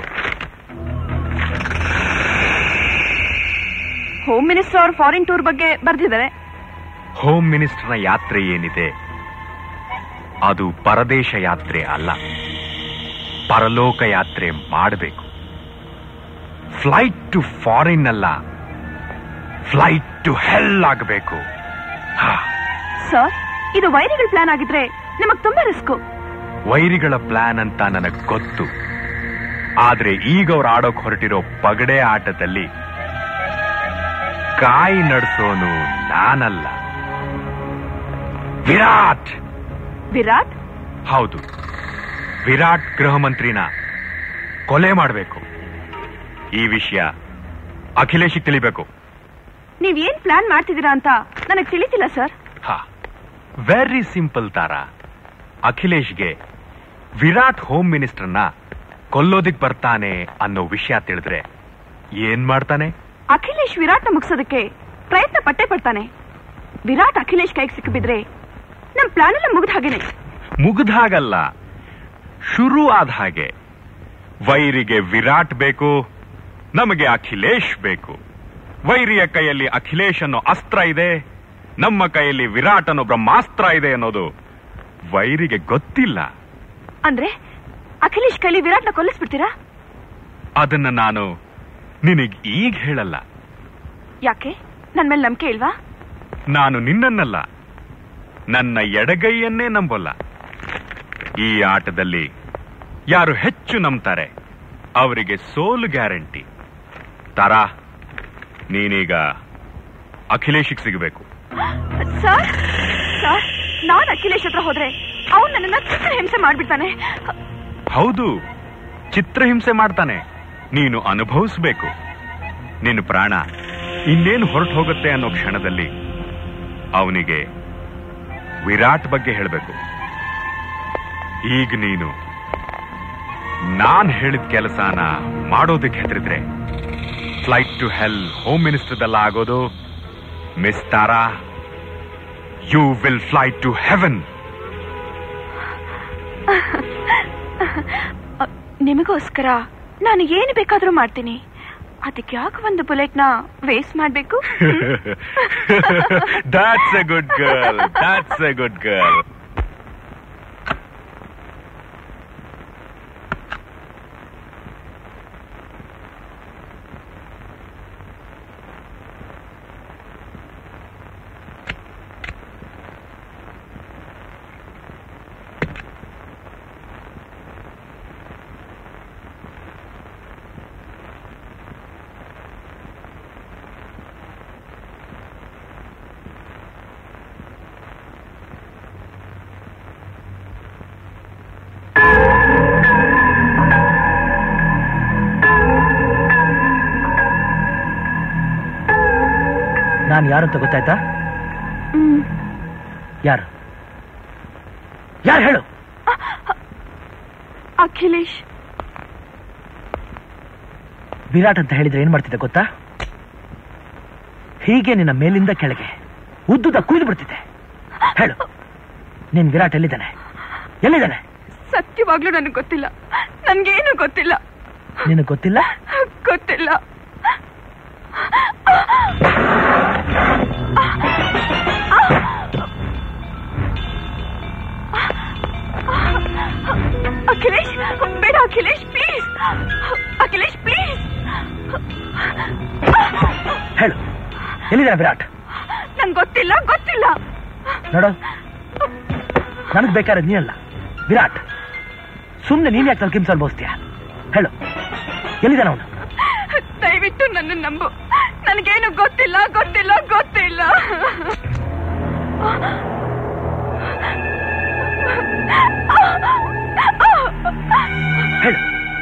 ಹೋಮ್ ಮಿನಿಸ್ಟರ್ ಅವ್ರ ಫಾರಿನ್ ಟೂರ್ ಬಗ್ಗೆ ಬರ್ದಿದ್ದಾರೆ ಹೋಮ್ ಮಿನಿಸ್ಟರ್ನ ಯಾತ್ರೆ ಏನಿದೆ ಅದು ಪರದೇಶ ಯಾತ್ರೆ ಅಲ್ಲ ಪರಲೋಕ ಯಾತ್ರೆ ಮಾಡಬೇಕು ಫ್ಲೈಟ್ ಟು ಫಾರಿನ್ ಅಲ್ಲ ಫ್ಲೈಟ್ ಟು ಹೆಲ್ ಆಗಬೇಕು ಸರ್ ಇದು ವೈರಿಗಳ ಪ್ಲಾನ್ ಆಗಿದ್ರೆ ನಿಮಗ್ ತುಂಬಾ ರಿಸ್ಕ್ ವೈರಿಗಳ ಪ್ಲಾನ್ ಅಂತ ನನಗ್ ಗೊತ್ತು ಆದ್ರೆ ಈಗ ಅವ್ರು ಆಡೋಕ್ ಹೊರಟಿರೋ ಪಗಡೆ ಆಟದಲ್ಲಿ ಕಾಯಿ ನಡೆಸೋನು ನಾನಲ್ಲ ವಿರಾಟ್ ವಿರಾಟ್ ಹೌದು ವಿರಾಟ್ ಗೃಹ ಮಂತ್ರಿನ ಕೊಲೆ ಮಾಡಬೇಕು ಈ ವಿಷಯ ಅಖಿಲೇಶಿಗೆ ತಿಳಿಬೇಕು ನೀವ್ ಏನ್ ಪ್ಲಾನ್ ಮಾಡ್ತಿದ್ದೀರಾ ಅಂತ ನನಗ್ ತಿಳಿತಿಲ್ಲ ಸರ್ ಹಾ ವೆರಿ ಸಿಂಪಲ್ ತಾರ ಅಖಿಲೇಶ್ಗೆ ವಿರಾಟ್ ಹೋಮ್ ಮಿನಿಸ್ಟರ್ನ ಕೊಲ್ಲೋದಿಕ್ ಬರ್ತಾನೆ ಅನ್ನೋ ವಿಷಯ ತಿಳಿದ್ರೆ ಏನ್ ಮಾಡ್ತಾನೆ ಅಖಿಲೇಶ್ ವಿರಾಟ್ನ ಮುಗಿಸೋದಕ್ಕೆ ಪ್ರಯತ್ನ ಪಟ್ಟೆ ಪಡ್ತಾನೆ ವಿರಾಟ್ ಅಖಿಲೇಶ್ ಕೈಗೆ ಸಿಕ್ಕಿಬಿದ್ರೆ ನಮ್ ಪ್ಲಾನ್ ಎಲ್ಲ ಮುಗ್ದ ಹಾಗೇನೆ ಮುಗ್ದಾಗಲ್ಲ ಶುರು ಆದ ಹಾಗೆ ವೈರಿಗೆ ವಿರಾಟ್ ಬೇಕು ನಮಗೆ ಅಖಿಲೇಶ್ ಬೇಕು ವೈರಿಯ ಕೈಯಲ್ಲಿ ಅಖಿಲೇಶ್ ಅನ್ನೋ ಅಸ್ತ್ರ ಇದೆ ನಮ್ಮ ಕೈಯಲ್ಲಿ ವಿರಾಟ್ ಅನ್ನೋ ಬ್ರಹ್ಮಾಸ್ತ್ರ ಇದೆ ಅನ್ನೋದು ವೈರಿಗೆ ಗೊತ್ತಿಲ್ಲ ಅಂದ್ರೆ ಅಖಿಲೇಶ್ ಕೈಲಿ ವಿರಾಟ್ನ ಕೊಲ್ಲಿಸ್ಬಿಡ್ತೀರಾ ಅದನ್ನ ನಾನು ನಿನಗ್ ಈಗ ಹೇಳಲ್ಲ ಯಾಕೆ ನನ್ ಮೇಲೆ ನಂಬಿಕೆ ಇಲ್ವಾ ನಾನು ನಿನ್ನನ್ನಲ್ಲ ನನ್ನ ಎಡಗೈಯನ್ನೇ ನಂಬಲ್ಲ ಈ ಆಟದಲ್ಲಿ ಯಾರು ಹೆಚ್ಚು ನಂಬ್ತಾರೆ ಅವರಿಗೆ ಸೋಲು ಗ್ಯಾರಂಟಿ ತಾರಾ ನೀನೀಗ ಅಖಿಲೇಶಿಗೆ ಸಿಗಬೇಕು ಸರ್ ಸರ್ ನಾನ್ ಅಖಿಲೇಶ್ ಹತ್ರ ಹೋದ್ರೆ ಅವ್ನು ನನ್ನನ್ನ ಚಿತ್ರ ಹಿಂಸೆ ಮಾಡ್ಬಿಡ್ತಾನೆ ಹೌದು ಚಿತ್ರಹಿಂಸೆ ಮಾಡ್ತಾನೆ ನೀನು ಅನುಭವಿಸ್ಬೇಕು ನಿನ್ನ ಪ್ರಾಣ ಇನ್ನೇನು ಹೊರಟು ಹೋಗುತ್ತೆ ಅನ್ನೋ ಕ್ಷಣದಲ್ಲಿ ಅವನಿಗೆ ವಿರಾಟ್ ಬಗ್ಗೆ ಹೇಳಬೇಕು ಈಗ ನೀನು ನಾನ್ ಹೇಳಿದ ಕೆಲಸನ ಮಾಡೋದಕ್ಕೆ ಹೆದರಿದ್ರೆ ಫ್ಲೈಟ್ ಟು ಹೆಲ್ ಹೋಮ್ ಮಿನಿಸ್ಟರ್ದಲ್ಲ ಆಗೋದು miss Tara you will fly to heaven ನಿಮಗೋಸ್ಕರ ನಾನು ಏನು ಬೇಕಾದ್ರೂ ಮಾಡ್ತೀನಿ ಅದಕ್ಕೆ ಯಾಕೆ ಒಂದು ಬುಲೆಟ್ನ ವೇಸ್ಟ್ ಮಾಡ್ಬೇಕು That's a good girl. That's a good girl. ನಾನು ಯಾರು ಅಂತ ಗೊತ್ತಾಯ್ತಾ ಯಾರು ಯಾರು ಹೇಳು ಅಖಿಲೇಶ್ ವಿರಾಟ್ ಅಂತ ಹೇಳಿದ್ರೆ ಏನ್ ಮಾಡ್ತಿದ್ದೆ ಗೊತ್ತಾ ಹೀಗೆ ನಿನ್ನ ಮೇಲಿಂದ ಕೆಳಗೆ ಉದ್ದುದ ಕುಯ್ದು ಬಿಡ್ತಿದ್ದೆ ಹೇಳು ನಿನ್ ವಿರಾಟ್ ಎಲ್ಲಿದ್ದಾನೆ ಎಲ್ಲಿದ್ದಾನೆ ಸತ್ಯವಾಗ್ಲೂ ನನಗೆ ಗೊತ್ತಿಲ್ಲ ನನ್ಗೇನು ಗೊತ್ತಿಲ್ಲ ನಿನಗೆ ಗೊತ್ತಿಲ್ಲ ಗೊತ್ತಿಲ್ಲ ಅಖಿಲೇಶ್ ಬೇಡ ಅಖಿಲೇಶ್ ಪ್ಲೀಸ್ ಅಖಿಲೇಶ್ ಪ್ಲೀಸ್ ಹೇಳು ಎಲ್ಲಿದ್ದಾನೆ ವಿರಾಟ್ ನಂಗೆ ಗೊತ್ತಿಲ್ಲ ಗೊತ್ತಿಲ್ಲ ನೋಡು ನನಗ್ ಬೇಕಾದ್ರೆ ನೀನಲ್ಲ ವಿರಾಟ್ ಸುಮ್ನೆ ನೀನ್ ಯಾಕೆ ತಲೆ ಅನ್ಭವಿಸ್ತೀಯ ಹೇಳು ಎಲ್ಲಿದ್ದಾನ ಅವನು ದಯವಿಟ್ಟು ನನ್ನ ನಂಬು ನನಗೇನು ಗೊತ್ತಿಲ್ಲ ಗೊತ್ತಿಲ್ಲ ಗೊತ್ತಿಲ್ಲ ಹೇಳು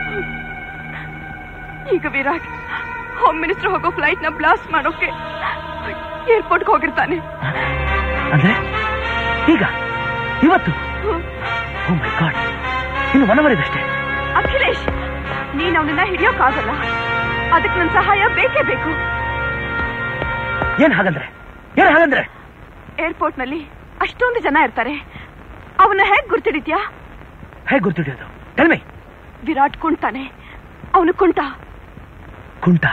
ಈಗ ವಿರಾಟ್ ಹೋಮ್ ಮಿನಿಸ್ಟರ್ ಹೋಗೋ ಫ್ಲೈಟ್ ನ ಬ್ಲಾಸ್ಟ್ ಮಾಡೋಕೆ ಏರ್ಪೋರ್ಟ್ಗೆ ಹೋಗಿರ್ತಾನೆ ಅಂದ್ರೆ ಈಗ ಇವತ್ತು ಓ ಮೈ ಗಾಡ್ ಇನ್ನು ಒನ್ ಅವರ್ ಇದಷ್ಟೇ ಅಖಿಲೇಶ್ ನೀನ್ ಅವನನ್ನ ಹಿಡಿಯೋಕ್ಕಾಗಲ್ಲ ಅದಕ್ಕೆ ನನ್ನ ಸಹಾಯ ಬೇಕೇ ಬೇಕು ಏನ್ ಹಾಗಂದ್ರೆ ಏನ್ ಹಾಗಂದ್ರೆ ಏರ್ಪೋರ್ಟ್ ನಲ್ಲಿ ಅಷ್ಟೊಂದು ಜನ ಇರ್ತಾರೆ ಅವನ ಹೇಗ್ ಗುರ್ತಿಡಿದ್ಯಾ ಹೇಗೆ ಗುರ್ತಿಡಿಯೋದು ಟೆಲ್ಮಿ ವಿರಾಟ್ ಕುಂಟಾನೆ ಅವನು ಕುಂಟ ಕುಂಟ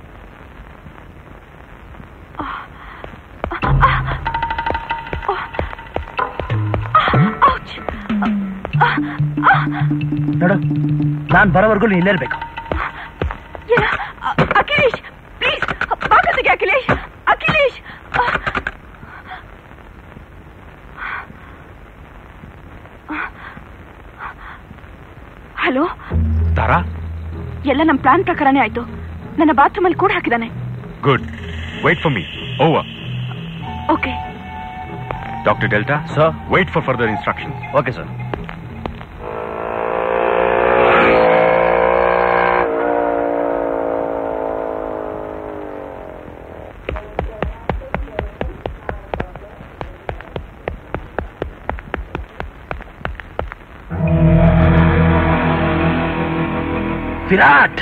ನೋಡು ನಾನ್ ಬರೋವರೆಗೂ ನೀನ್ ಇಲ್ಲೇ ಇರ್ಬೇಕು ಏನ? ಅ- ಅಖಿಲೇಶ್ ಪ್ಲೀಸ್ ಬಾಕಸಿಗೆ ಅಖಿಲೇಶ್ ಅಖಿಲೇಶ್ ಹಲೋ ತಾರಾ ಎಲ್ಲ ನಮ್ ಪ್ಲಾನ್ ಪ್ರಕಾರನೇ ಆಯ್ತು ನನ್ನ ಬಾತ್ರೂಮ್ ಅಲ್ಲಿ ಕೂಡ ಹಾಕಿದಾನೆ good wait for me over okay doctor delta sir wait for further instruction okay sir Virat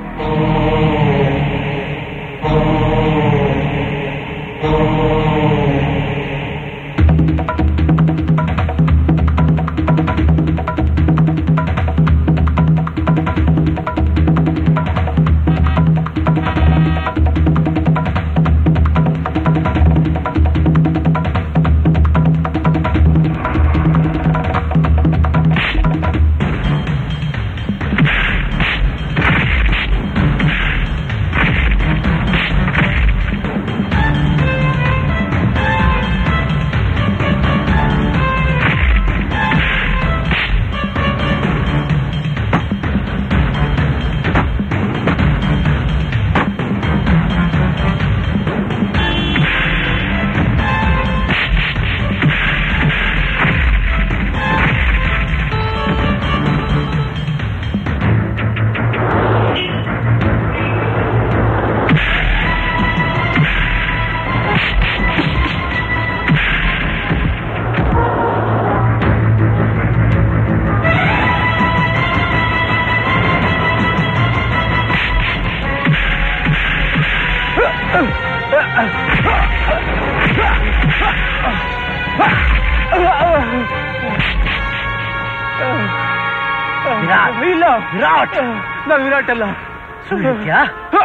Virat ಇಲ್ಲ ವಿರಾಟ್ ನಾನು ವಿರಾಟ್ ಅಲ್ಲ ಸುಳ್ಳು ಹೇಳ್ತೀಯಾ?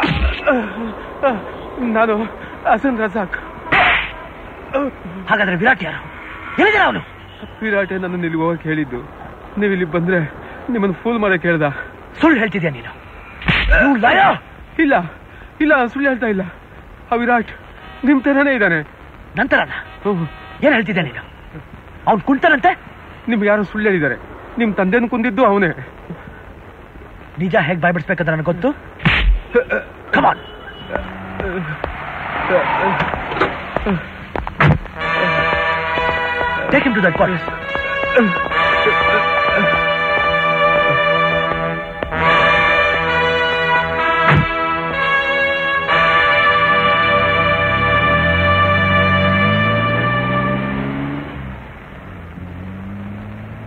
ನಾನು ಹಸನ್ ರಜಾಕ್ ಹಾಗಾದ್ರೆ ವಿರಾಟ್ ಯಾರು ಎಲ್ಲಿದ್ದಾನೆ ಅವನು ವಿರಾಟೆ ನನ್ನ ಇಲ್ಲಿ ಹೋಗಕ್ಕೆ ಹೇಳಿದ್ದು ನೀವು ಇಲ್ಲಿ ಬಂದ್ರೆ ನಿಮ್ಮನ್ನು ಫೂಲ್ ಮಾಡಕ್ ಹೇಳ್ದ ಸುಳ್ಳು ಹೇಳ್ತಿದ್ಯಾ ನೀನು You liar! ಇಲ್ಲ ಇಲ್ಲ ನಾನು ಸುಳ್ಳು ಹೇಳ್ತಾ ಇಲ್ಲ ಆ ವಿರಾಟ್ ನಿಮ್ ತರನೇ ಇದ್ದಾನೆ ನಂತರನ ಏನ್ ಹೇಳ್ತಿದ್ಯಾ ನೀನು ಅವ್ನು ಕುಂಟನಂತೆ ನಿಮ್ಗೆ ಯಾರು ಸುಳ್ಳು ಹೇಳಿದ್ದಾರೆ ನಿಮ್ ತಂದೆನು ಕುಂದಿದ್ದು ಅವನೇ ನಿಜ ಹೇಗ್ ಬಾಯ್ಬಿಡ್ಸ್ಬೇಕಂತ ನನಗೆ ಗೊತ್ತು come on take him to that quarters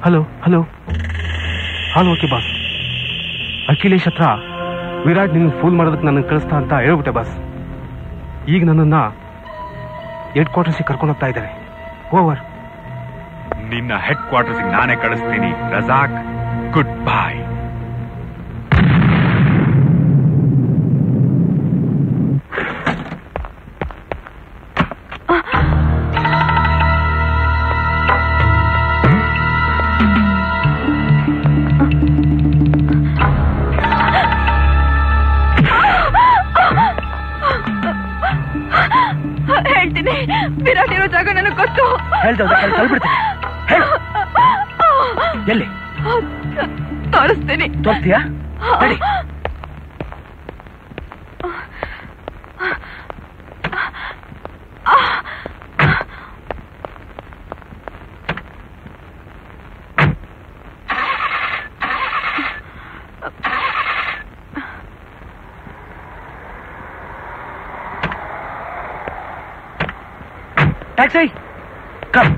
hello hello ಹಾಲು ಓಕೆ ಬಾಸ್ ಅಖಿಲೇಶ್ ಹತ್ರ ವಿರಾಟ್ ನಿನ್ನ ಫೋನ್ ಮಾಡೋದಕ್ಕೆ ನನ್ನ ಕಳಿಸ್ತಾ ಅಂತ ಹೇಳ್ಬಿಟ್ಟೆ ಬಾಸ್ ಈಗ ನನ್ನನ್ನ ಹೆಡ್ ಕ್ವಾರ್ಟರ್ಸ್ಗೆ ಕರ್ಕೊಂಡು ಹೋಗ್ತಾ ಇದ್ದಾರೆ ಓವರ್ ನಿನ್ನ ಹೆಡ್ ಕ್ವಾರ್ಟರ್ಸ್ಗೆ ನಾನೇ ಕಳಿಸ್ತೀನಿ ರಜಾಕ್ ಗುಡ್ ಬಾಯ್ ಹೇಳ್ತೀನಿ ವಿರಾಟ್ ಇರೋ ಜಾಗ ನನಗೆ ಗೊತ್ತು ಹೇಳ್ದವ್ರೆ ಕಳ್ಬಿಡ್ತೀನಿ ಹೇಳು ಎಲ್ಲಿ ತೋರಿಸ್ತೀನಿ ತೋರ್ತೀಯಾ ನಡಿ ಟ್ಯಾಕ್ಸಿ ಕಮ್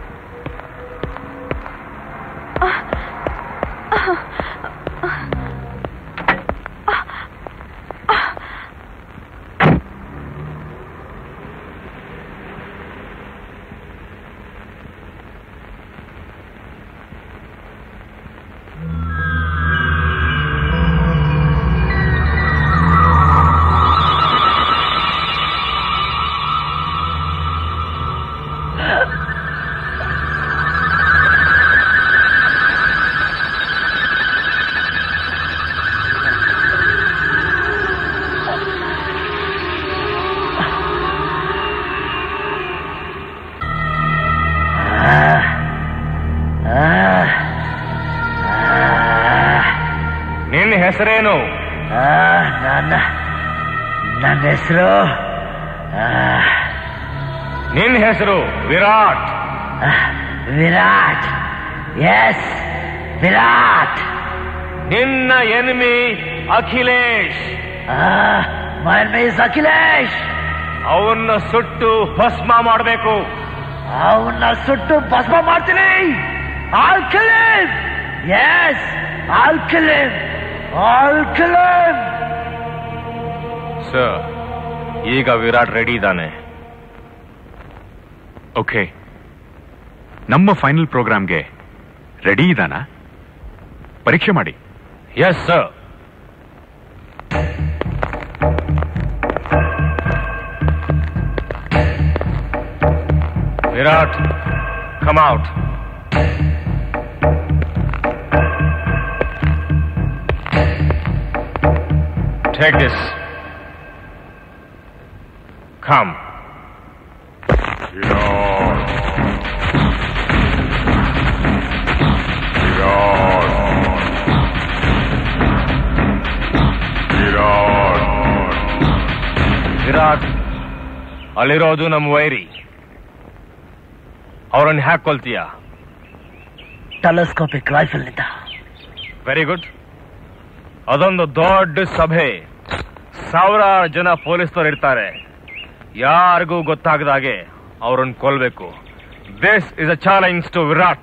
ನಿನ್ನ ಹೆಸರೇನು ನನ್ನ ನನ್ನ ಹೆಸರು ನಿನ್ನ ಹೆಸರು ವಿರಾಟ್ ವಿರಾಟ್ ಎಸ್ ವಿರಾಟ್ ನಿನ್ನ enemy Akhilesh my miss Akhilesh ಅವನ್ನ ಸುಟ್ಟು ಭಸ್ಮ ಮಾಡಬೇಕು ಅವನ್ನ ಸುಟ್ಟು ಭಸ್ಮ ಮಾಡ್ತೀನಿ all kill yes all kill all kill sir ಈಗ ವಿರಾಟ್ ರೆಡಿ ಇದ್ದಾನೆ ಓಕೆ ನಮ್ಮ ಫೈನಲ್ ಪ್ರೋಗ್ರಾಮ್ಗೆ ರೆಡಿ ಇದ್ದಾನಾ ಪರೀಕ್ಷೆ ಮಾಡಿ yes sir Virat come out Take this. Come. Virat ಅಲ್ಲಿರೋದು ನಮ್ಮ ವೈರಿ ಅವರನ್ನು ಹಾಕೊಳ್ತೀಯ ಟೆಲಸ್ಕೋಪಿಕ್ ರೈಫಲ್ ನಿಂದ ವೆರಿ ಗುಡ್ ಅದೊಂದು ದೊಡ್ಡ ಸಭೆ ಸಾವಿರಾರು ಜನ ಪೊಲೀಸ್ನವ್ರು ಇರ್ತಾರೆ ಯಾರಿಗೂ ಗೊತ್ತಾಗದಾಗೆ ಅವ್ರನ್ನ ಕೊಲ್ಬೇಕು this is a challenge to Virat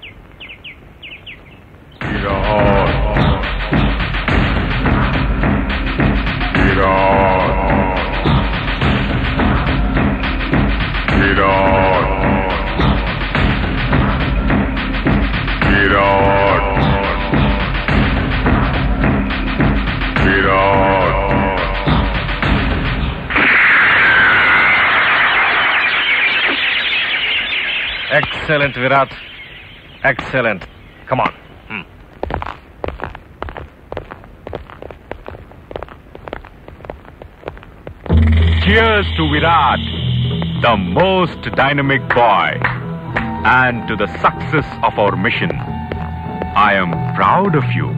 excellent Virat excellent come on Cheers to Virat, the most dynamic boy, and to the success of our mission. I am proud of you.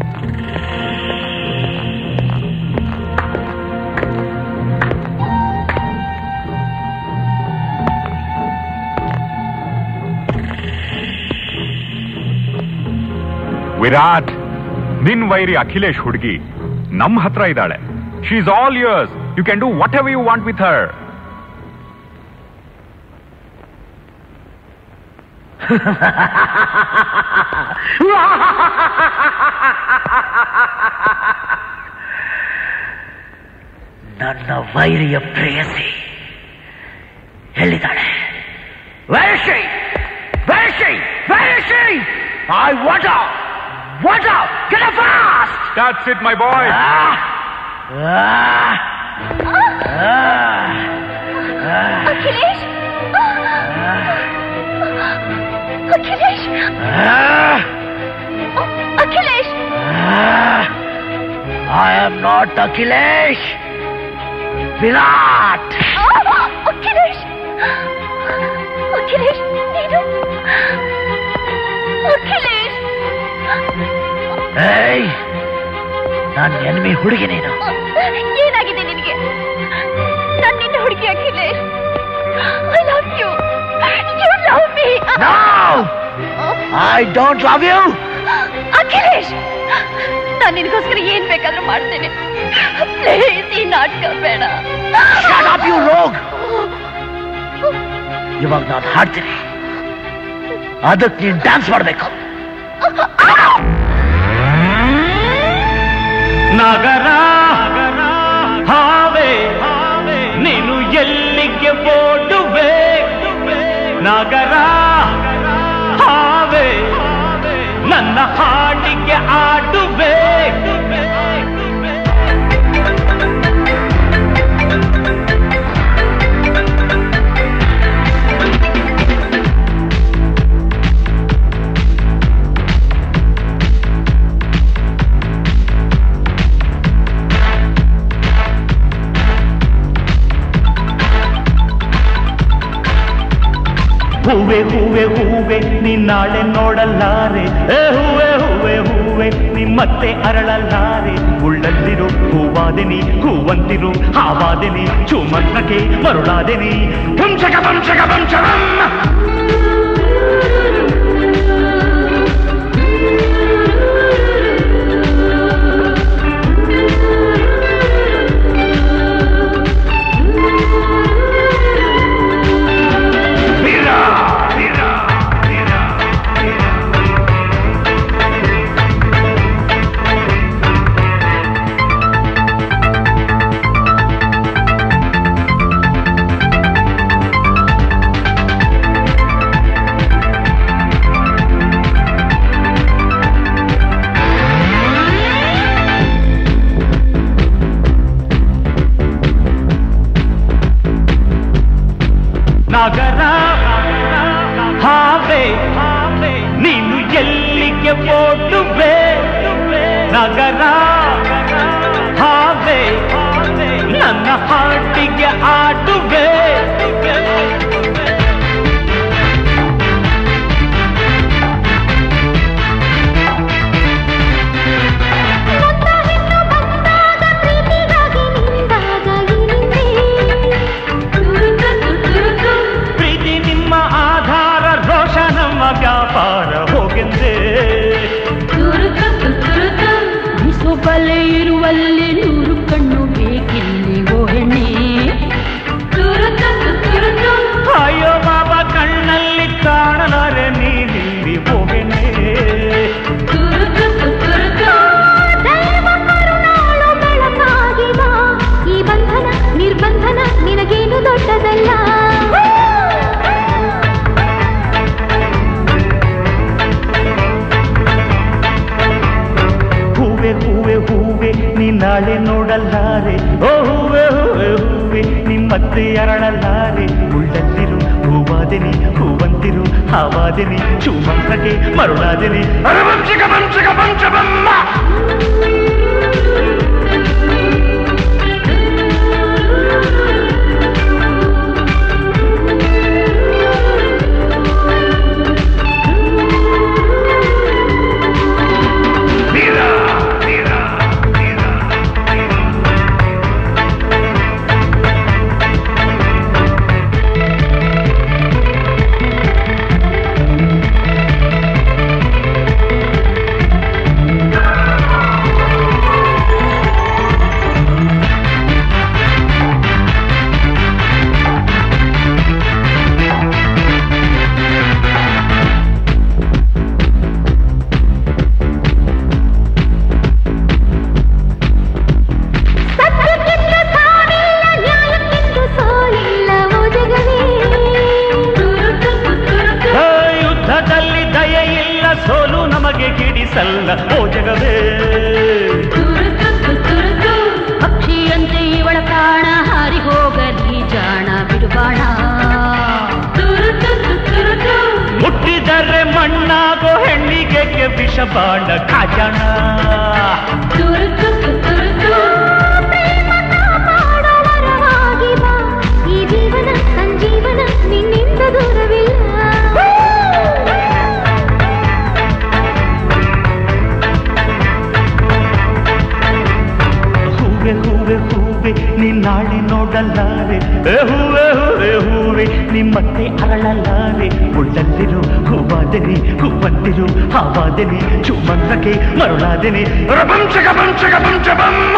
Virat ನಿನ್ ವೈರಿ ಅಖಿಲೇಶ್ ಹುಡುಗಿ ನಮ್ಮ ಹತ್ರ ಇದ್ದಾಳೆ she is all yours you can do whatever you want with her ನನ್ನ ವೈರಿಯ ಪ್ರೇಯಸಿ ಎಲ್ಲಿದ್ದಾಳೆ Where is she? Where is she? Where is she? I want her! Want her! Get her fast! That's it, my boy. Akhilesh Akhilesh Akhilesh I am not Akhilesh! Virat! Akhilesh Akhilesh ನೀನು ಅಖಿಲೇಶ್ ಏಯ್ ನನ್ನ enemy ಹುಡುಗಿ ನೀನು ಏನಾಗಿದೆ ನಿನಗೆ ನಾನು ನಿನ್ನ ಹುಡುಗಿ Akhilesh I love you you love me No! I don't love you! Akhilesh ನಾನು ನಿನಗೋಸ್ಕರ ಏನ್ ಬೇಕಾದ್ರೂ ಮಾಡ್ತೇನೆ ಪ್ಲೀಸ್ ಈ ನಾಟಕ ಬೇಡ Shut up, you rogue! ಇವಾಗ ನಾನು ಹಾಡ್ತೀನಿ ಅದಕ್ಕೆ ನೀನ್ ಡ್ಯಾನ್ಸ್ ಮಾಡ್ಬೇಕು ನಗರ ಹಾವೆ ನೀನು ಎಲ್ಲಿಗೆ ಓಡುವೆ ನಗರ ಹಾವೆ ನನ್ನ ಹಾಡಿಗೆ ಆಡುವೆ ಹೂವೆ ಹೂವೆ ಹೂವೆ ನಿನ್ನಾಳೆ ನೋಡಲಾರೆ ಏ ಹೂವೆ ಹೂವೆ ಹೂವೆ ನಿಮ್ಮತ್ತೆ ಅರಳಲಾರೆ ಉಳ್ಳಲ್ಲಿರು ಹೂವಾದೆನಿ ಹೂವಂತಿರು ಹಾವಾದೆನಿ ಚುಮಂತ್ರಕ್ಕೆ ಮರುಳಾದೆನಿ ವಂಶಕ ವಂಶಕ ವಂಶವಂ ನಗರ ಹಾವೆ ನೀನು ಎಲ್ಲಿಗೆ ಓಡುವೆ ನಗರ ಹಾವೆ ನನ್ನ ಹಾಟಿಗೆ ಆಡುವೆ ಪ್ರೀತಿ ನಿಮ್ಮ ಆಧಾರ ರೋಷ ನಮ್ಮ ವ್ಯಾಪಾರ ಹೋಗೆಂದೇ ಬಲೆ ಇರುವಲ್ಲಿ ನೂರು ಕಣ್ಣು ಬೇಕಿಲ್ಲಿ ಓ ಹೆಣ್ಣೆ ಅಯ್ಯೋ ಬಾಬಾ ಕಣ್ಣಲ್ಲಿ ಕಾಣಲಾರೆ ನೀನಿಲ್ಲಿ ಹೋಗೆನೆ ಈ ಬಂಧನ ನಿರ್ಬಂಧನ ನಿನಗೇನು ದೊಡ್ಡದಲ್ಲ ಹೂವೆ ಹೂವೆ ಹೂವೆ ನೀ ನಾಳೆ ನೋಡಲಾರೆ ಓ ಹೂವೆ ಹೂವೆ ಹೂವೆ ನಿಮ್ಮತ್ತೆ ಅರಳಲಾರೆ ಉಳ್ಳಲ್ಲಿರು ಹೂವಾದೆನಿ ಹೂವಂತಿರು ಹಾವಾದೆನಿ ಚೂಮಂತ್ರಕ್ಕೆ ಮರುಳಾದೆನಿ ಅರವಂಶಿಕ ವಂಶಕ ವಂಶವಮ್ಮ ಮಾತಲ್ಲ ಓ ಜಗವೇ ಪಕ್ಷಿಯಂತೆ ಇವಳ ಪ್ರಾಣ ಹಾರಿ ಹೋಗಲಿ ಜಾಣ ಬಿಡುಬಾಣ ಮುಟ್ಟಿದರೆ ಮಣ್ಣಾಗೋ ಹೆಣ್ಣಿಗೆ ವಿಷ ಬಾಣ ಖಾಜಾಣ ಈ ಜೀವನ ಸಂಜೀವನ ನಿನ್ನಿಂದ ದೂರವಿಲ್ಲ ಹೂವೆ ಹೂವೆ ಹೂವೆ ನಿನ್ನಾಳೆ ನೋಡಲಾರೆ ಏ ಹೂವೆ ಹೂವೆ ಹೂವೆ ನಿಮ್ಮತ್ತೆ ಅರಳಲಾರೆ ಉಳ್ಳಲ್ಲಿರು ಹೂವಾದೆನೆ ಹೂವಂತಿರು ಹಾವಾದೆನೆ ಚುಮ್ಮಂತ್ರಕ್ಕೆ ಮರುಳಾದೆನೆ ರಪಂಚಕ ಪಂಚಕ ಪಂಚಬಮ್ಮ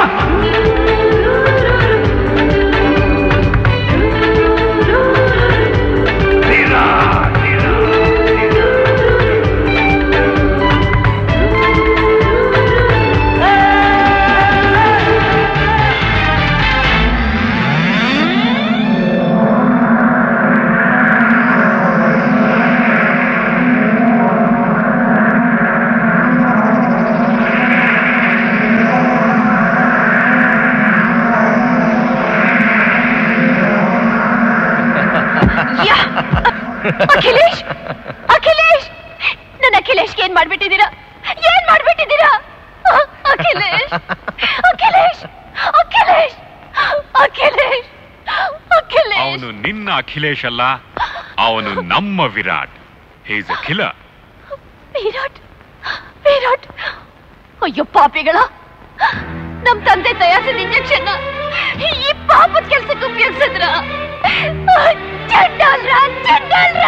ಯಾ! ಅಖಿಲೇಶ್ ಅಖಿಲೇಶ್ ನನ್ನ ಅಖಿಲೇಶ್ಗೆ ಏನ್ ಮಾಡ್ಬಿಟ್ಟಿದ್ದೀರಾ ಏನ್ ಮಾಡ್ಬಿಟ್ಟಿದ್ದೀರಾ ಅ- ಅಖಿಲೇಶ್ ಅಖಿಲೇಶ್ ಅಖಿಲೇಶ್ ಅಖಿಲೇಶ್ ಅಖಿಲೇಶ್ ಅವನು ನಿನ್ನ ಅಖಿಲೇಶ್ ಅಲ್ಲ ಅವನು ನಮ್ಮ Virat he's a killer Virat Virat ಅಯ್ಯೋ ಪಾಪಿಗಳ ನಮ್ ತಂದೆ ತಯಾರಿಸಿದ ಇಂಜೆಕ್ಷನ್ ಈ ಪಾಪದ ಕೆಲ್ಸಕ್ಕೆ ಉಪಯೋಗಿಸಿದ್ರ ಚಂಡಾಲ್ರ ಚಂಡಾಲ್ರ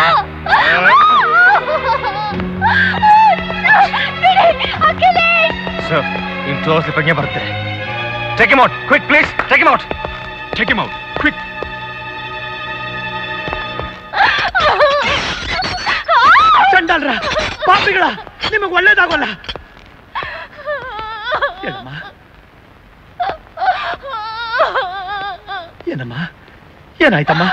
ಬಿಡಿ, ಅಖಿಲೇಶ್ ಸರ್ ಇನ್ ತೋರಿಸಿ ಪ್ರಜ್ಞೆ ಬರುತ್ತೆ check him out quick please check him out check him out quick ಚಂಡಾಲ್ರ ಪಾಪಿಗಳ ನಿಮಗೆ ಒಳ್ಳೇದಾಗೋಲ್ಲ ಏನಮ್ಮ ಏನಮ್ಮ ಏನಾಯ್ತಮ್ಮ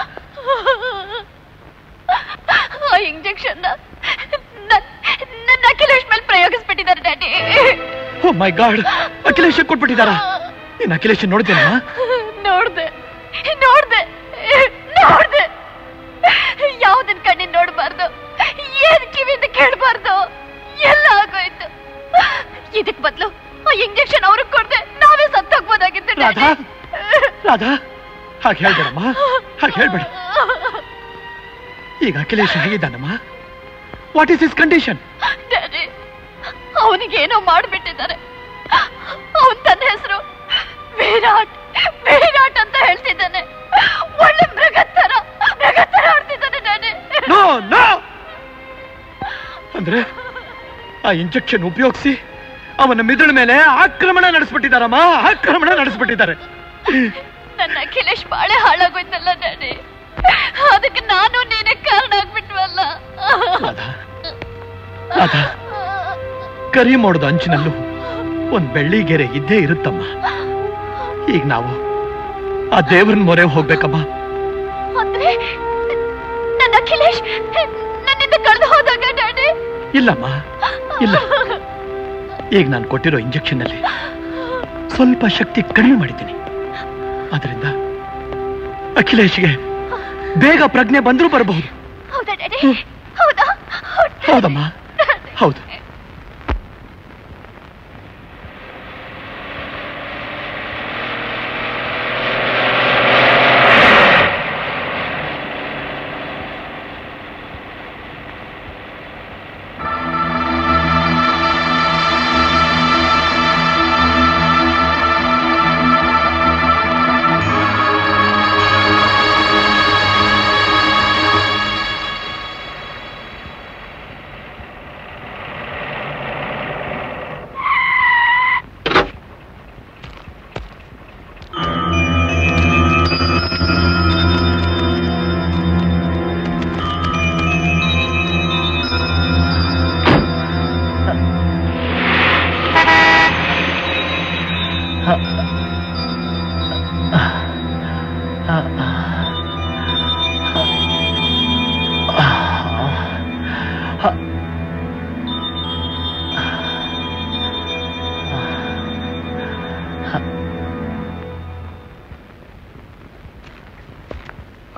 ಆ ಇಂಜೆಕ್ಷನ್ ನನ್ನ ಅಖಿಲೇಶ್ ಮೇಲೆ ಪ್ರಯೋಗಿಸ್ಬಿಟ್ಟಿದ್ದಾರೆ daddy oh my god Akhilesh ಕೊಟ್ಬಿಟ್ಟಿದಾರ ನೀನ್ ಅಖಿಲೇಶ್ ನೋಡ್ತೇನಮ್ಮ ನೋಡ್ದೆ ನೋಡ್ದೆ ನೋಡ್ದೆ ಯಾವ್ದನ್ ಕಣ್ಣಿನ ನೋಡ್ಬಾರ್ದು ಏನ್ ಕಿವಿಯಿಂದ ಕೇಳಬಾರ್ದು ಎಲ್ಲ ಆಗೋಯ್ತು ಇದಕ್ ಬದ್ಲು ಆ ಇಂಜೆಕ್ಷನ್ ಅವ್ರಿಗೆ ಕೊಡ್ದೆ ನಾವೇ ಸತ್ತೋಗ್ಬೋದಾಗಿತ್ತು ಡ್ಯಾಡಿ. ರಾಧಾ ರಾಧಾ ಹಾಗೆ ಹೇಳ್ಬೇಡಮ್ಮ ಹಾಗೆ ಹೇಳ್ಬೇಡ ಈಗ ಅಖಿಲೇಶ್ ಹೇಗಿದ್ದಾನಮ್ಮ what is his condition daddy ಅವನಿಗೇನೋ ಮಾಡ್ಬಿಟ್ಟಿದ್ದಾರೆ ಅವನ್ ತನ್ನ ಹೆಸರು ವಿರಾಟ್ ವಿರಾಟ್ ಅಂತ ಹೇಳ್ತಿದ್ದಾನೆ ಒಳ್ಳೆ ಮೃಗತ್ತರ ಮೃಗತ್ತರ ಆಡ್ತಿದ್ದಾನೆ ಡ್ಯಾಡಿ ನೋ ನೋ ಅಂದ್ರೆ ಆ ಇಂಜೆಕ್ಷನ್ ಉಪಯೋಗಿಸಿ ಅವನ ಮಿದುಳ ಮೇಲೆ ಆಕ್ರಮಣ ನಡೆಸ್ಬಿಟ್ಟಿದಾರಮ್ಮ ಆಕ್ರಮಣ ನಡೆಸ್ಬಿಟ್ಟಿದ್ದಾರೆ ನನ್ನ ಅಖಿಲೇಶ್ ಬಾಳೆ ಹಾಳಾಗೋಯ್ತಲ್ಲ ಡ್ಯಾಡಿ ಅದಕ್ಕೆ ನಾನು ನೀನೇ ಕಾರಣ ಆಗ್ಬಿಟ್ವಲ್ಲ ರಾಧಾ ಕರಿ ಮೋಡದ ಅಂಚಿನಲ್ಲೂ ಒಂದ್ ಬೆಳ್ಳಿಗೆರೆ ಇದ್ದೇ ಇರುತ್ತಮ್ಮ ಈಗ ನಾವು ಆ ದೇವ್ರನ್ ಮೊರೆ ಹೋಗ್ಬೇಕಮ್ಮ ಅಂದ್ರೆ ನನ್ನ ಅಖಿಲೇಶ್ ನನ್ನಿಂದ ಕಳೆದು ಹೋದಾಗ ಡ್ಯಾಡಿ ಇಲ್ಲಮ್ಮ ಇಲ್ಲ ಈಗ ನಾನು ಕೊಟ್ಟಿರೋ ಇಂಜೆಕ್ಷನ್ ಅಲ್ಲಿ ಸ್ವಲ್ಪ ಶಕ್ತಿ ಕಡಿಮೆ ಮಾಡಿದ್ದೀನಿ ಅದರಿಂದ ಅಖಿಲೇಶ್ಗೆ ಬೇಗ ಪ್ರಜ್ಞೆ ಬಂದರೂ ಬರಬಹುದು ಹೌದಾ ಡ್ಯಾಡಿ ಹೌದಾ ಹೌದಮ್ಮ ಹೌದು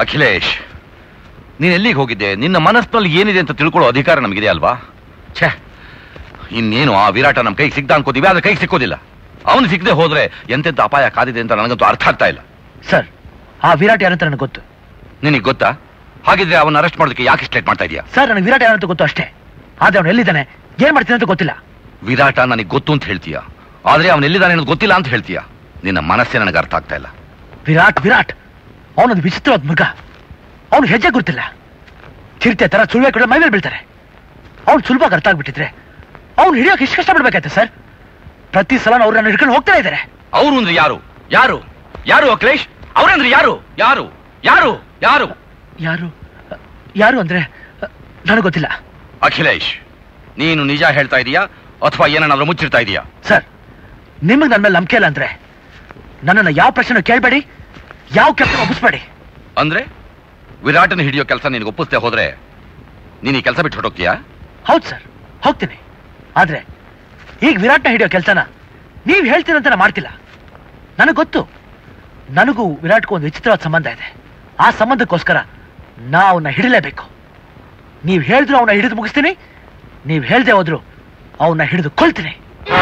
ಅಖಿಲೇಶ್ ನೀನ್ ಎಲ್ಲಿಗೆ ಹೋಗಿದ್ದೆ ನಿನ್ನ ಮನಸ್ಸಿನಲ್ಲಿ ಏನಿದೆ ಅಂತ ತಿಳ್ಕೊಳ್ಳೋ ಅಧಿಕಾರ ನಮಗಿದೆ ಅಲ್ವಾ ಛೇ ಇನ್ನೇನು ಆ ವಿರಾಟ ನಮ್ಮ ಕೈಗೆ ಸಿಗ್ದ ಅನ್ಕೋತೀವಿ ಆದ್ರೆ ಕೈಗೆ ಸಿಕ್ಕೋದಿಲ್ಲ ಅವನು ಸಿಕ್ಕದೆ ಹೋದ್ರೆ ಎಂತೆಂತ ಅಪಾಯ ಕಾದಿದೆ ಅಂತ ನನಗಂತೂ ಅರ್ಥ ಆಗ್ತಾ ಇಲ್ಲ ಸರ್ ಆ ವಿರಾಟ್ ಯಾರಂತ ನನಗೆ ಗೊತ್ತು ನಿನಗೆ ಗೊತ್ತಾ ಹಾಗಿದ್ರೆ ಅವನ್ನ ಅರೆಸ್ಟ್ ಮಾಡೋದಕ್ಕೆ ಯಾಕೆ ಸ್ಟೇಟ್ ಮಾಡ್ತಾ ಇದೀಯಾ ಸರ್ ನನಗೆ ವಿರಾಟ್ ಯಾರಂತ ಗೊತ್ತು ಅಷ್ಟೇ ಆದ್ರೆ ಅವನು ಎಲ್ಲಿದ್ದಾನೆ ಏನ್ ಮಾಡ್ತಾನೆ ಅಂತ ಗೊತ್ತಿಲ್ಲ ವಿರಾಟ ನನಗೆ ಗೊತ್ತು ಅಂತ ಹೇಳ್ತೀಯ ಆದ್ರೆ ಅವನು ಎಲ್ಲಿದ್ದಾನೆ ಅನ್ನೋದು ಗೊತ್ತಿಲ್ಲ ಅಂತ ಹೇಳ್ತೀಯ ನಿನ್ನ ಮನಸ್ಸೇ ನನಗೆ ಅರ್ಥ ಆಗ್ತಾ ಇಲ್ಲ ವಿರಾಟ್ ವಿರಾಟ್ ಅವನೊಂದು ವಿಚಿತ್ರವಾದ ಮೃಗ ಅವನು ಹೆಜ್ಜೆ ಗುರ್ತಿಲ್ಲ ಚಿರತೆ ತರ ಸುಳ್ಳೆ ಕೂಡ ಮೈ ಮೇಲೆ ಬೀಳ್ತಾರೆ ಅವ್ನು ಸುಲಭವಾಗಿ ಅರ್ಥ ಆಗ್ಬಿಟ್ಟಿದ್ರೆ ಅವ್ನು ಹಿಡಿಯೋಕೆ ಎಷ್ಟು ಕಷ್ಟ ಪಡ್ಬೇಕಾಯ್ತು ಸರ್ ಪ್ರತಿ ಸಲ ಅವ್ರನ್ನ ಹಿಡ್ಕೊಂಡು ಹೋಗ್ತಾ ಇದ್ದಾರೆ ಅವರು ಅಂದ್ರೆ ಯಾರು ಯಾರು ಯಾರು ಅಖಿಲೇಶ್ ಅವರಂದ್ರೆ ಯಾರು ಯಾರು ಯಾರು ಯಾರು ಯಾರು ಯಾರು ಅಂದ್ರೆ ನನಗೆ ಗೊತ್ತಿಲ್ಲ ಅಖಿಲೇಶ್ ನೀನು ನಿಜ ಹೇಳ್ತಾ ಇದೀಯಾ ಅಥವಾ ಏನನ್ನಾದ್ರೂ ಮುಚ್ಚಿರ್ತಾ ಇದೀಯಾ ಸರ್ ನಿಮಗೆ ನನ್ನ ಮೇಲೆ ನಂಬಿಕೆ ಇಲ್ಲ ಅಂದ್ರೆ ನನ್ನನ್ನು ಯಾವ ಪ್ರಶ್ನೆ ಕೇಳಬೇಡಿ ಯಾವ ಕೆಲಸ ಒಪ್ಪಿಸ್ಬೇಡಿ ಅಂದ್ರೆ ವಿರಾಟನ ಹಿಡಿಯೋ ಕೆಲಸ ನಿನಗೆ ಒಪ್ಪಿಸ್ದೆ ಹೋದ್ರೆ ನೀನು ಈ ಕೆಲಸ ಬಿಟ್ಟು ಹೊರಟೋಗ್ತೀಯಾ ಹೌದು ಸರ್ ಹೋಗ್ತೀನಿ ಆದ್ರೆ ಈಗ ವಿರಾಟ್ನ ಹಿಡಿಯೋ ಕೆಲಸನ ನೀವು ಹೇಳ್ತೀರಂತ ನಾನು ಮಾಡ್ತಿಲ್ಲ ನನಗೆ ಗೊತ್ತು ನನಗೂ ವಿರಾಟ್ಗೂ ಒಂದು ವಿಚಿತ್ರವಾದ ಸಂಬಂಧ ಇದೆ ಆ ಸಂಬಂಧಕ್ಕೋಸ್ಕರ ನಾ ಅವನ್ನ ಹಿಡಿಲೇಬೇಕು ನೀವು ಹೇಳಿದ್ರು ಅವನ್ನ ಹಿಡಿದು ಮುಗಿಸ್ತೀನಿ ನೀವು ಹೇಳ್ದೆ ಹೋದ್ರು ಅವನ್ನ ಹಿಡಿದು ಕೊಳ್ತೀನಿ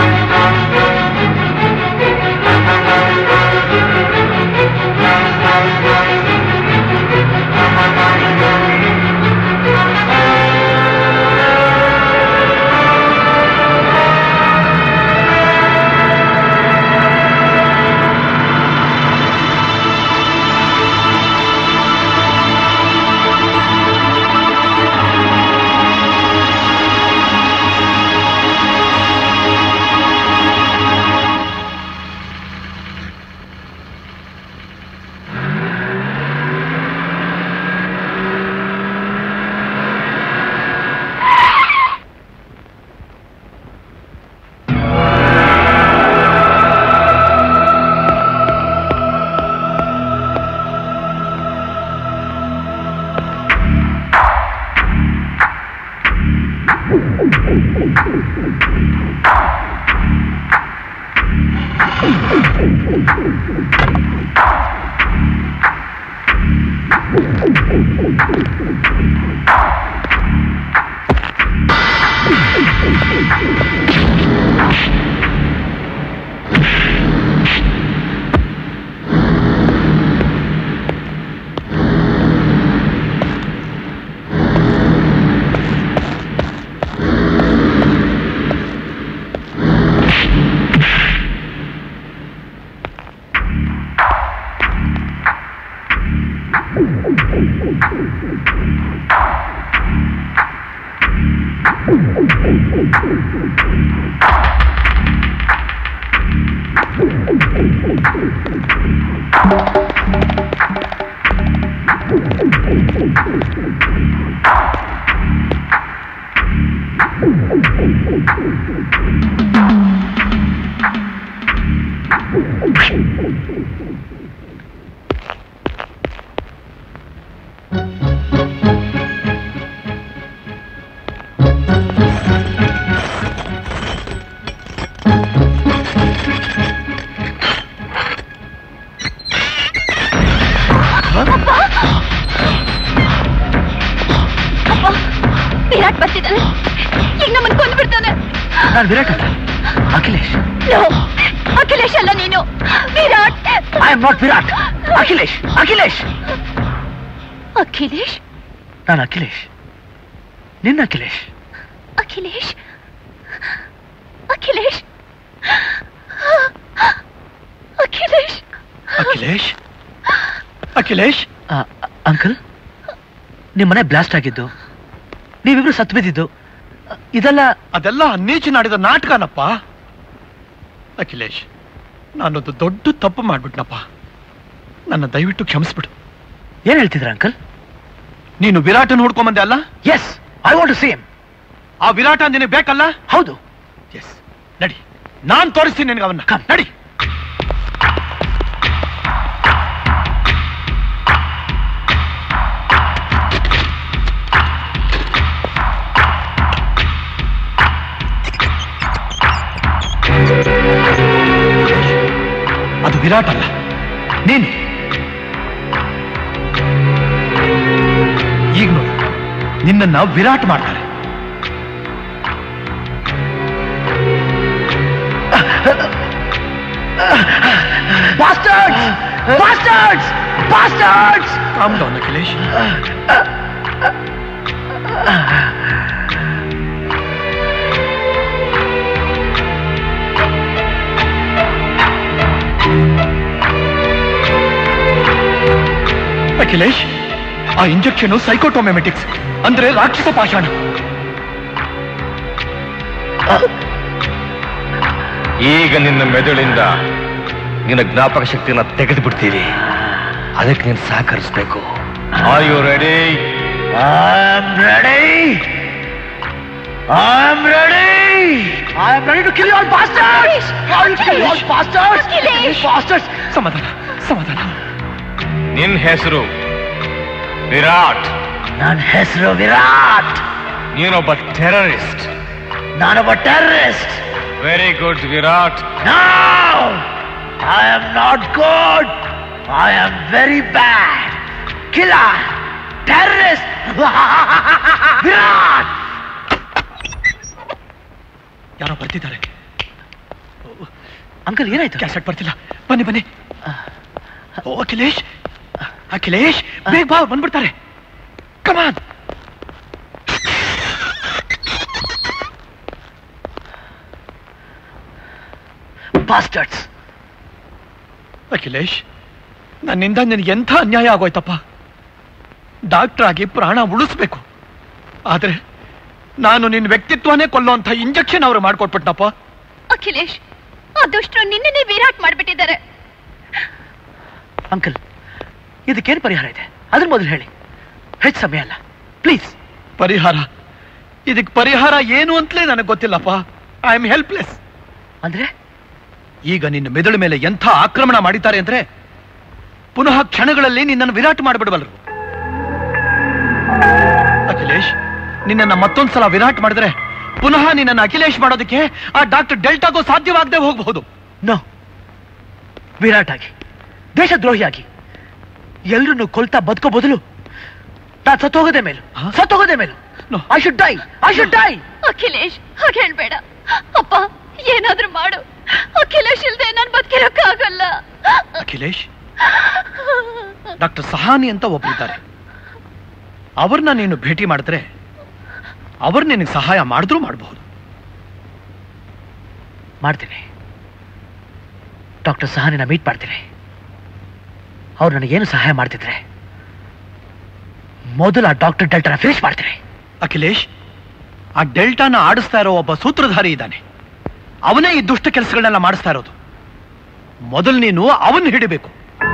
ವಿರಾಟ್ ಬರ್ತಿದ್ದಾನೆ ಈಗ ನಮ್ಮನ್ನು ಕೊಂದ್ಬಿಡ್ತಾನೆ ನಾನು ವಿರಾಟ್ ಅಲ್ಲ ಅಖಿಲೇಶ್ No, ಅಖಿಲೇಶ್ ಅಲ್ಲ ನೀನು Virat I am not Virat Akhilesh Akhilesh Akhilesh ನಾನು ಅಖಿಲೇಶ್ ನಿನ್ನ ಅಖಿಲೇಶ್ ಅಖಿಲೇಶ್ ಅಖಿಲೇಶ್ ಅಖಿಲೇಶ್ ಅಖಿಲೇಶ್ ಅಖಿಲೇಶ್ ಅಂಕಲ್ ನಿಮ್ಮ ಮನೆ ಬ್ಲಾಸ್ಟ್ ಆಗಿದ್ದು ನೀವಿಬ್ರು ಸತ್ತು ಬಿದ್ದಿದ್ದು ಇದೆಲ್ಲ ಅದೆಲ್ಲ ನೀಚು ನಾಡಿದ ನಾಟಕನಪ್ಪ ಅಖಿಲೇಶ್ ನಾನೊಂದು ದೊಡ್ಡ ತಪ್ಪು ಮಾಡ್ಬಿಟ್ನಪ್ಪ ನನ್ನ ದಯವಿಟ್ಟು ಕ್ಷಮಿಸ್ಬಿಡು ಏನ್ ಹೇಳ್ತಿದ್ರ ಅಂಕಲ್ ನೀನು ವಿರಾಟನ್ ಹುಡ್ಕೊಂಬಂದೆ ಅಲ್ಲ yes I want to save ಆ ವಿರಾಟ ನಿನಗೆ ಬೇಕಲ್ಲ ಹೌದು ಎಸ್ ನಡಿ ನಾನ್ ತೋರಿಸ್ತೀನಿ ನಿನಗೆ ಅವನ್ನ ನಡಿ ಅದು ವಿರಾಟ್ ಅಲ್ಲ ನೀನು ನಿನ್ನನ್ನ ವಿರಾಟ್ ಮಾಡ್ತಾರೆ Bastards! Bastards! Bastards! Calm down, Akhilesh. Akhilesh ಆ ಇಂಜೆಕ್ಷನ್ ಸೈಕೋಟೋಮೆಮೆಟಿಕ್ಸ್ ಅಂದ್ರೆ ರಾಕ್ಷಸ ಪಾಷಾಣ ಈಗ ನಿನ್ನ ಮೆದುಳಿಂದ ನಿನ್ನ ಜ್ಞಾಪಕ ಶಕ್ತಿಯನ್ನ ತೆಗೆದು ಬಿಡ್ತೀವಿ ಅದಕ್ಕೆ ನೀನು ಸಹಕರಿಸ್ಬೇಕು are you ready I'm ready! I'm ready! I'm ready to kill you all bastards! I'll kill you all bastards! Bastards! ಸಮಾಧಾನ ಸಮಾಧಾನ ನಿನ್ನ ಹೆಸರು ವಿರಾಟ್ ನನ್ನ ಹೆಸರು ವಿರಾಟ್ ನೀನೊಬ್ಬ ಟೆರರಿಸ್ಟ್ ನಾನೊಬ್ಬ terrorist very good Virat No! I am not good! I am very bad! Killer! Terrorist! Virat ಯಾರೋ ಬರ್ತಿದ್ದಾರೆ ಅಂಕಲ್ ಏನಾಯ್ತು ಕ್ಯಾಸೆಟ್ ಬರ್ತಿಲ್ಲ ಬನ್ನಿ ಬನ್ನಿ ಓ ಅಖಿಲೇಶ್ ಅಖಿಲೇಶ್ ಬೇಗ ಬಾ ಅವ್ರು ಬಂದ್ಬಿಡ್ತಾರೆ ಕಮಾನ್ Bastards! ಅಖಿಲೇಶ್ ನನ್ನಿಂದ ನಿನಗೆ ಎಂಥ ಅನ್ಯಾಯ ಆಗೋಯ್ತಪ್ಪ ಡಾಕ್ಟರ್ ಆಗಿ ಪ್ರಾಣ ಉಳಿಸ್ಬೇಕು ಆದ್ರೆ ನಾನು ನಿನ್ನ ವ್ಯಕ್ತಿತ್ವನೇ ಕೊಲ್ಲೋಂಥ ಇಂಜೆಕ್ಷನ್ ಅವರು ಮಾಡ್ಕೊಟ್ಬಿಟ್ನಪ್ಪ ಅಖಿಲೇಶ್ ಆ ದುಷ್ಟರು ನಿನ್ನೆ ವಿರಾಟ್ ಮಾಡ್ಬಿಟ್ಟಿದ್ದಾರೆ ಅಂಕಲ್ ಇದಕ್ಕೇನು ಪರಿಹಾರ ಇದೆ ಅದ್ರ ಮೊದಲು ಹೇಳಿ ಹೆಚ್ಚು ಸಮಯ ಅಲ್ಲ ಪ್ಲೀಸ್ ಪರಿಹಾರ ಇದಕ್ಕೆ ಪರಿಹಾರ ಏನು ಅಂತಲೇ ನನಗೆ ಗೊತ್ತಿಲ್ಲಪ್ಪ ಐ ಆಮ್ ಹೆಲ್ಪ್ಲೆಸ್ ಅಂದ್ರೆ ಈಗ ನಿನ್ನ ಮೆದುಳು ಮೇಲೆ ಎಂಥ ಆಕ್ರಮಣ ಮಾಡಿದ್ದಾರೆ ಅಂದ್ರೆ ಪುನಃ ಕ್ಷಣಗಳಲ್ಲಿ ನಿನ್ನನ್ನು ವಿರಾಟ್ ಮಾಡಿಬಿಡಬಲ್ಲರು ಅಖಿಲೇಶ್ ನಿನ್ನನ್ನು ಮತ್ತೊಂದ್ಸಲ ವಿರಾಟ್ ಮಾಡಿದ್ರೆ ಪುನಃ ನಿನ್ನನ್ನು ಅಖಿಲೇಶ್ ಮಾಡೋದಕ್ಕೆ ಆ ಡಾಕ್ಟರ್ ಡೆಲ್ಟಾಗೂ ಸಾಧ್ಯವಾಗದೆ ಹೋಗಬಹುದು ನೋ ವಿರಾಟ್ ಆಗಿ ದೇಶದ್ರೋಹಿಯಾಗಿ ಎಲ್ರನ್ನು ಕೊಲ್ತಾ ಬದುಕೋ ಬದಲು ನಾ ಸತ್ತೋಗೋದೇ ಮೇಲು ಸತ್ತೋಗೋದೇ ಮೇಲು I should die I should die Akhilesh ಹಾಗೆ ಹೇಳ್ಬೇಡ ಅಪ್ಪ ಏನಾದ್ರೂ ಮಾಡು ಅಖಿಲೇಶ್ ಇಲ್ದೆ ನಾನ್ ಬದುಕಿರಕ್ಕಾಗಲ್ಲ ಅಖಿಲೇಶ್ ಡಾಕ್ಟರ್ ಸಹಾನಿ ಅಂತ ಒಬ್ಬರಿದ್ದಾರೆ ಅವ್ರನ್ನ ನೀನು ಭೇಟಿ ಮಾಡಿದ್ರೆ ಅವ್ರು ನಿನಗೆ ಸಹಾಯ ಮಾಡಿದ್ರೂ ಮಾಡಬಹುದು ಮಾಡ್ತೀನಿ ಡಾಕ್ಟರ್ ಸಹಾನಿನ ಮೀಟ್ ಮಾಡ್ತೀನಿ ಅವ್ರು ನನಗೇನು ಸಹಾಯ ಮಾಡ್ತಿದ್ರೆ ಮೊದಲು ಆ ಡಾಕ್ಟರ್ ಡೆಲ್ಟನ ಫಿನಿಶ್ ಮಾಡ್ತೀನಿ ಅಖಿಲೇಶ್ ಆ ಡೆಲ್ಟಾನ ಆಡಿಸ್ತಾ ಇರೋ ಒಬ್ಬ ಸೂತ್ರಧಾರಿ ಇದ್ದಾನೆ ಅವನೇ ಈ ದುಷ್ಟ ಕೆಲಸಗಳನ್ನೆಲ್ಲ ಮಾಡಿಸ್ತಾ ಇರೋದು ಮೊದಲು ನೀನು ಅವನ್ ಹಿಡಿಬೇಕು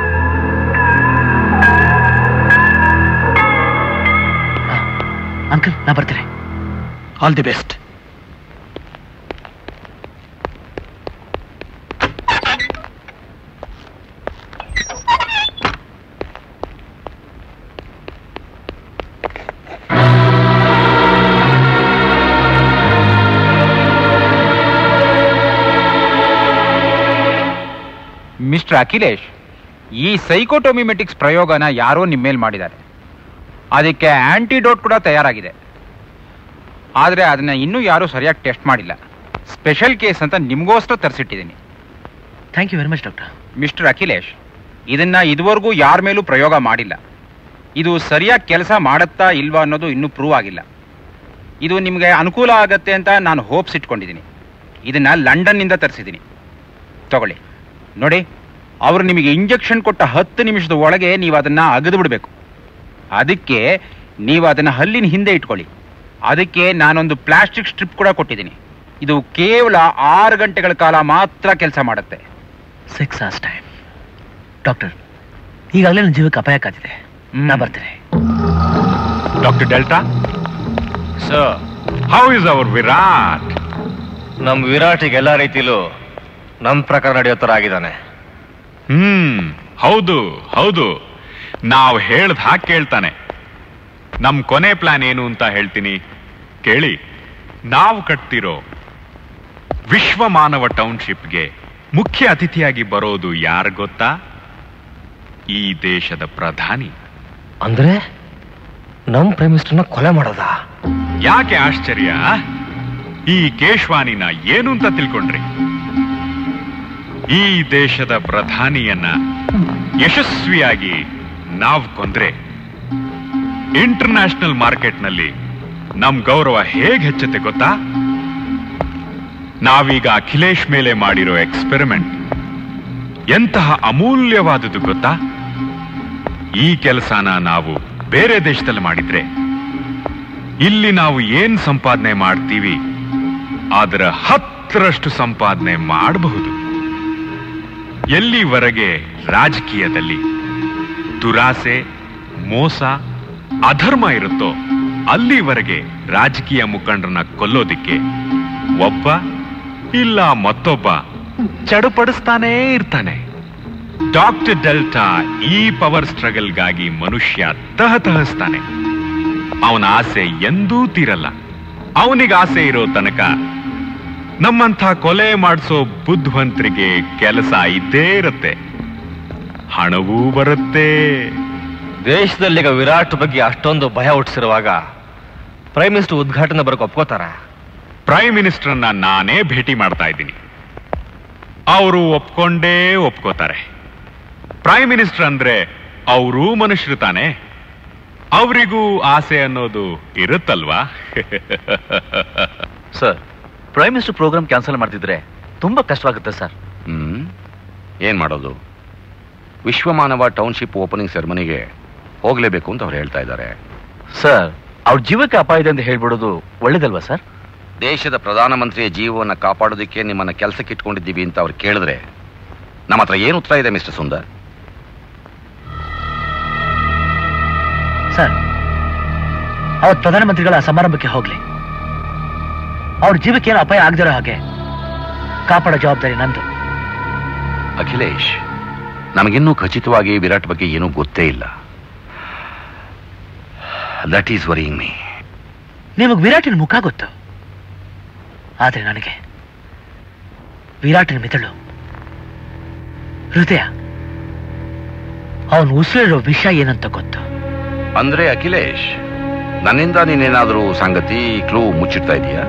ಅಂಕಲ್ ನಾ ಬರ್ತೀನಿ all the best mister Akhilesh ಈ ಸೈಕೋಟೊಮಿಮೆಟಿಕ್ಸ್ ಪ್ರಯೋಗನ ಯಾರೋ ನಿಮ್ಮ ಮೇಲೆ ಮಾಡಿದ್ದಾರೆ ಅದಕ್ಕೆ ಆಂಟಿಡೋಟ್ ಕೂಡ ತಯಾರಾಗಿದೆ ಆದರೆ ಅದನ್ನ ಇನ್ನೂ ಯಾರೂ ಸರಿಯಾಗಿ ಟೆಸ್ಟ್ ಮಾಡಿಲ್ಲ ಸ್ಪೆಷಲ್ ಕೇಸ್ ಅಂತ ನಿಮಗೋಸ್ಕರ ತರಿಸಿಟ್ಟಿದ್ದೀನಿ thank you very much doctor mister Akhilesh ಇದನ್ನ ಇದುವರೆಗೂ ಯಾರ ಮೇಲೂ ಪ್ರಯೋಗ ಮಾಡಿಲ್ಲ ಇದು ಸರಿಯಾಗಿ ಕೆಲಸ ಮಾಡುತ್ತಾ ಇಲ್ವಾ ಅನ್ನೋದು ಇನ್ನೂ ಪ್ರೂವ್ ಆಗಿಲ್ಲ ಇದು ನಿಮಗೆ ಅನುಕೂಲ ಆಗತ್ತೆ ಅಂತ ನಾನು ಹೋಪ್ಸ್ ಇಟ್ಕೊಂಡಿದ್ದೀನಿ ಇದನ್ನ ಲಂಡನ್ನಿಂದ ತರಿಸಿದ್ದೀನಿ ತಗೊಳ್ಳಿ ನೋಡಿ ಅವರು ನಿಮಗೆ ಇಂಜೆಕ್ಷನ್ ಕೊಟ್ಟ ಹತ್ತು ನಿಮಿಷದ ಒಳಗೆ ನೀವು ಅದನ್ನ ಅಗದು ಬಿಡಬೇಕು ಅದಕ್ಕೆ ನೀವು ಅದನ್ನ ಹಲ್ಲಿನ ಹಿಂದೆ ಇಟ್ಕೊಳ್ಳಿ ಅದಕ್ಕೆ ನಾನೊಂದು ಪ್ಲಾಸ್ಟಿಕ್ ಸ್ಟ್ರಿಪ್ ಕೂಡ ಕೊಟ್ಟಿದ್ದೀನಿ ಇದು ಕೇವಲ ಆರು ಗಂಟೆಗಳ ಕಾಲ ಮಾತ್ರ ಕೆಲಸ ಮಾಡುತ್ತೆ ಸಿಕ್ಸ್ ಅವರ್ಸ್ ಟೈಮ್ ಡಾಕ್ಟರ್ ಈಗಾಗಲೇ ನನ್ನ ಜೀವಕ್ಕೆ ಅಪಾಯ ಕಾದಿದೆ ನಾ ಬರ್ತೀನಿ doctor delta sir how is our Virat ನಮ್ ವಿರಾಟಿಗೆ ಎಲ್ಲಾ ರೀತಿಲೂ ನಮ್ ಪ್ರಕಾರ ನಡೆಯೋ ತರ ಆಗಿದ್ದಾನೆ ಹ್ಮ್ ಹೌದು ಹೌದು ನಾವು ಹೇಳ್ದ ಹಾಗೆ ಕೇಳ್ತಾನೆ ನಮ್ ಕೊನೆ ಪ್ಲಾನ್ ಏನು ಅಂತ ಹೇಳ್ತೀನಿ ಕೇಳಿ ನಾವು ಕಟ್ತಿರೋ ವಿಶ್ವ ಮಾನವ ಟೌನ್ಶಿಪ್ಗೆ ಮುಖ್ಯ ಅತಿಥಿಯಾಗಿ ಬರೋದು ಯಾರು ಗೊತ್ತಾ ಈ ದೇಶದ ಪ್ರಧಾನಿ ಅಂದ್ರೆ ನಮ್ ಪ್ರೈಮ್ ಮಿನಿಸ್ಟರ್ನ ಕೊಲೆ ಮಾಡೋದಾ ಯಾಕೆ ಆಶ್ಚರ್ಯ ಈ ಕೇಶ್ವಾನಿನ ಏನು ಅಂತ ತಿಳ್ಕೊಂಡ್ರಿ ಈ ದೇಶದ ಪ್ರಧಾನಿಯನ್ನ ಯಶಸ್ವಿಯಾಗಿ ನಾವ್ ಕೊಂದ್ರೆ ಇಂಟರ್ನ್ಯಾಷನಲ್ ಮಾರ್ಕೆಟ್ನಲ್ಲಿ ನಮ್ ಗೌರವ ಹೇಗ್ ಹೆಚ್ಚುತ್ತೆ ಗೊತ್ತಾ ನಾವೀಗ ಅಖಿಲೇಶ್ ಮೇಲೆ ಮಾಡಿರೋ ಎಕ್ಸ್ಪೆರಿಮೆಂಟ್ ಎಂತಹ ಅಮೂಲ್ಯವಾದುದು ಗೊತ್ತಾ ಈ ಕೆಲಸನ ನಾವು ಬೇರೆ ದೇಶದಲ್ಲಿ ಮಾಡಿದ್ರೆ ಇಲ್ಲಿ ನಾವು ಏನ್ ಸಂಪಾದನೆ ಮಾಡ್ತೀವಿ ಅದರ ಹತ್ತರಷ್ಟು ಸಂಪಾದನೆ ಮಾಡಬಹುದು ಎಲ್ಲಿವರೆಗೆ ರಾಜಕೀಯದಲ್ಲಿ ದುರಾಸೆ ಮೋಸ ಅಧರ್ಮ ಇರುತ್ತೋ ಅಲ್ಲಿವರೆಗೆ ರಾಜಕೀಯ ಮುಖಂಡರನ್ನ ಕೊಲ್ಲೋದಿಕ್ಕೆ ಒಬ್ಬ ಇಲ್ಲ ಮತ್ತೊಬ್ಬ ಚಡುಪಡಿಸ್ತಾನೇ ಇರ್ತಾನೆ ಡಾಕ್ಟರ್ ಡೆಲ್ಟಾ ಈ ಪವರ್ ಸ್ಟ್ರಗಲ್ಗಾಗಿ ಮನುಷ್ಯ ತಹತಹಿಸ್ತಾನೆ ಅವನ ಆಸೆ ಎಂದೂ ತೀರಲ್ಲ ಅವನಿಗೆ ಆಸೆ ಇರೋ ತನಕ ನಮ್ಮಂಥ ಕೊಲೆ ಮಾಡಿಸೋ ಬುದ್ಧಿವಂತರಿಗೆ ಕೆಲಸ ಇದ್ದೇ ಇರುತ್ತೆ ಹಣವೂ ಬರುತ್ತೆ ದೇಶದಲ್ಲೀಗ ವಿರಾಟ್ ಬಗ್ಗೆ ಅಷ್ಟೊಂದು ಭಯ ಹುಟ್ಟಿಸಿರುವಾಗ ಪ್ರೈಮ್ ಮಿನಿಸ್ಟರ್ ಉದ್ಘಾಟನೆ ಬರಕ್ ಒಪ್ಕೋತಾರ ಪ್ರೈಮ್ ಮಿನಿಸ್ಟರ್ನ ನಾನೇ ಭೇಟಿ ಮಾಡ್ತಾ ಇದ್ದೀನಿ ಅವರು ಒಪ್ಕೊಂಡೇ ಒಪ್ಕೋತಾರೆ ಪ್ರೈಮ್ ಮಿನಿಸ್ಟರ್ ಅಂದ್ರೆ ಅವರೂ ಮನುಷ್ಯರು ತಾನೆ ಅವರಿಗೂ ಆಸೆ ಅನ್ನೋದು ಇರುತ್ತಲ್ವಾ sir prime minister program cancel ಮಾಡ್ತಿದ್ರೆ ತುಂಬಾ ಕಷ್ಟವಾಗುತ್ತೆ ಸರ್ ಹ್ಮ್ ಏನ್ ಮಾಡೋದು ವಿಶ್ವಮಾನವ ಟೌನ್ಶಿಪ್ ಓಪನಿಂಗ್ ಸೆರೆಮನಿಗೆ ಹೋಗ್ಲೇಬೇಕು ಅಂತ ಅವ್ರು ಹೇಳ್ತಾ ಇದ್ದಾರೆ ಸರ್ ಅವ್ರ ಜೀವಕ್ಕೆ ಅಪಾಯ ಇದೆ ಅಂತ ಹೇಳ್ಬಿಡೋದು ಒಳ್ಳೇದಲ್ವಾ ಸರ್ ದೇಶದ ಪ್ರಧಾನಮಂತ್ರಿಯ ಜೀವವನ್ನ ಕಾಪಾಡೋದಕ್ಕೆ ನಿಮ್ಮನ್ನ ಕೆಲಸಕ್ಕೆ ಇಟ್ಕೊಂಡಿದ್ದೀವಿ ಅಂತ ಅವ್ರು ಕೇಳಿದ್ರೆ ನಮ್ಮ ಹತ್ರ ಏನು ಉತ್ತರ ಇದೆ ಮಿಸ್ಟರ್ ಸುಂದರ್ ಸರ್ ಅವತ್ ಪ್ರಧಾನಮಂತ್ರಿಗಳ ಸಮಾರಂಭಕ್ಕೆ ಹೋಗ್ಲಿ ಅವ್ರ ಜೀವಕ್ಕೆ ಏನು ಅಪಾಯ ಆಗದಿರೋ ಹಾಗೆ ಕಾಪಾಡೋ ಜವಾಬ್ದಾರಿ ನಂದು ಅಖಿಲೇಶ್ ನಮಗಿನ್ನೂ ಖಚಿತವಾಗಿ ವಿರಾಟ್ ಬಗ್ಗೆ ಏನೂ ಗೊತ್ತೇ ಇಲ್ಲ ದಟ್ ಈಸ್ ವರಿಂಗ್ ಮೀ ನಿಮಗ್ ವಿರಾಟಿನ ಮುಖ ಗೊತ್ತು ಆದ್ರೆ ನನಗೆ ವಿರಾಟಿನ ಮಿತಳು ಹೃದಯ ಅವನು ಉಸಿರಿರೋ ವಿಷಯ ಏನಂತ ಗೊತ್ತು ಅಂದ್ರೆ ಅಖಿಲೇಶ್ ನನ್ನಿಂದ ನೀನೇನಾದ್ರೂ ಸಂಗತಿ ಕ್ಲೂ ಮುಚ್ಚಿಡ್ತಾ ಇದೀಯಾ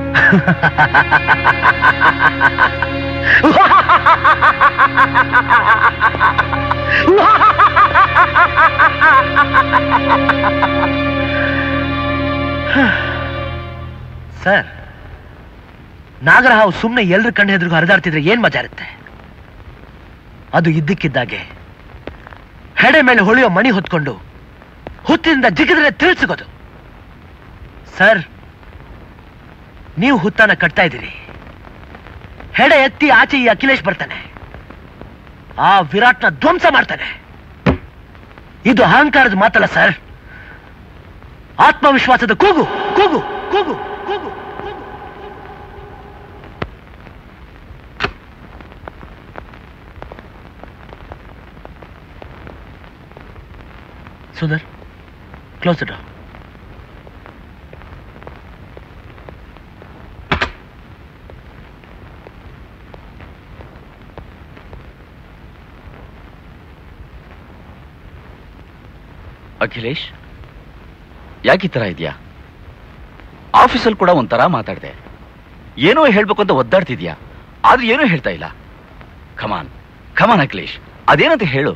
ಸರ್ ನಾಗರಹಾವು ಸುಮ್ಮನೆ ಎಲ್ರ ಕಣ್ಣು ಎದುರು ಹರಿದಾಡ್ತಿದ್ರೆ ಏನ್ ಮಜಾ ಇರುತ್ತೆ ಅದು ಇದ್ದಕ್ಕಿದ್ದಾಗೆ ಹೆಡೆ ಮೇಲೆ ಹೊಳೆಯೋ ಮಣಿ ಹೊತ್ಕೊಂಡು ಹುತ್ತಿನಿಂದ ಜಿಗಿದ್ರೆ ತಿಳಿಸಿಗೋದು ಸರ್ ನೀವು ಹುತ್ತಾನ ಕಟ್ತಾ ಇದ್ದೀರಿ ಹೆಡೆ ಎತ್ತಿ ಆಚೆ ಈ ಅಖಿಲೇಶ್ ಬರ್ತಾನೆ ಆ ವಿರಾಟ್ನ ಧ್ವಂಸ ಮಾಡ್ತಾನೆ ಇದು ಅಹಂಕಾರದ ಮಾತಲ್ಲ ಸರ್ ಆತ್ಮವಿಶ್ವಾಸದ ಕೂಗು ಕೂಗು ಕೂಗು ಕೂಗು Sundar close the door Akhilesh ಯಾಕೆ ಈ ತರ ಇದೆಯಾ ಆಫೀಸಲ್ಲಿ ಕೂಡ ಒಂಥರ ಮಾತಾಡಿದೆ ಏನೋ ಹೇಳ್ಬೇಕು ಅಂತ ಒದ್ದಾಡ್ತಿದ್ಯಾ ಆದ್ರೆ ಏನೂ ಹೇಳ್ತಾ ಇಲ್ಲ ಖಮಾನ್ ಖಮಾನ್ ಅಖಿಲೇಶ್ ಅದೇನಂತ ಹೇಳು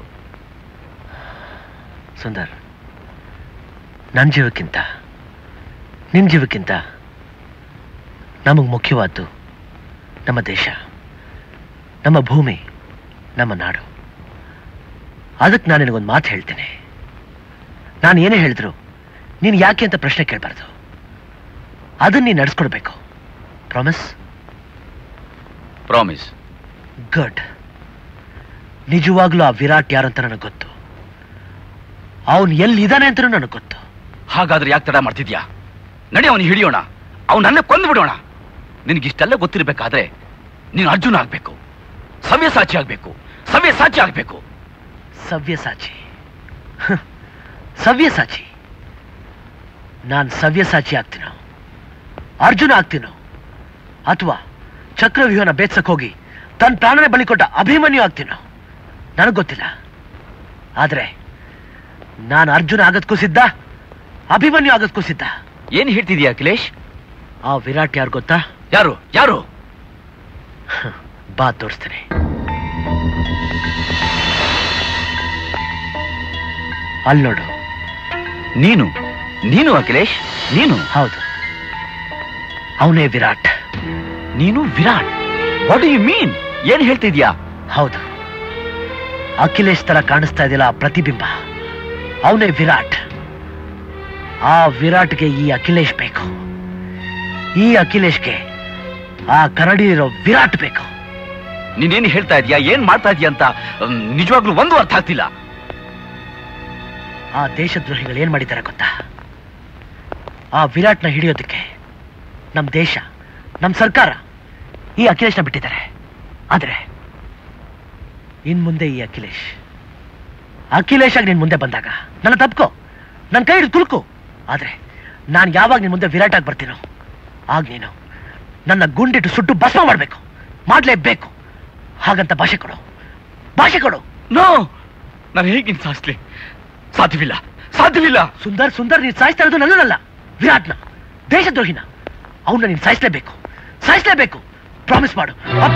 ಸುಂದರ್ ನನ್ನ ಜೀವಕ್ಕಿಂತ ನಿಮ್ ಜೀವಕ್ಕಿಂತ ನಮಗೆ ಮುಖ್ಯವಾದ್ದು ನಮ್ಮ ದೇಶ ನಮ್ಮ ಭೂಮಿ ನಮ್ಮ ನಾಡು ಅದಕ್ಕೆ ನಾನು ನಿನಗೊಂದು ಮಾತು ಹೇಳ್ತೇನೆ ನಾನು ಏನೇ ಹೇಳಿದ್ರು ನೀನು ಯಾಕೆ ಅಂತ ಪ್ರಶ್ನೆ ಕೇಳಬಾರ್ದು ಅದನ್ನ ನೀನು ನಡೆಸ್ಕೊಡ್ಬೇಕು ಪ್ರಾಮಿಸ್ ಪ್ರಾಮಿಸ್ ಗುಡ್ ನಿಜವಾಗ್ಲೂ ಆ ವಿರಾಟ್ ಯಾರಂತ ನನಗೆ ಗೊತ್ತು ಅವನು ಎಲ್ಲಿದ್ದಾನೆ ಅಂತ ನನಗೆ ಗೊತ್ತು ಹಾಗಾದ್ರೆ ಯಾಕೆ ತಡ ಮಾಡ್ತಿದ್ಯಾ ನಡಿ ಅವನು ಹಿಡಿಯೋಣ ಅವನನ್ನೇ ಕೊಂದು ಬಿಡೋಣ ನಿನಗಿಷ್ಟೆಲ್ಲ ಗೊತ್ತಿರ್ಬೇಕಾದ್ರೆ ನೀನು ಅರ್ಜುನ ಆಗ್ಬೇಕು ಸವ್ಯಸಾಚಿ ಆಗ್ಬೇಕು ಸವ್ಯಸಾಚಿ ಆಗ್ಬೇಕು ಸವ್ಯಸಾಚಿ ಹ, ಸವ್ಯಸಾಚಿ ನಾನು ಸವ್ಯಸಾಚಿ ಆಗ್ತೀನೋ ಅರ್ಜುನ ಆಗ್ತೀನೋ ಅಥವಾ ಚಕ್ರವ್ಯೂಹನ ಬೇತ್ಸಕ್ ಹೋಗಿ ತನ್ನ ಪ್ರಾಣನೇ ಬಲಿ ಕೊಟ್ಟ ಅಭಿಮನ್ಯು ಆಗ್ತೀನೋ ನನಗೆ ಗೊತ್ತಿಲ್ಲ ಆದ್ರೆ ನಾನು ಅರ್ಜುನ ಆಗದ್ಕೂ ಸಿದ್ಧ ಅಭಿಮನ್ಯು ಆಗೋದಕ್ಕೂ ಸಿದ್ಧ ಏನ್ ಹೇಳ್ತಿದ್ಯಾ ಅಖಿಲೇಶ್ ಆ ವಿರಾಟ್ ಯಾರು ಗೊತ್ತಾ ಯಾರು ಯಾರು ಬಾ ತೋರಿಸ್ತೇನೆ ಅಲ್ಲಿ ನೋಡು ನೀನು ನೀನು ಅಖಿಲೇಶ್ ನೀನು ಹೌದು ಅವನೇ ವಿರಾಟ್ ನೀನು ವಿರಾಟ್ ವಾಟ್ ಯು ಮೀನ್ ಏನ್ ಹೇಳ್ತಿದ್ಯಾ ಹೌದು ಅಖಿಲೇಶ್ ತರ ಕಾಣಿಸ್ತಾ ಇದೆಯಲ್ಲ ಆ ಪ್ರತಿಬಿಂಬ ಅವನೇ ವಿರಾಟ್ ಆ ವಿರಾಟ್ಗೆ ಈ ಅಖಿಲೇಶ್ ಬೇಕು ಈ ಅಖಿಲೇಶ್ಗೆ ಆ ಕರಡಿ ಇರೋ ವಿರಾಟ್ ಬೇಕು ನೀನೇನ್ ಹೇಳ್ತಾ ಇದೀಯಾ ಏನ್ ಮಾಡ್ತಾ ಇದೀಯ ಅಂತ ಮ್, ನಿಜವಾಗ್ಲೂ ಒಂದು ಅರ್ಥ ಆಗ್ತಿಲ್ಲ ಆ ದೇಶದ್ರೋಹಿಗಳು ಏನ್ ಮಾಡಿದ್ದಾರೆ ಗೊತ್ತಾ ಆ ವಿರಾಟ್ನ ಹಿಡಿಯೋದಕ್ಕೆ ನಮ್ ದೇಶ ನಮ್ ಸರ್ಕಾರ ಈ ಅಖಿಲೇಶ್ನ ಬಿಟ್ಟಿದ್ದಾರೆ ಆದ್ರೆ ಇನ್ ಮುಂದೆ ಈ ಅಖಿಲೇಶ್ ಅಖಿಲೇಶ್ ಆಗಿ ನಿನ್ ಮುಂದೆ ಬಂದಾಗ ನನ್ನ ತಪ್ಕೋ ನನ್ನ ಕೈ ಹಿಡಿದು ತುಲ್ಕು ಆದ್ರೆ ನಾನು ಯಾವಾಗ ನಿನ್ ಮುಂದೆ ವಿರಾಟ್ ಆಗಿ ಬರ್ತೀನೋ ಆಗ ನೀನು ನನ್ನ ಗುಂಡಿಟ್ಟು ಸುಟ್ಟು ಭಸ್ಮ ಮಾಡ್ಬೇಕು ಮಾಡ್ಲೇಬೇಕು ಹಾಗಂತ ಭಾಷೆ ಕೊಡು ಭಾಷೆ ಕೊಡು ನೋ ನಾನು ಹೇಗೆ ಸಾಯಿಸ್ಲಿ ಸಾಧ್ಯವಿಲ್ಲ ಸಾಧ್ಯವಿಲ್ಲ ಸುಂದರ್ ಸುಂದರ್ ನೀನ್ ಸಾಯಿಸ್ತಾ ಇರೋದು ನನ್ನಲ್ಲ ವಿರಾಟ್ನ ದೇಶದ್ರೋಹಿನ ಅವನ್ನ ನೀನ್ ಸಾಯಿಸ್ಲೇಬೇಕು ಸಾಯಿಸ್ಲೇಬೇಕು ಪ್ರಾಮಿಸ್ ಮಾಡು ಅಪ್-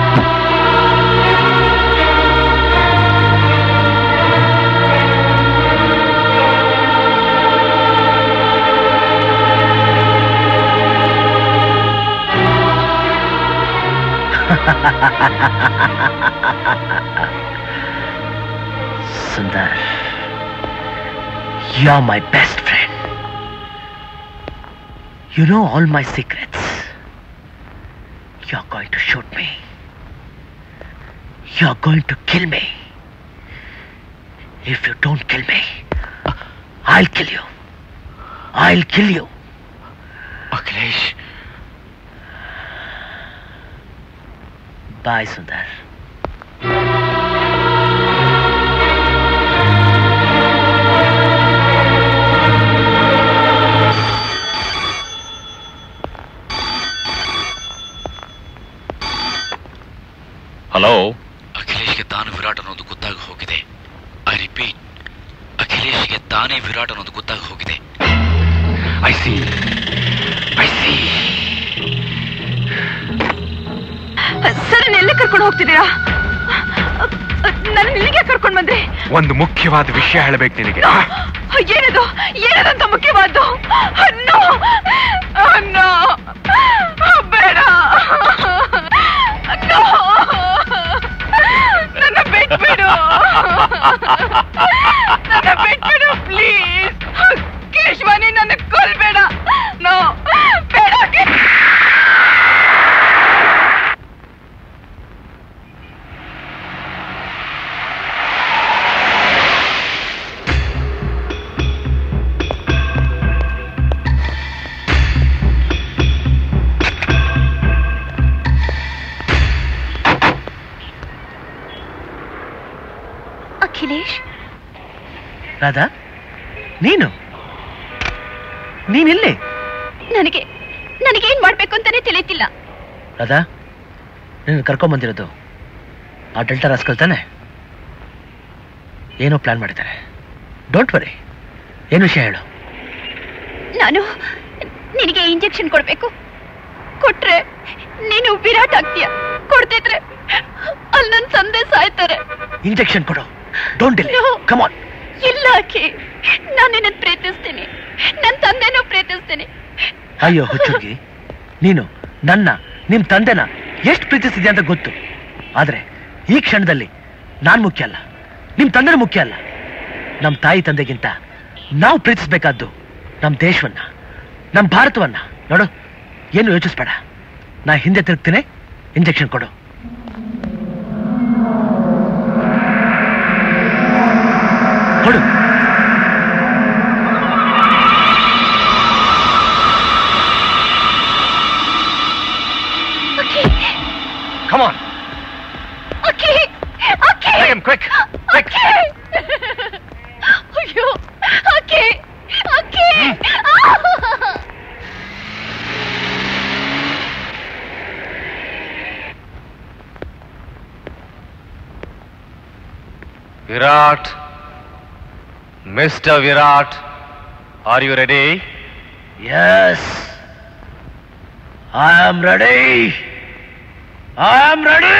Sundar, you're my best friend. You know all my secrets. You're going to shoot me. You're going to kill me. If you don't kill me, I'll kill you. I'll kill you. Akhilesh Bye, Sundar. Hello ಅಖಿಲೇಶ್ಗೆ ತಾನು ವಿರಾಟ್ ಅನ್ನೋದು ಗೊತ್ತಾಗಿ ಹೋಗಿದೆ I repeat ಅಖಿಲೇಶ್ಗೆ ತಾನೇ ವಿರಾಟ್ ಅನ್ನೋದು ಗೊತ್ತಾಗಿ ಹೋಗಿದೆ I see I see sir ಎಲ್ಲಿ ಕರ್ಕೊಂಡು ಹೋಗ್ತಿದ್ದೀರಾ ನನ್ನ ಇಲ್ಲಿಗೆ ಕರ್ಕೊಂಡು ಬಂದ್ರಿ ಒಂದು ಮುಖ್ಯವಾದ ವಿಷಯ ಹೇಳಬೇಕು ನಿನಗೆ ಏನದು ಏನದಂತ ಮುಖ್ಯವಾದ್ದು ನೋ ನೋ ಬೇಡ ನೋ ನನ್ನ ಬಿಟ್ಬಿಡು ನನ್ನ ಬಿಟ್ಬಿಡು ಪ್ಲೀಸ್ ಕೇಶವಾನಿ ನನ್ನ ಕೊಲ್ಬೇಡ ನೋ ಬೇಡ ಕೇ- ಅಖಿಲೇಶ್ ರಾಧಾ ನೀನು ನೀನಿಲ್ಲಿ ನನಗೆ ನನಗೇನ್ ಮಾಡ್ಬೇಕು ಅಂತಾನೆ ತಿಳಿತಿಲ್ಲ ರಾಧಾ ನೀನು ಕರ್ಕೊಂಬಂದಿರೋದು ಆ ಡೆಲ್ಟಾ ರಾಸ್ಕಲ್ ತಾನೆ ಏನೋ ಪ್ಲಾನ್ ಮಾಡಿದ್ದಾರೆ ಡೋಂಟ್ ವರಿ ಏನು ವಿಷಯ ಹೇಳು ನಾನು ನಿನಗೆ ಇಂಜೆಕ್ಷನ್ ಕೊಡ್ಬೇಕು ಕೊಟ್ರೆ ನೀನು ವಿರಾಟ್ ಆಗ್ತೀಯ ಕೊಡ್ತಿದ್ರೆ ಅಲ್ಲಿ ನನ್ ಸಂದೆ ಸಾಯ್ತಾರೆ ಇಂಜೆಕ್ಷನ್ ಕೊಡು ಡೋಂಟ್ ಡಿಲೇ ಕಮ್ ಆನ್ ಇಲ್ಲ ಅಖಿ ನಾನು ನಿನ್ನ ಪ್ರೀತಿಸ್ತೀನಿ ನನ್ನ ತಂದೆನೂ ಪ್ರೀತಿಸ್ತೀನಿ ಅಯ್ಯೋ ಹುಚ್ಚುಗಿ ನೀನು ನನ್ನ ನಿಮ್ ತಂದೆನ ಎಷ್ಟು ಪ್ರೀತಿಸ್ತಿದ್ಯಾ ಅಂತ ಗೊತ್ತು ಆದ್ರೆ ಈ ಕ್ಷಣದಲ್ಲಿ ನಾನ್ ಮುಖ್ಯ ಅಲ್ಲ ನಿಮ್ ತಂದೆನೂ ಮುಖ್ಯ ಅಲ್ಲ ನಮ್ ತಾಯಿ ತಂದೆಗಿಂತ ನಾವು ಪ್ರೀತಿಸ್ಬೇಕಾದ್ದು ನಮ್ ದೇಶವನ್ನ ನಮ್ ಭಾರತವನ್ನ ನೋಡು ಏನು ಯೋಚಿಸ್ಬೇಡ ನಾ ಹಿಂದೆ ತಿರುಗ್ತೀನಿ ಇಂಜೆಕ್ಷನ್ ಕೊಡು ಕೊಡು Come on. ಅಖಿ ಅಖಿ Take him quick. Quick. Akhi ಅಯ್ಯೋ Akhi Akhi Virat mister Virat are you ready yes I am ready I am ready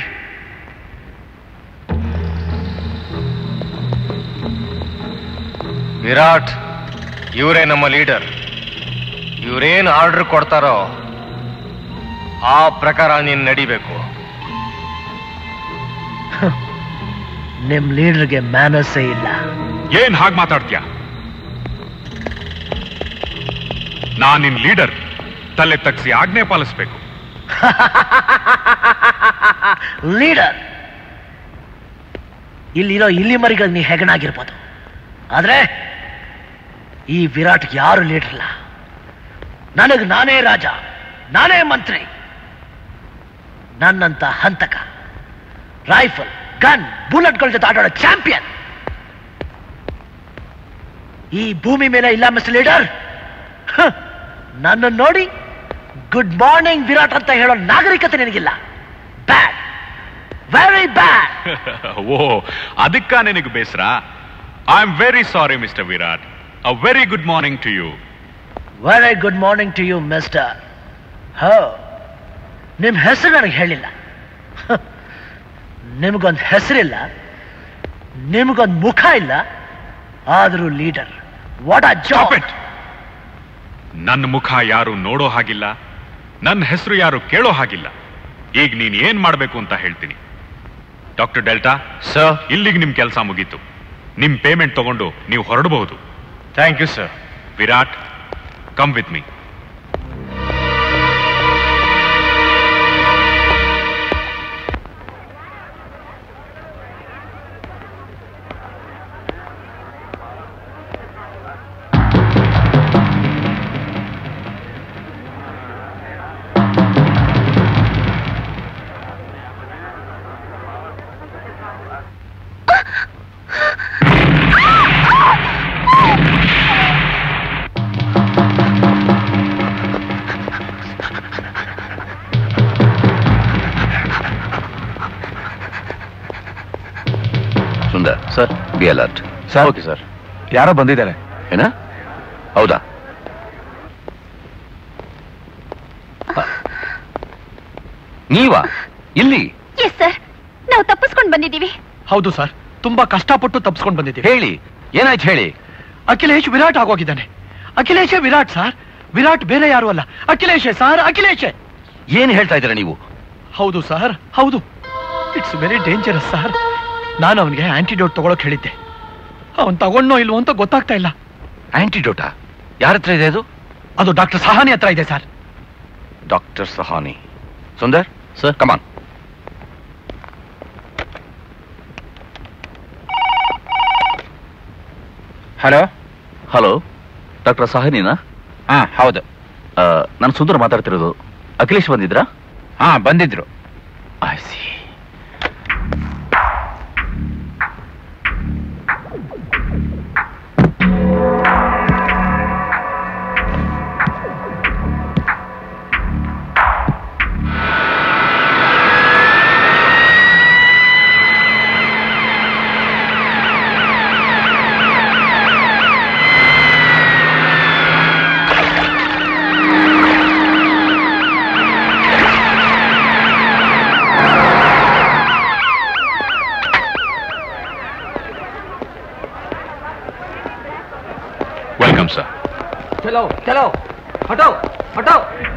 Virat ಇವರೇ ನಮ್ಮ ಲೀಡರ್ ಇವರೇನು ಆರ್ಡರ್ ಕೊಡ್ತಾರೋ ಆ ಪ್ರಕಾರ ನೀನ್ ನಡಿಬೇಕು ನಿಮ್ ಲೀಡರ್ಗೆ ಮ್ಯಾನರ್ಸೇ ಇಲ್ಲ ಏನ್ ಹಾಗೆ ಮಾತಾಡ್ತೀಯ ನಾನ್ ನಿನ್ ಲೀಡರ್ ತಲೆ ತಗ್ಸಿ ಆಜ್ಞೆ ಪಾಲಿಸ್ಬೇಕು ಲೀಡರ್ ಇಲ್ಲಿರೋ ಇಲ್ಲಿ ಮರಿಗಳು ನೀ ಹೆಗಣಾಗಿರ್ಬೋದು ಆದ್ರೆ ಈ ವಿರಾಟ್ ಯಾರು ಲೀಡರ್ ಇಲ್ಲ ನನಗ್ ನಾನೇ ರಾಜ ನಾನೇ ಮಂತ್ರಿ ನನ್ನಂತ ಹಂತಕ ರೈಫಲ್ ಗನ್ ಬುಲೆಟ್ಗಳ ಜೊತೆ ಆಟಾಡೋ ಚಾಂಪಿಯನ್ ಈ ಭೂಮಿ ಮೇಲೆ ಇಲ್ಲ ಮಿಸ್ಟರ್ ಲೀಡರ್ ನನ್ನ ನೋಡಿ ಗುಡ್ ಮಾರ್ನಿಂಗ್ ವಿರಾಟ್ ಅಂತ ಹೇಳೋ ನಾಗರಿಕತೆ ನಿನಗಿಲ್ಲ ಬ್ಯಾಡ್ ವೆರಿ ಬ್ಯಾಡ್ ಓ ಅದಕ್ಕ ನಿನಗೆ ಬೇಸರ I am very sorry mister Virat a very good morning to you very good morning to you mister ಹೋ ನಿಮ್ ಹೆಸರು ನನಗೆ ಹೇಳಿಲ್ಲ ನಿಮಗೊಂದು ಹೆಸರಿಲ್ಲ ನಿಮಗೊಂದು ಮುಖ ಇಲ್ಲ ಆದರೂ leader what a job it ನನ್ನ ಮುಖ ಯಾರು ನೋಡೋ ಹಾಗಿಲ್ಲ ನನ್ನ ಹೆಸರು ಯಾರು ಕೇಳೋ ಹಾಗಿಲ್ಲ ಈಗ ನೀನ್ ಏನ್ ಮಾಡ್ಬೇಕು ಅಂತ ಹೇಳ್ತೀನಿ ಡಾಕ್ಟರ್ ಡೆಲ್ಟಾ ಸರ್ ಇಲ್ಲಿಗೆ ನಿಮ್ ಕೆಲಸ ಮುಗೀತು ನಿಮ್ ಪೇಮೆಂಟ್ ತಗೊಂಡು ನೀವು ಹೊರಡಬಹುದು thank you sir Virat come with me Sundar sir be alert sir okay sir ಯಾರೋ ಬಂದಿದ್ದಾರೆ ಏನ ಹೌದಾ ನೀವಾ ಇಲ್ಲಿ ಎಸ್ ಸರ್ ನಾವು ತಪ್ಪಿಸ್ಕೊಂಡು ಬಂದಿದ್ದೀವಿ ಹೌದು ಸರ್ ತುಂಬಾ ಕಷ್ಟಪಟ್ಟು ತಪ್ಪಿಸ್ಕೊಂಡು ಬಂದಿದ್ದೀವಿ ಹೇಳಿ ಏನಾಯ್ತು ಹೇಳಿ ಅಖಿಲೇಶ್ ವಿರಾಟ್ ಆಗೋಗಿದ್ದಾನೆ ಅಖಿಲೇಶೇ ವಿರಾಟ್ ಸರ್ ವಿರಾಟ್ ಬೇರೆ ಯಾರು ಅಲ್ಲ ಅಖಿಲೇಶೇ ಸರ್ ಅಖಿಲೇಶೇ ಏನ್ ಹೇಳ್ತಾ ಇದ್ದೀರಾ ನೀವು ಹೌದು ಸರ್ ಹೌದು ಇಟ್ಸ್ ವೆರಿ ಡೇಂಜರಸ್ ಸರ್ ನಾನು ಅವನಿಗೆ ಆಂಟಿಡೋಟ್ ತಗೊಳಕ್ ಹೇಳಿದ್ದೆ ಅವನ್ ತಗೊಂಡೋ ಇಲ್ವೋ ಅಂತ ಗೊತ್ತಾಗ್ತಾ ಇಲ್ಲ ಆಂಟಿಡೋಟಾ ಯಾರ ಹತ್ರ ಇದೆ ಅದು ಅದು ಡಾಕ್ಟರ್ ಸಹಾನಿ ಹತ್ರ ಇದೆ sir doctor Sahani Sundar sir come on hello hello doctor ಸಹನಿನಾ ಹಾ ಹೌದು ನಾನು ಸುಂದರ್ ಮಾತಾಡ್ತಿರೋದು ಅಖಿಲೇಶ್ ಬಂದಿದ್ರಾ ಹಾ ಬಂದಿದ್ರು ಐ ಸಿ ವೆಲ್ಕಮ್ ಸರ್ ಚಲೋ ಚಲೋ ಹಟೋ ಹಟೋ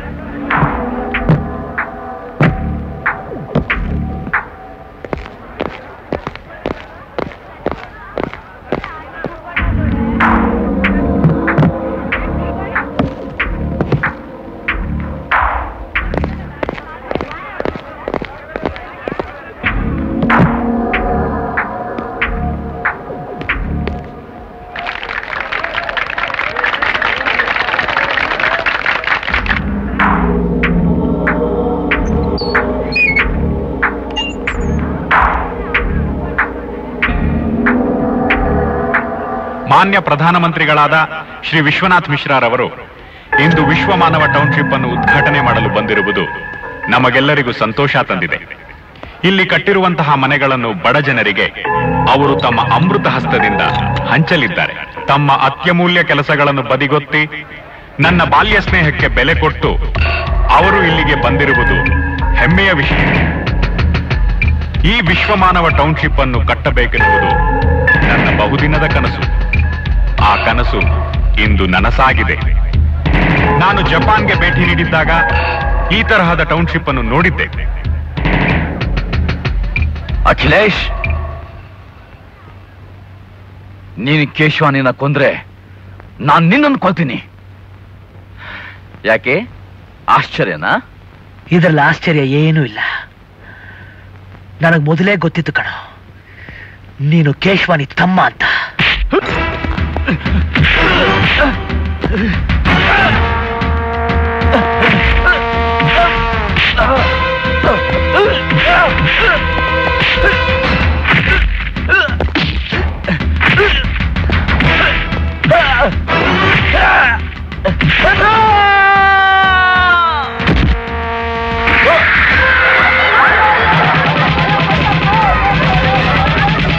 ಮಾನ್ಯ ಪ್ರಧಾನಮಂತ್ರಿಗಳಾದ ಶ್ರೀ ವಿಶ್ವನಾಥ್ ಮಿಶ್ರಾರವರು ಇಂದು ವಿಶ್ವ ಮಾನವ ಟೌನ್ಶಿಪ್ ಅನ್ನು ಉದ್ಘಾಟನೆ ಮಾಡಲು ಬಂದಿರುವುದು ನಮಗೆಲ್ಲರಿಗೂ ಸಂತೋಷ ತಂದಿದೆ ಇಲ್ಲಿ ಕಟ್ಟಿರುವಂತಹ ಮನೆಗಳನ್ನು ಬಡ ಜನರಿಗೆ ಅವರು ತಮ್ಮ ಅಮೃತ ಹಸ್ತದಿಂದ ಹಂಚಲಿದ್ದಾರೆ ತಮ್ಮ ಅತ್ಯಮೂಲ್ಯ ಕೆಲಸಗಳನ್ನು ಬದಿಗೊತ್ತಿ ನನ್ನ ಬಾಲ್ಯ ಸ್ನೇಹಕ್ಕೆ ಬೆಲೆ ಕೊಟ್ಟು ಅವರು ಇಲ್ಲಿಗೆ ಬಂದಿರುವುದು ಹೆಮ್ಮೆಯ ವಿಷಯ ಈ ವಿಶ್ವಮಾನವ ಟೌನ್ಶಿಪ್ ಅನ್ನು ಕಟ್ಟಬೇಕೆನ್ನುವುದು ನನ್ನ ಬಹುದಿನದ ಕನಸು ಆ ಕನಸು ಇಂದು ನನಸಾಗಿದೆ ನಾನು ಜಪಾನ್ಗೆ ಭೇಟಿ ನೀಡಿದ್ದಾಗ ಈ ತರಹದ ಟೌನ್ಶಿಪ್ ಅನ್ನು ನೋಡಿದ್ದೆ ಅಖಿಲೇಶ್ ನೀನು ಕೇಶವಾನಿನ ಕೊಂದ್ರೆ ನಾನ್ ನಿನ್ನನ್ನು ಕೊಲ್ತೀನಿ ಯಾಕೆ ಆಶ್ಚರ್ಯನಾ ಇದರಲ್ಲಿ ಆಶ್ಚರ್ಯ ಏನೂ ಇಲ್ಲ ನನಗೆ ಮೊದಲೇ ಗೊತ್ತಿತ್ತು ಕಣ ನೀನು ಕೇಶವಾನಿ ತಮ್ಮ ಅಂತ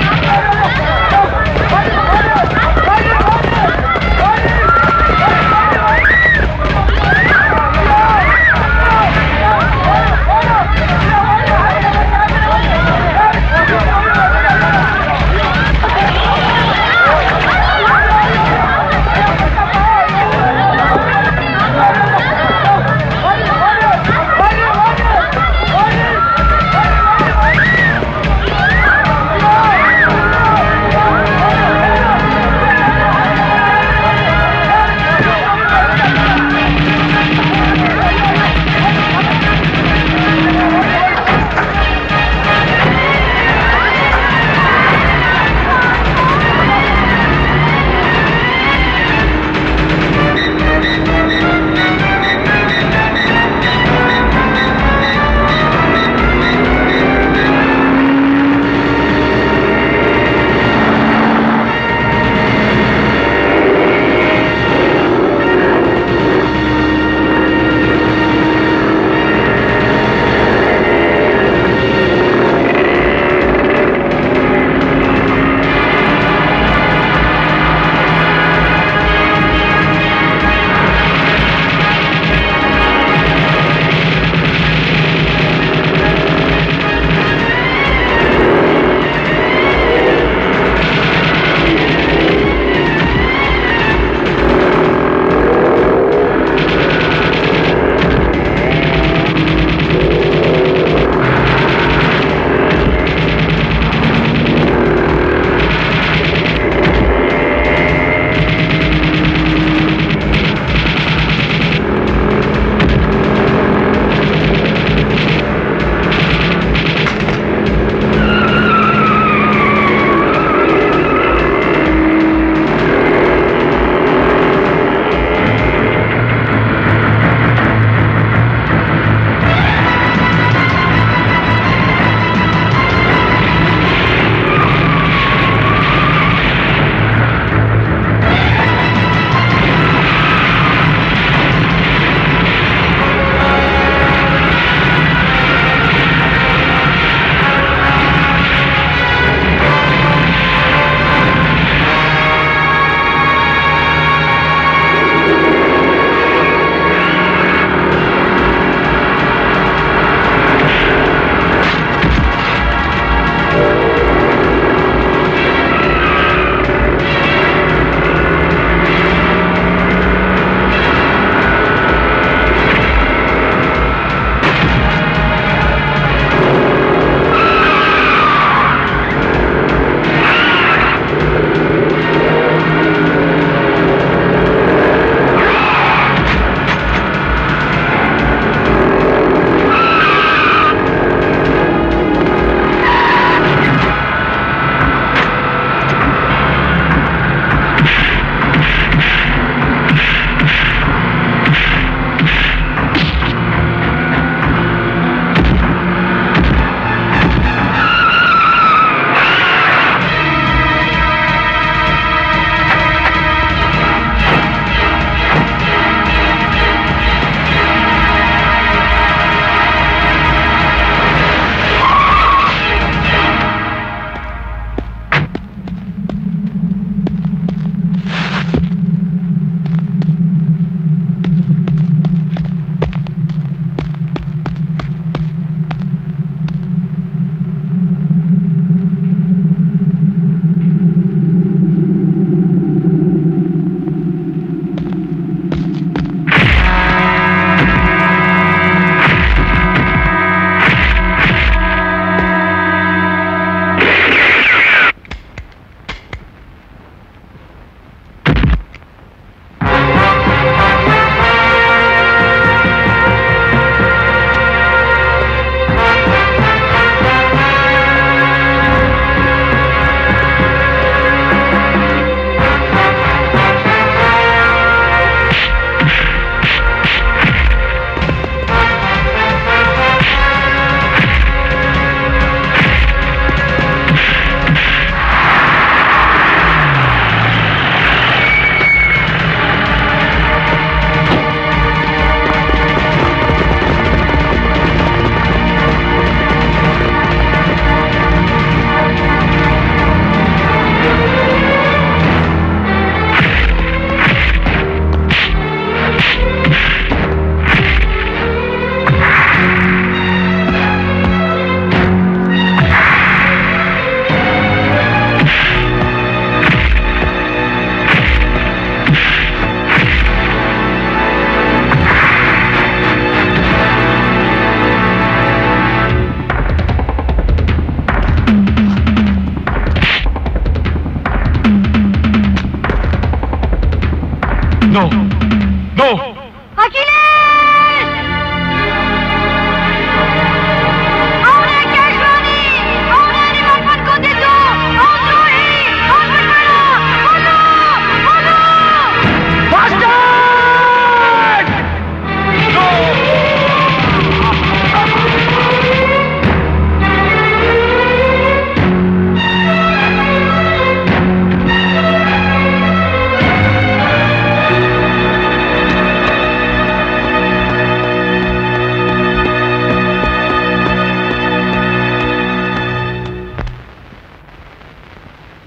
Hey!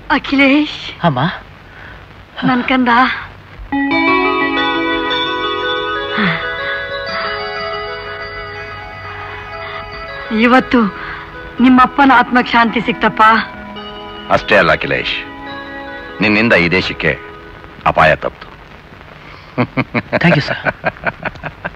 ಅಖಿಲೇಶ್ ಅಮ್ಮ ನನ್ ಕಂದ ಇವತ್ತು ನಿಮ್ಮಪ್ಪನ ಆತ್ಮಕ್ಕೆ ಶಾಂತಿ ಸಿಕ್ತಪ್ಪ ಅಷ್ಟೇ ಅಲ್ಲ ಅಖಿಲೇಶ್ ನಿನ್ನಿಂದ ಈ ದೇಶಕ್ಕೆ ಅಪಾಯ ತಪ್ಪಿತು ಥ್ಯಾಂಕ್ ಯು ಸರ್